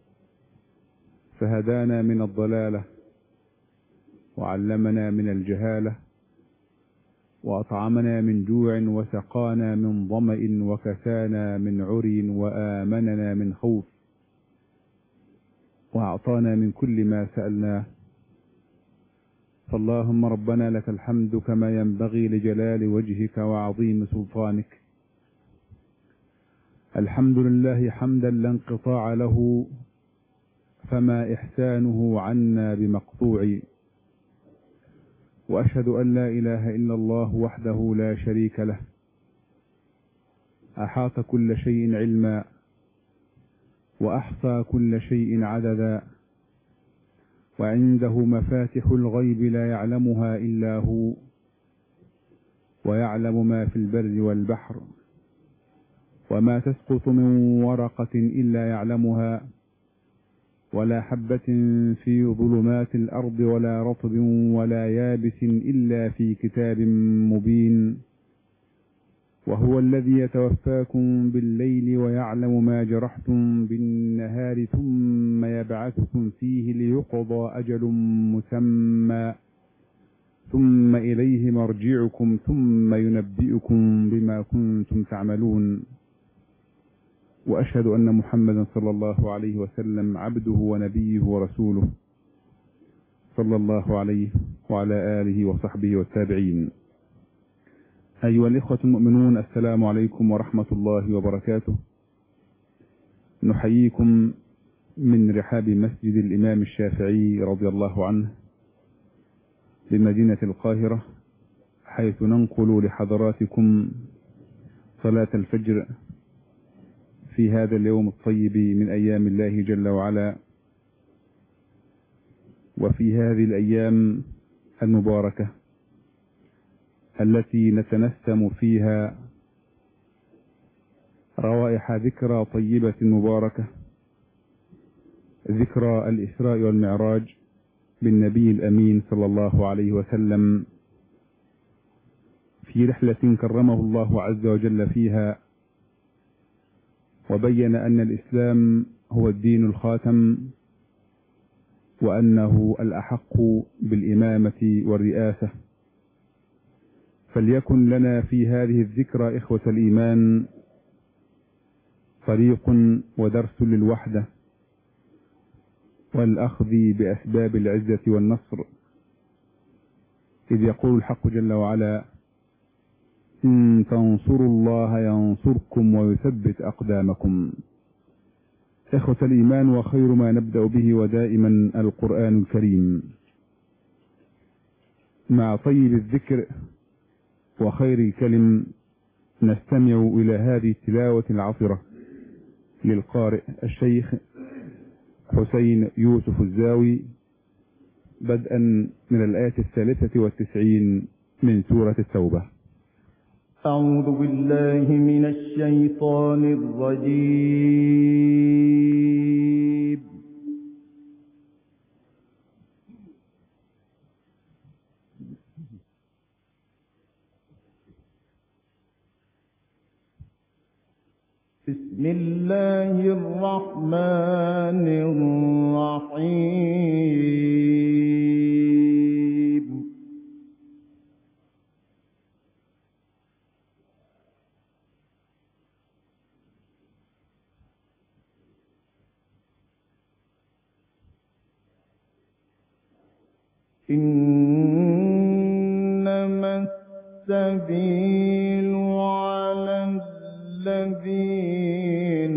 فهدانا من الضلالة وعلمنا من الجهالة وأطعمنا من جوع وسقانا من ظمأ وكسانا من عري وآمننا من خوف وأعطانا من كل ما سألناه فاللهم ربنا لك الحمد كما ينبغي لجلال وجهك وعظيم سلطانك الحمد لله حمدا لا انقطاع له فما إحسانه عنا بمقطوع وأشهد أن لا إله إلا الله وحده لا شريك له أحاط كل شيء علما وأحصى كل شيء عددا وعنده مفاتح الغيب لا يعلمها إلا هو ويعلم ما في البر والبحر وما تسقط من ورقة إلا يعلمها ولا حبة في ظلمات الأرض ولا رطب ولا يابس إلا في كتاب مبين وهو الذي يتوفاكم بالليل ويعلم ما جرحتم بالنهار ثم يبعثكم فيه ليقضى أجل مسمى ثم إليه مرجعكم ثم ينبئكم بما كنتم تعملون وأشهد أن محمدا صلى الله عليه وسلم عبده ونبيه ورسوله صلى الله عليه وعلى آله وصحبه والتابعين أيها الإخوة المؤمنون السلام عليكم ورحمة الله وبركاته نحييكم من رحاب مسجد الإمام الشافعي رضي الله عنه بمدينة القاهرة حيث ننقل لحضراتكم صلاة الفجر في هذا اليوم الطيب من أيام الله جل وعلا وفي هذه الأيام المباركة التي نتنسم فيها روائح ذكرى طيبة مباركة ذكرى الإسراء والمعراج بالنبي الأمين صلى الله عليه وسلم في رحلة كرمه الله عز وجل فيها وبين أن الإسلام هو الدين الخاتم وأنه الأحق بالإمامة والرئاسة فليكن لنا في هذه الذكرى إخوة الإيمان طريق ودرس للوحدة والأخذ بأسباب العزة والنصر إذ يقول الحق جل وعلا إن تنصروا الله ينصركم ويثبت أقدامكم إخوة الإيمان وخير ما نبدأ به ودائما القرآن الكريم مع طيب الذكر وخير الكلم نستمع إلى هذه التلاوة العطرة للقارئ الشيخ حسين يوسف الزاوي بدءا من الآية الثالثة والتسعين من سورة التوبة أعوذ بالله من الشيطان الرجيم بسم الله الرحمن الرحيم إنما السبيل على الذين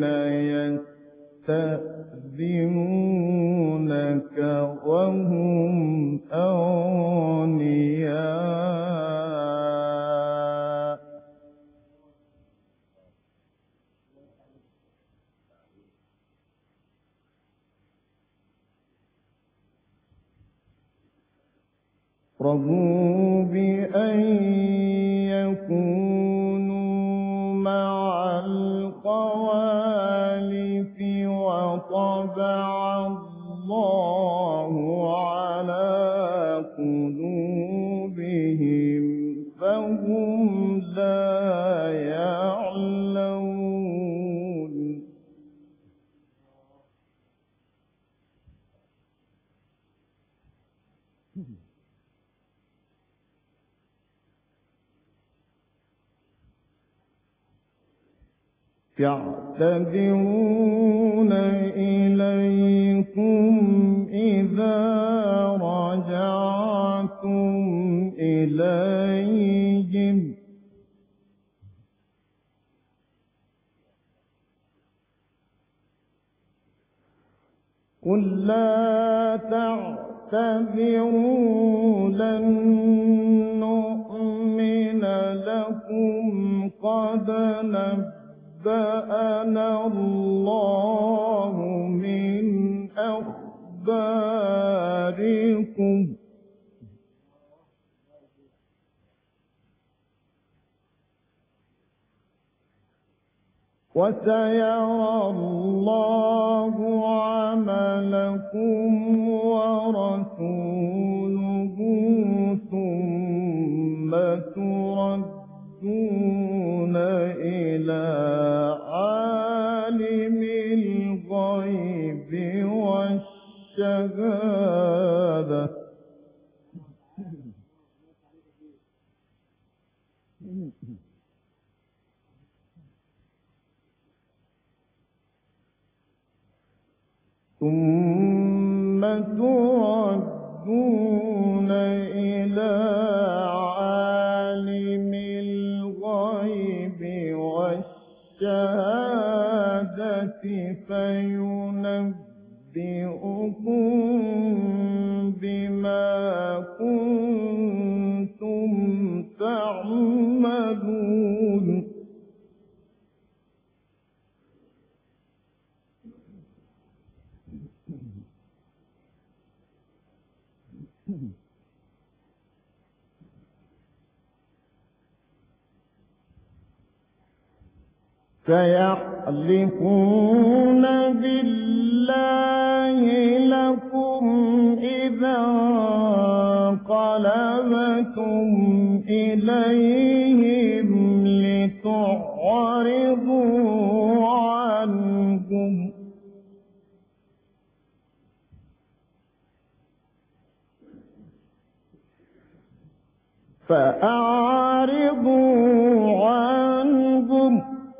يستأذنونك وهم أغنياء رضوا بأن يكونوا مع الخوالف وطبع الله على قلوبهم فهم لا يعلمون يعتذرون إليكم إذا رجعتم إليهم قل لا تعتذروا لن نؤمن لكم قد نبأنا الله من أخباركم وسيرى الله عملكم ورسوله ثم تردون إلى عالم الغيب والشهادة ثم تردون إلى عالم الغيب والشهادة فينبئكم بما كنتم تعملون سيحلفون بالله لكم إذا انقلبتم إليهم لتعرضوا عنهم فأعرضوا عنهم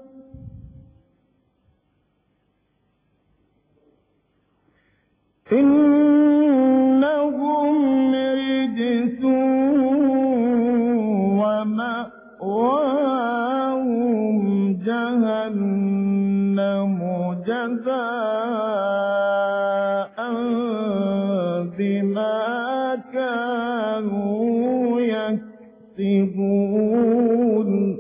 إنهم رجس ومأواهم جهنم جزاء بما كانوا يكسبون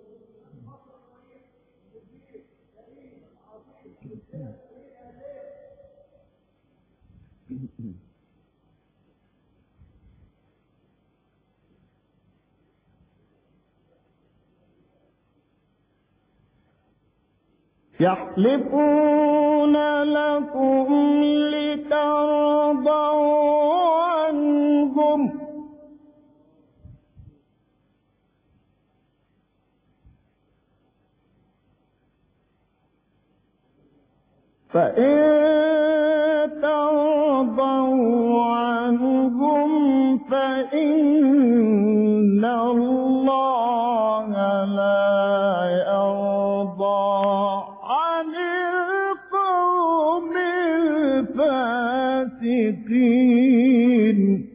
يحلفون لكم لترضوا عنهم فإن ترضوا عنهم فإن الله لا يرضى عن القوم الفاسقين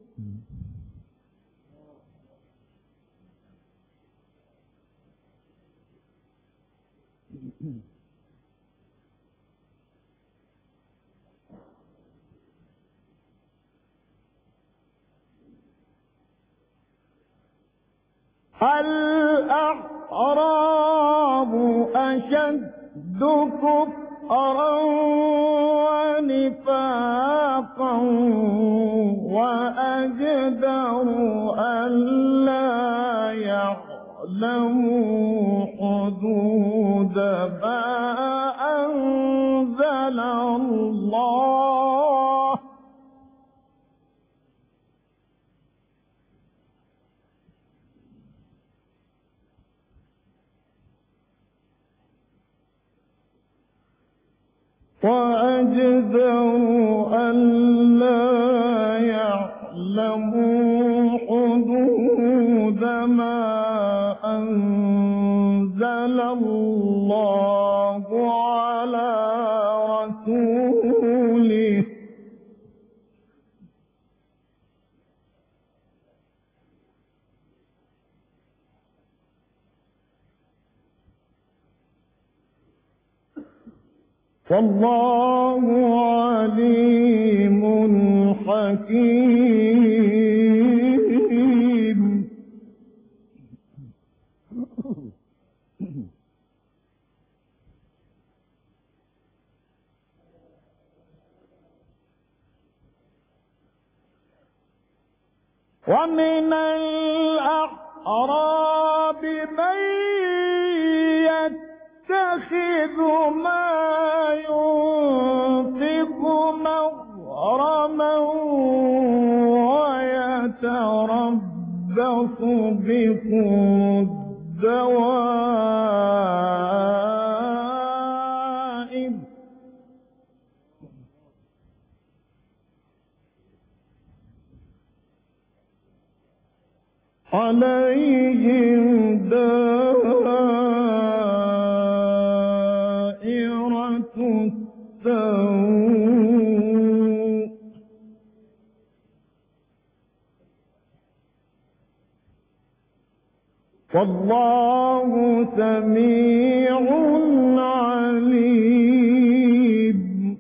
الأعراب أشد كفرا ونفاقا وأجدر ألا يعلموا حدود ما أنزل الله وأجدروا ألا يعلموا حدود ما أنزل الله على رسوله والله عليم حكيم ومن الأعراب من يتبع ويتخذ ما ينفق مغرما ويتربص بكم الدوائر عليهم دائرة السوء والله سميع عليم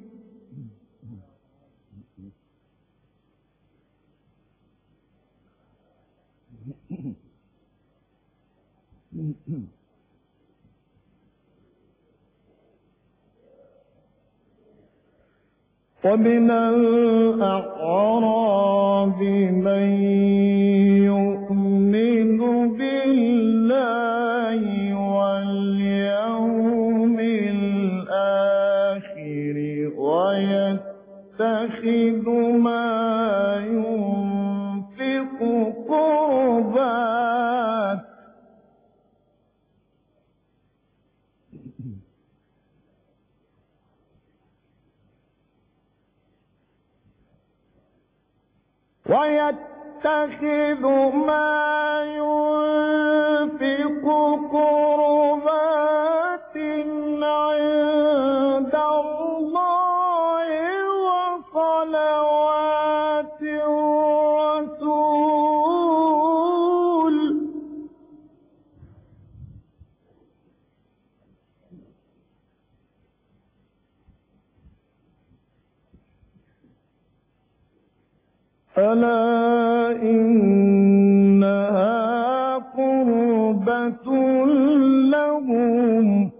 ومن الأعراب من يؤمن بالله واليوم الآخر ويتخذ ما ينفق قربات ويتخذ ما ينفق قربات عند الله وصلوات الرسول ألا إنها قربة لهم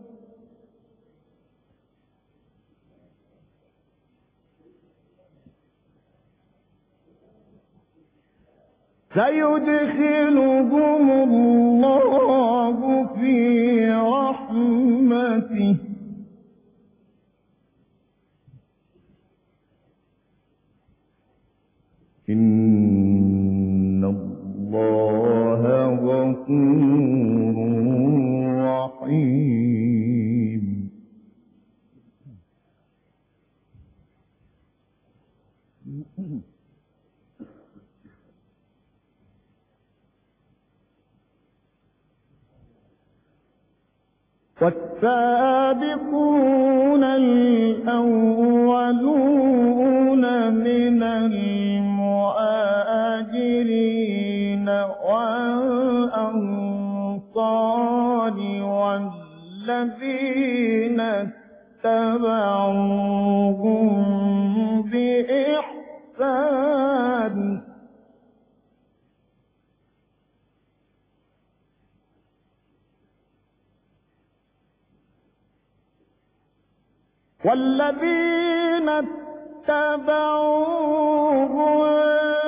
سيدخلهم الله في رحمته إن الله غفور رحيم والسابقون الأولون من المهاجرين والأنصار والذين اتبعوهم بإحسان والذين اتبعوهم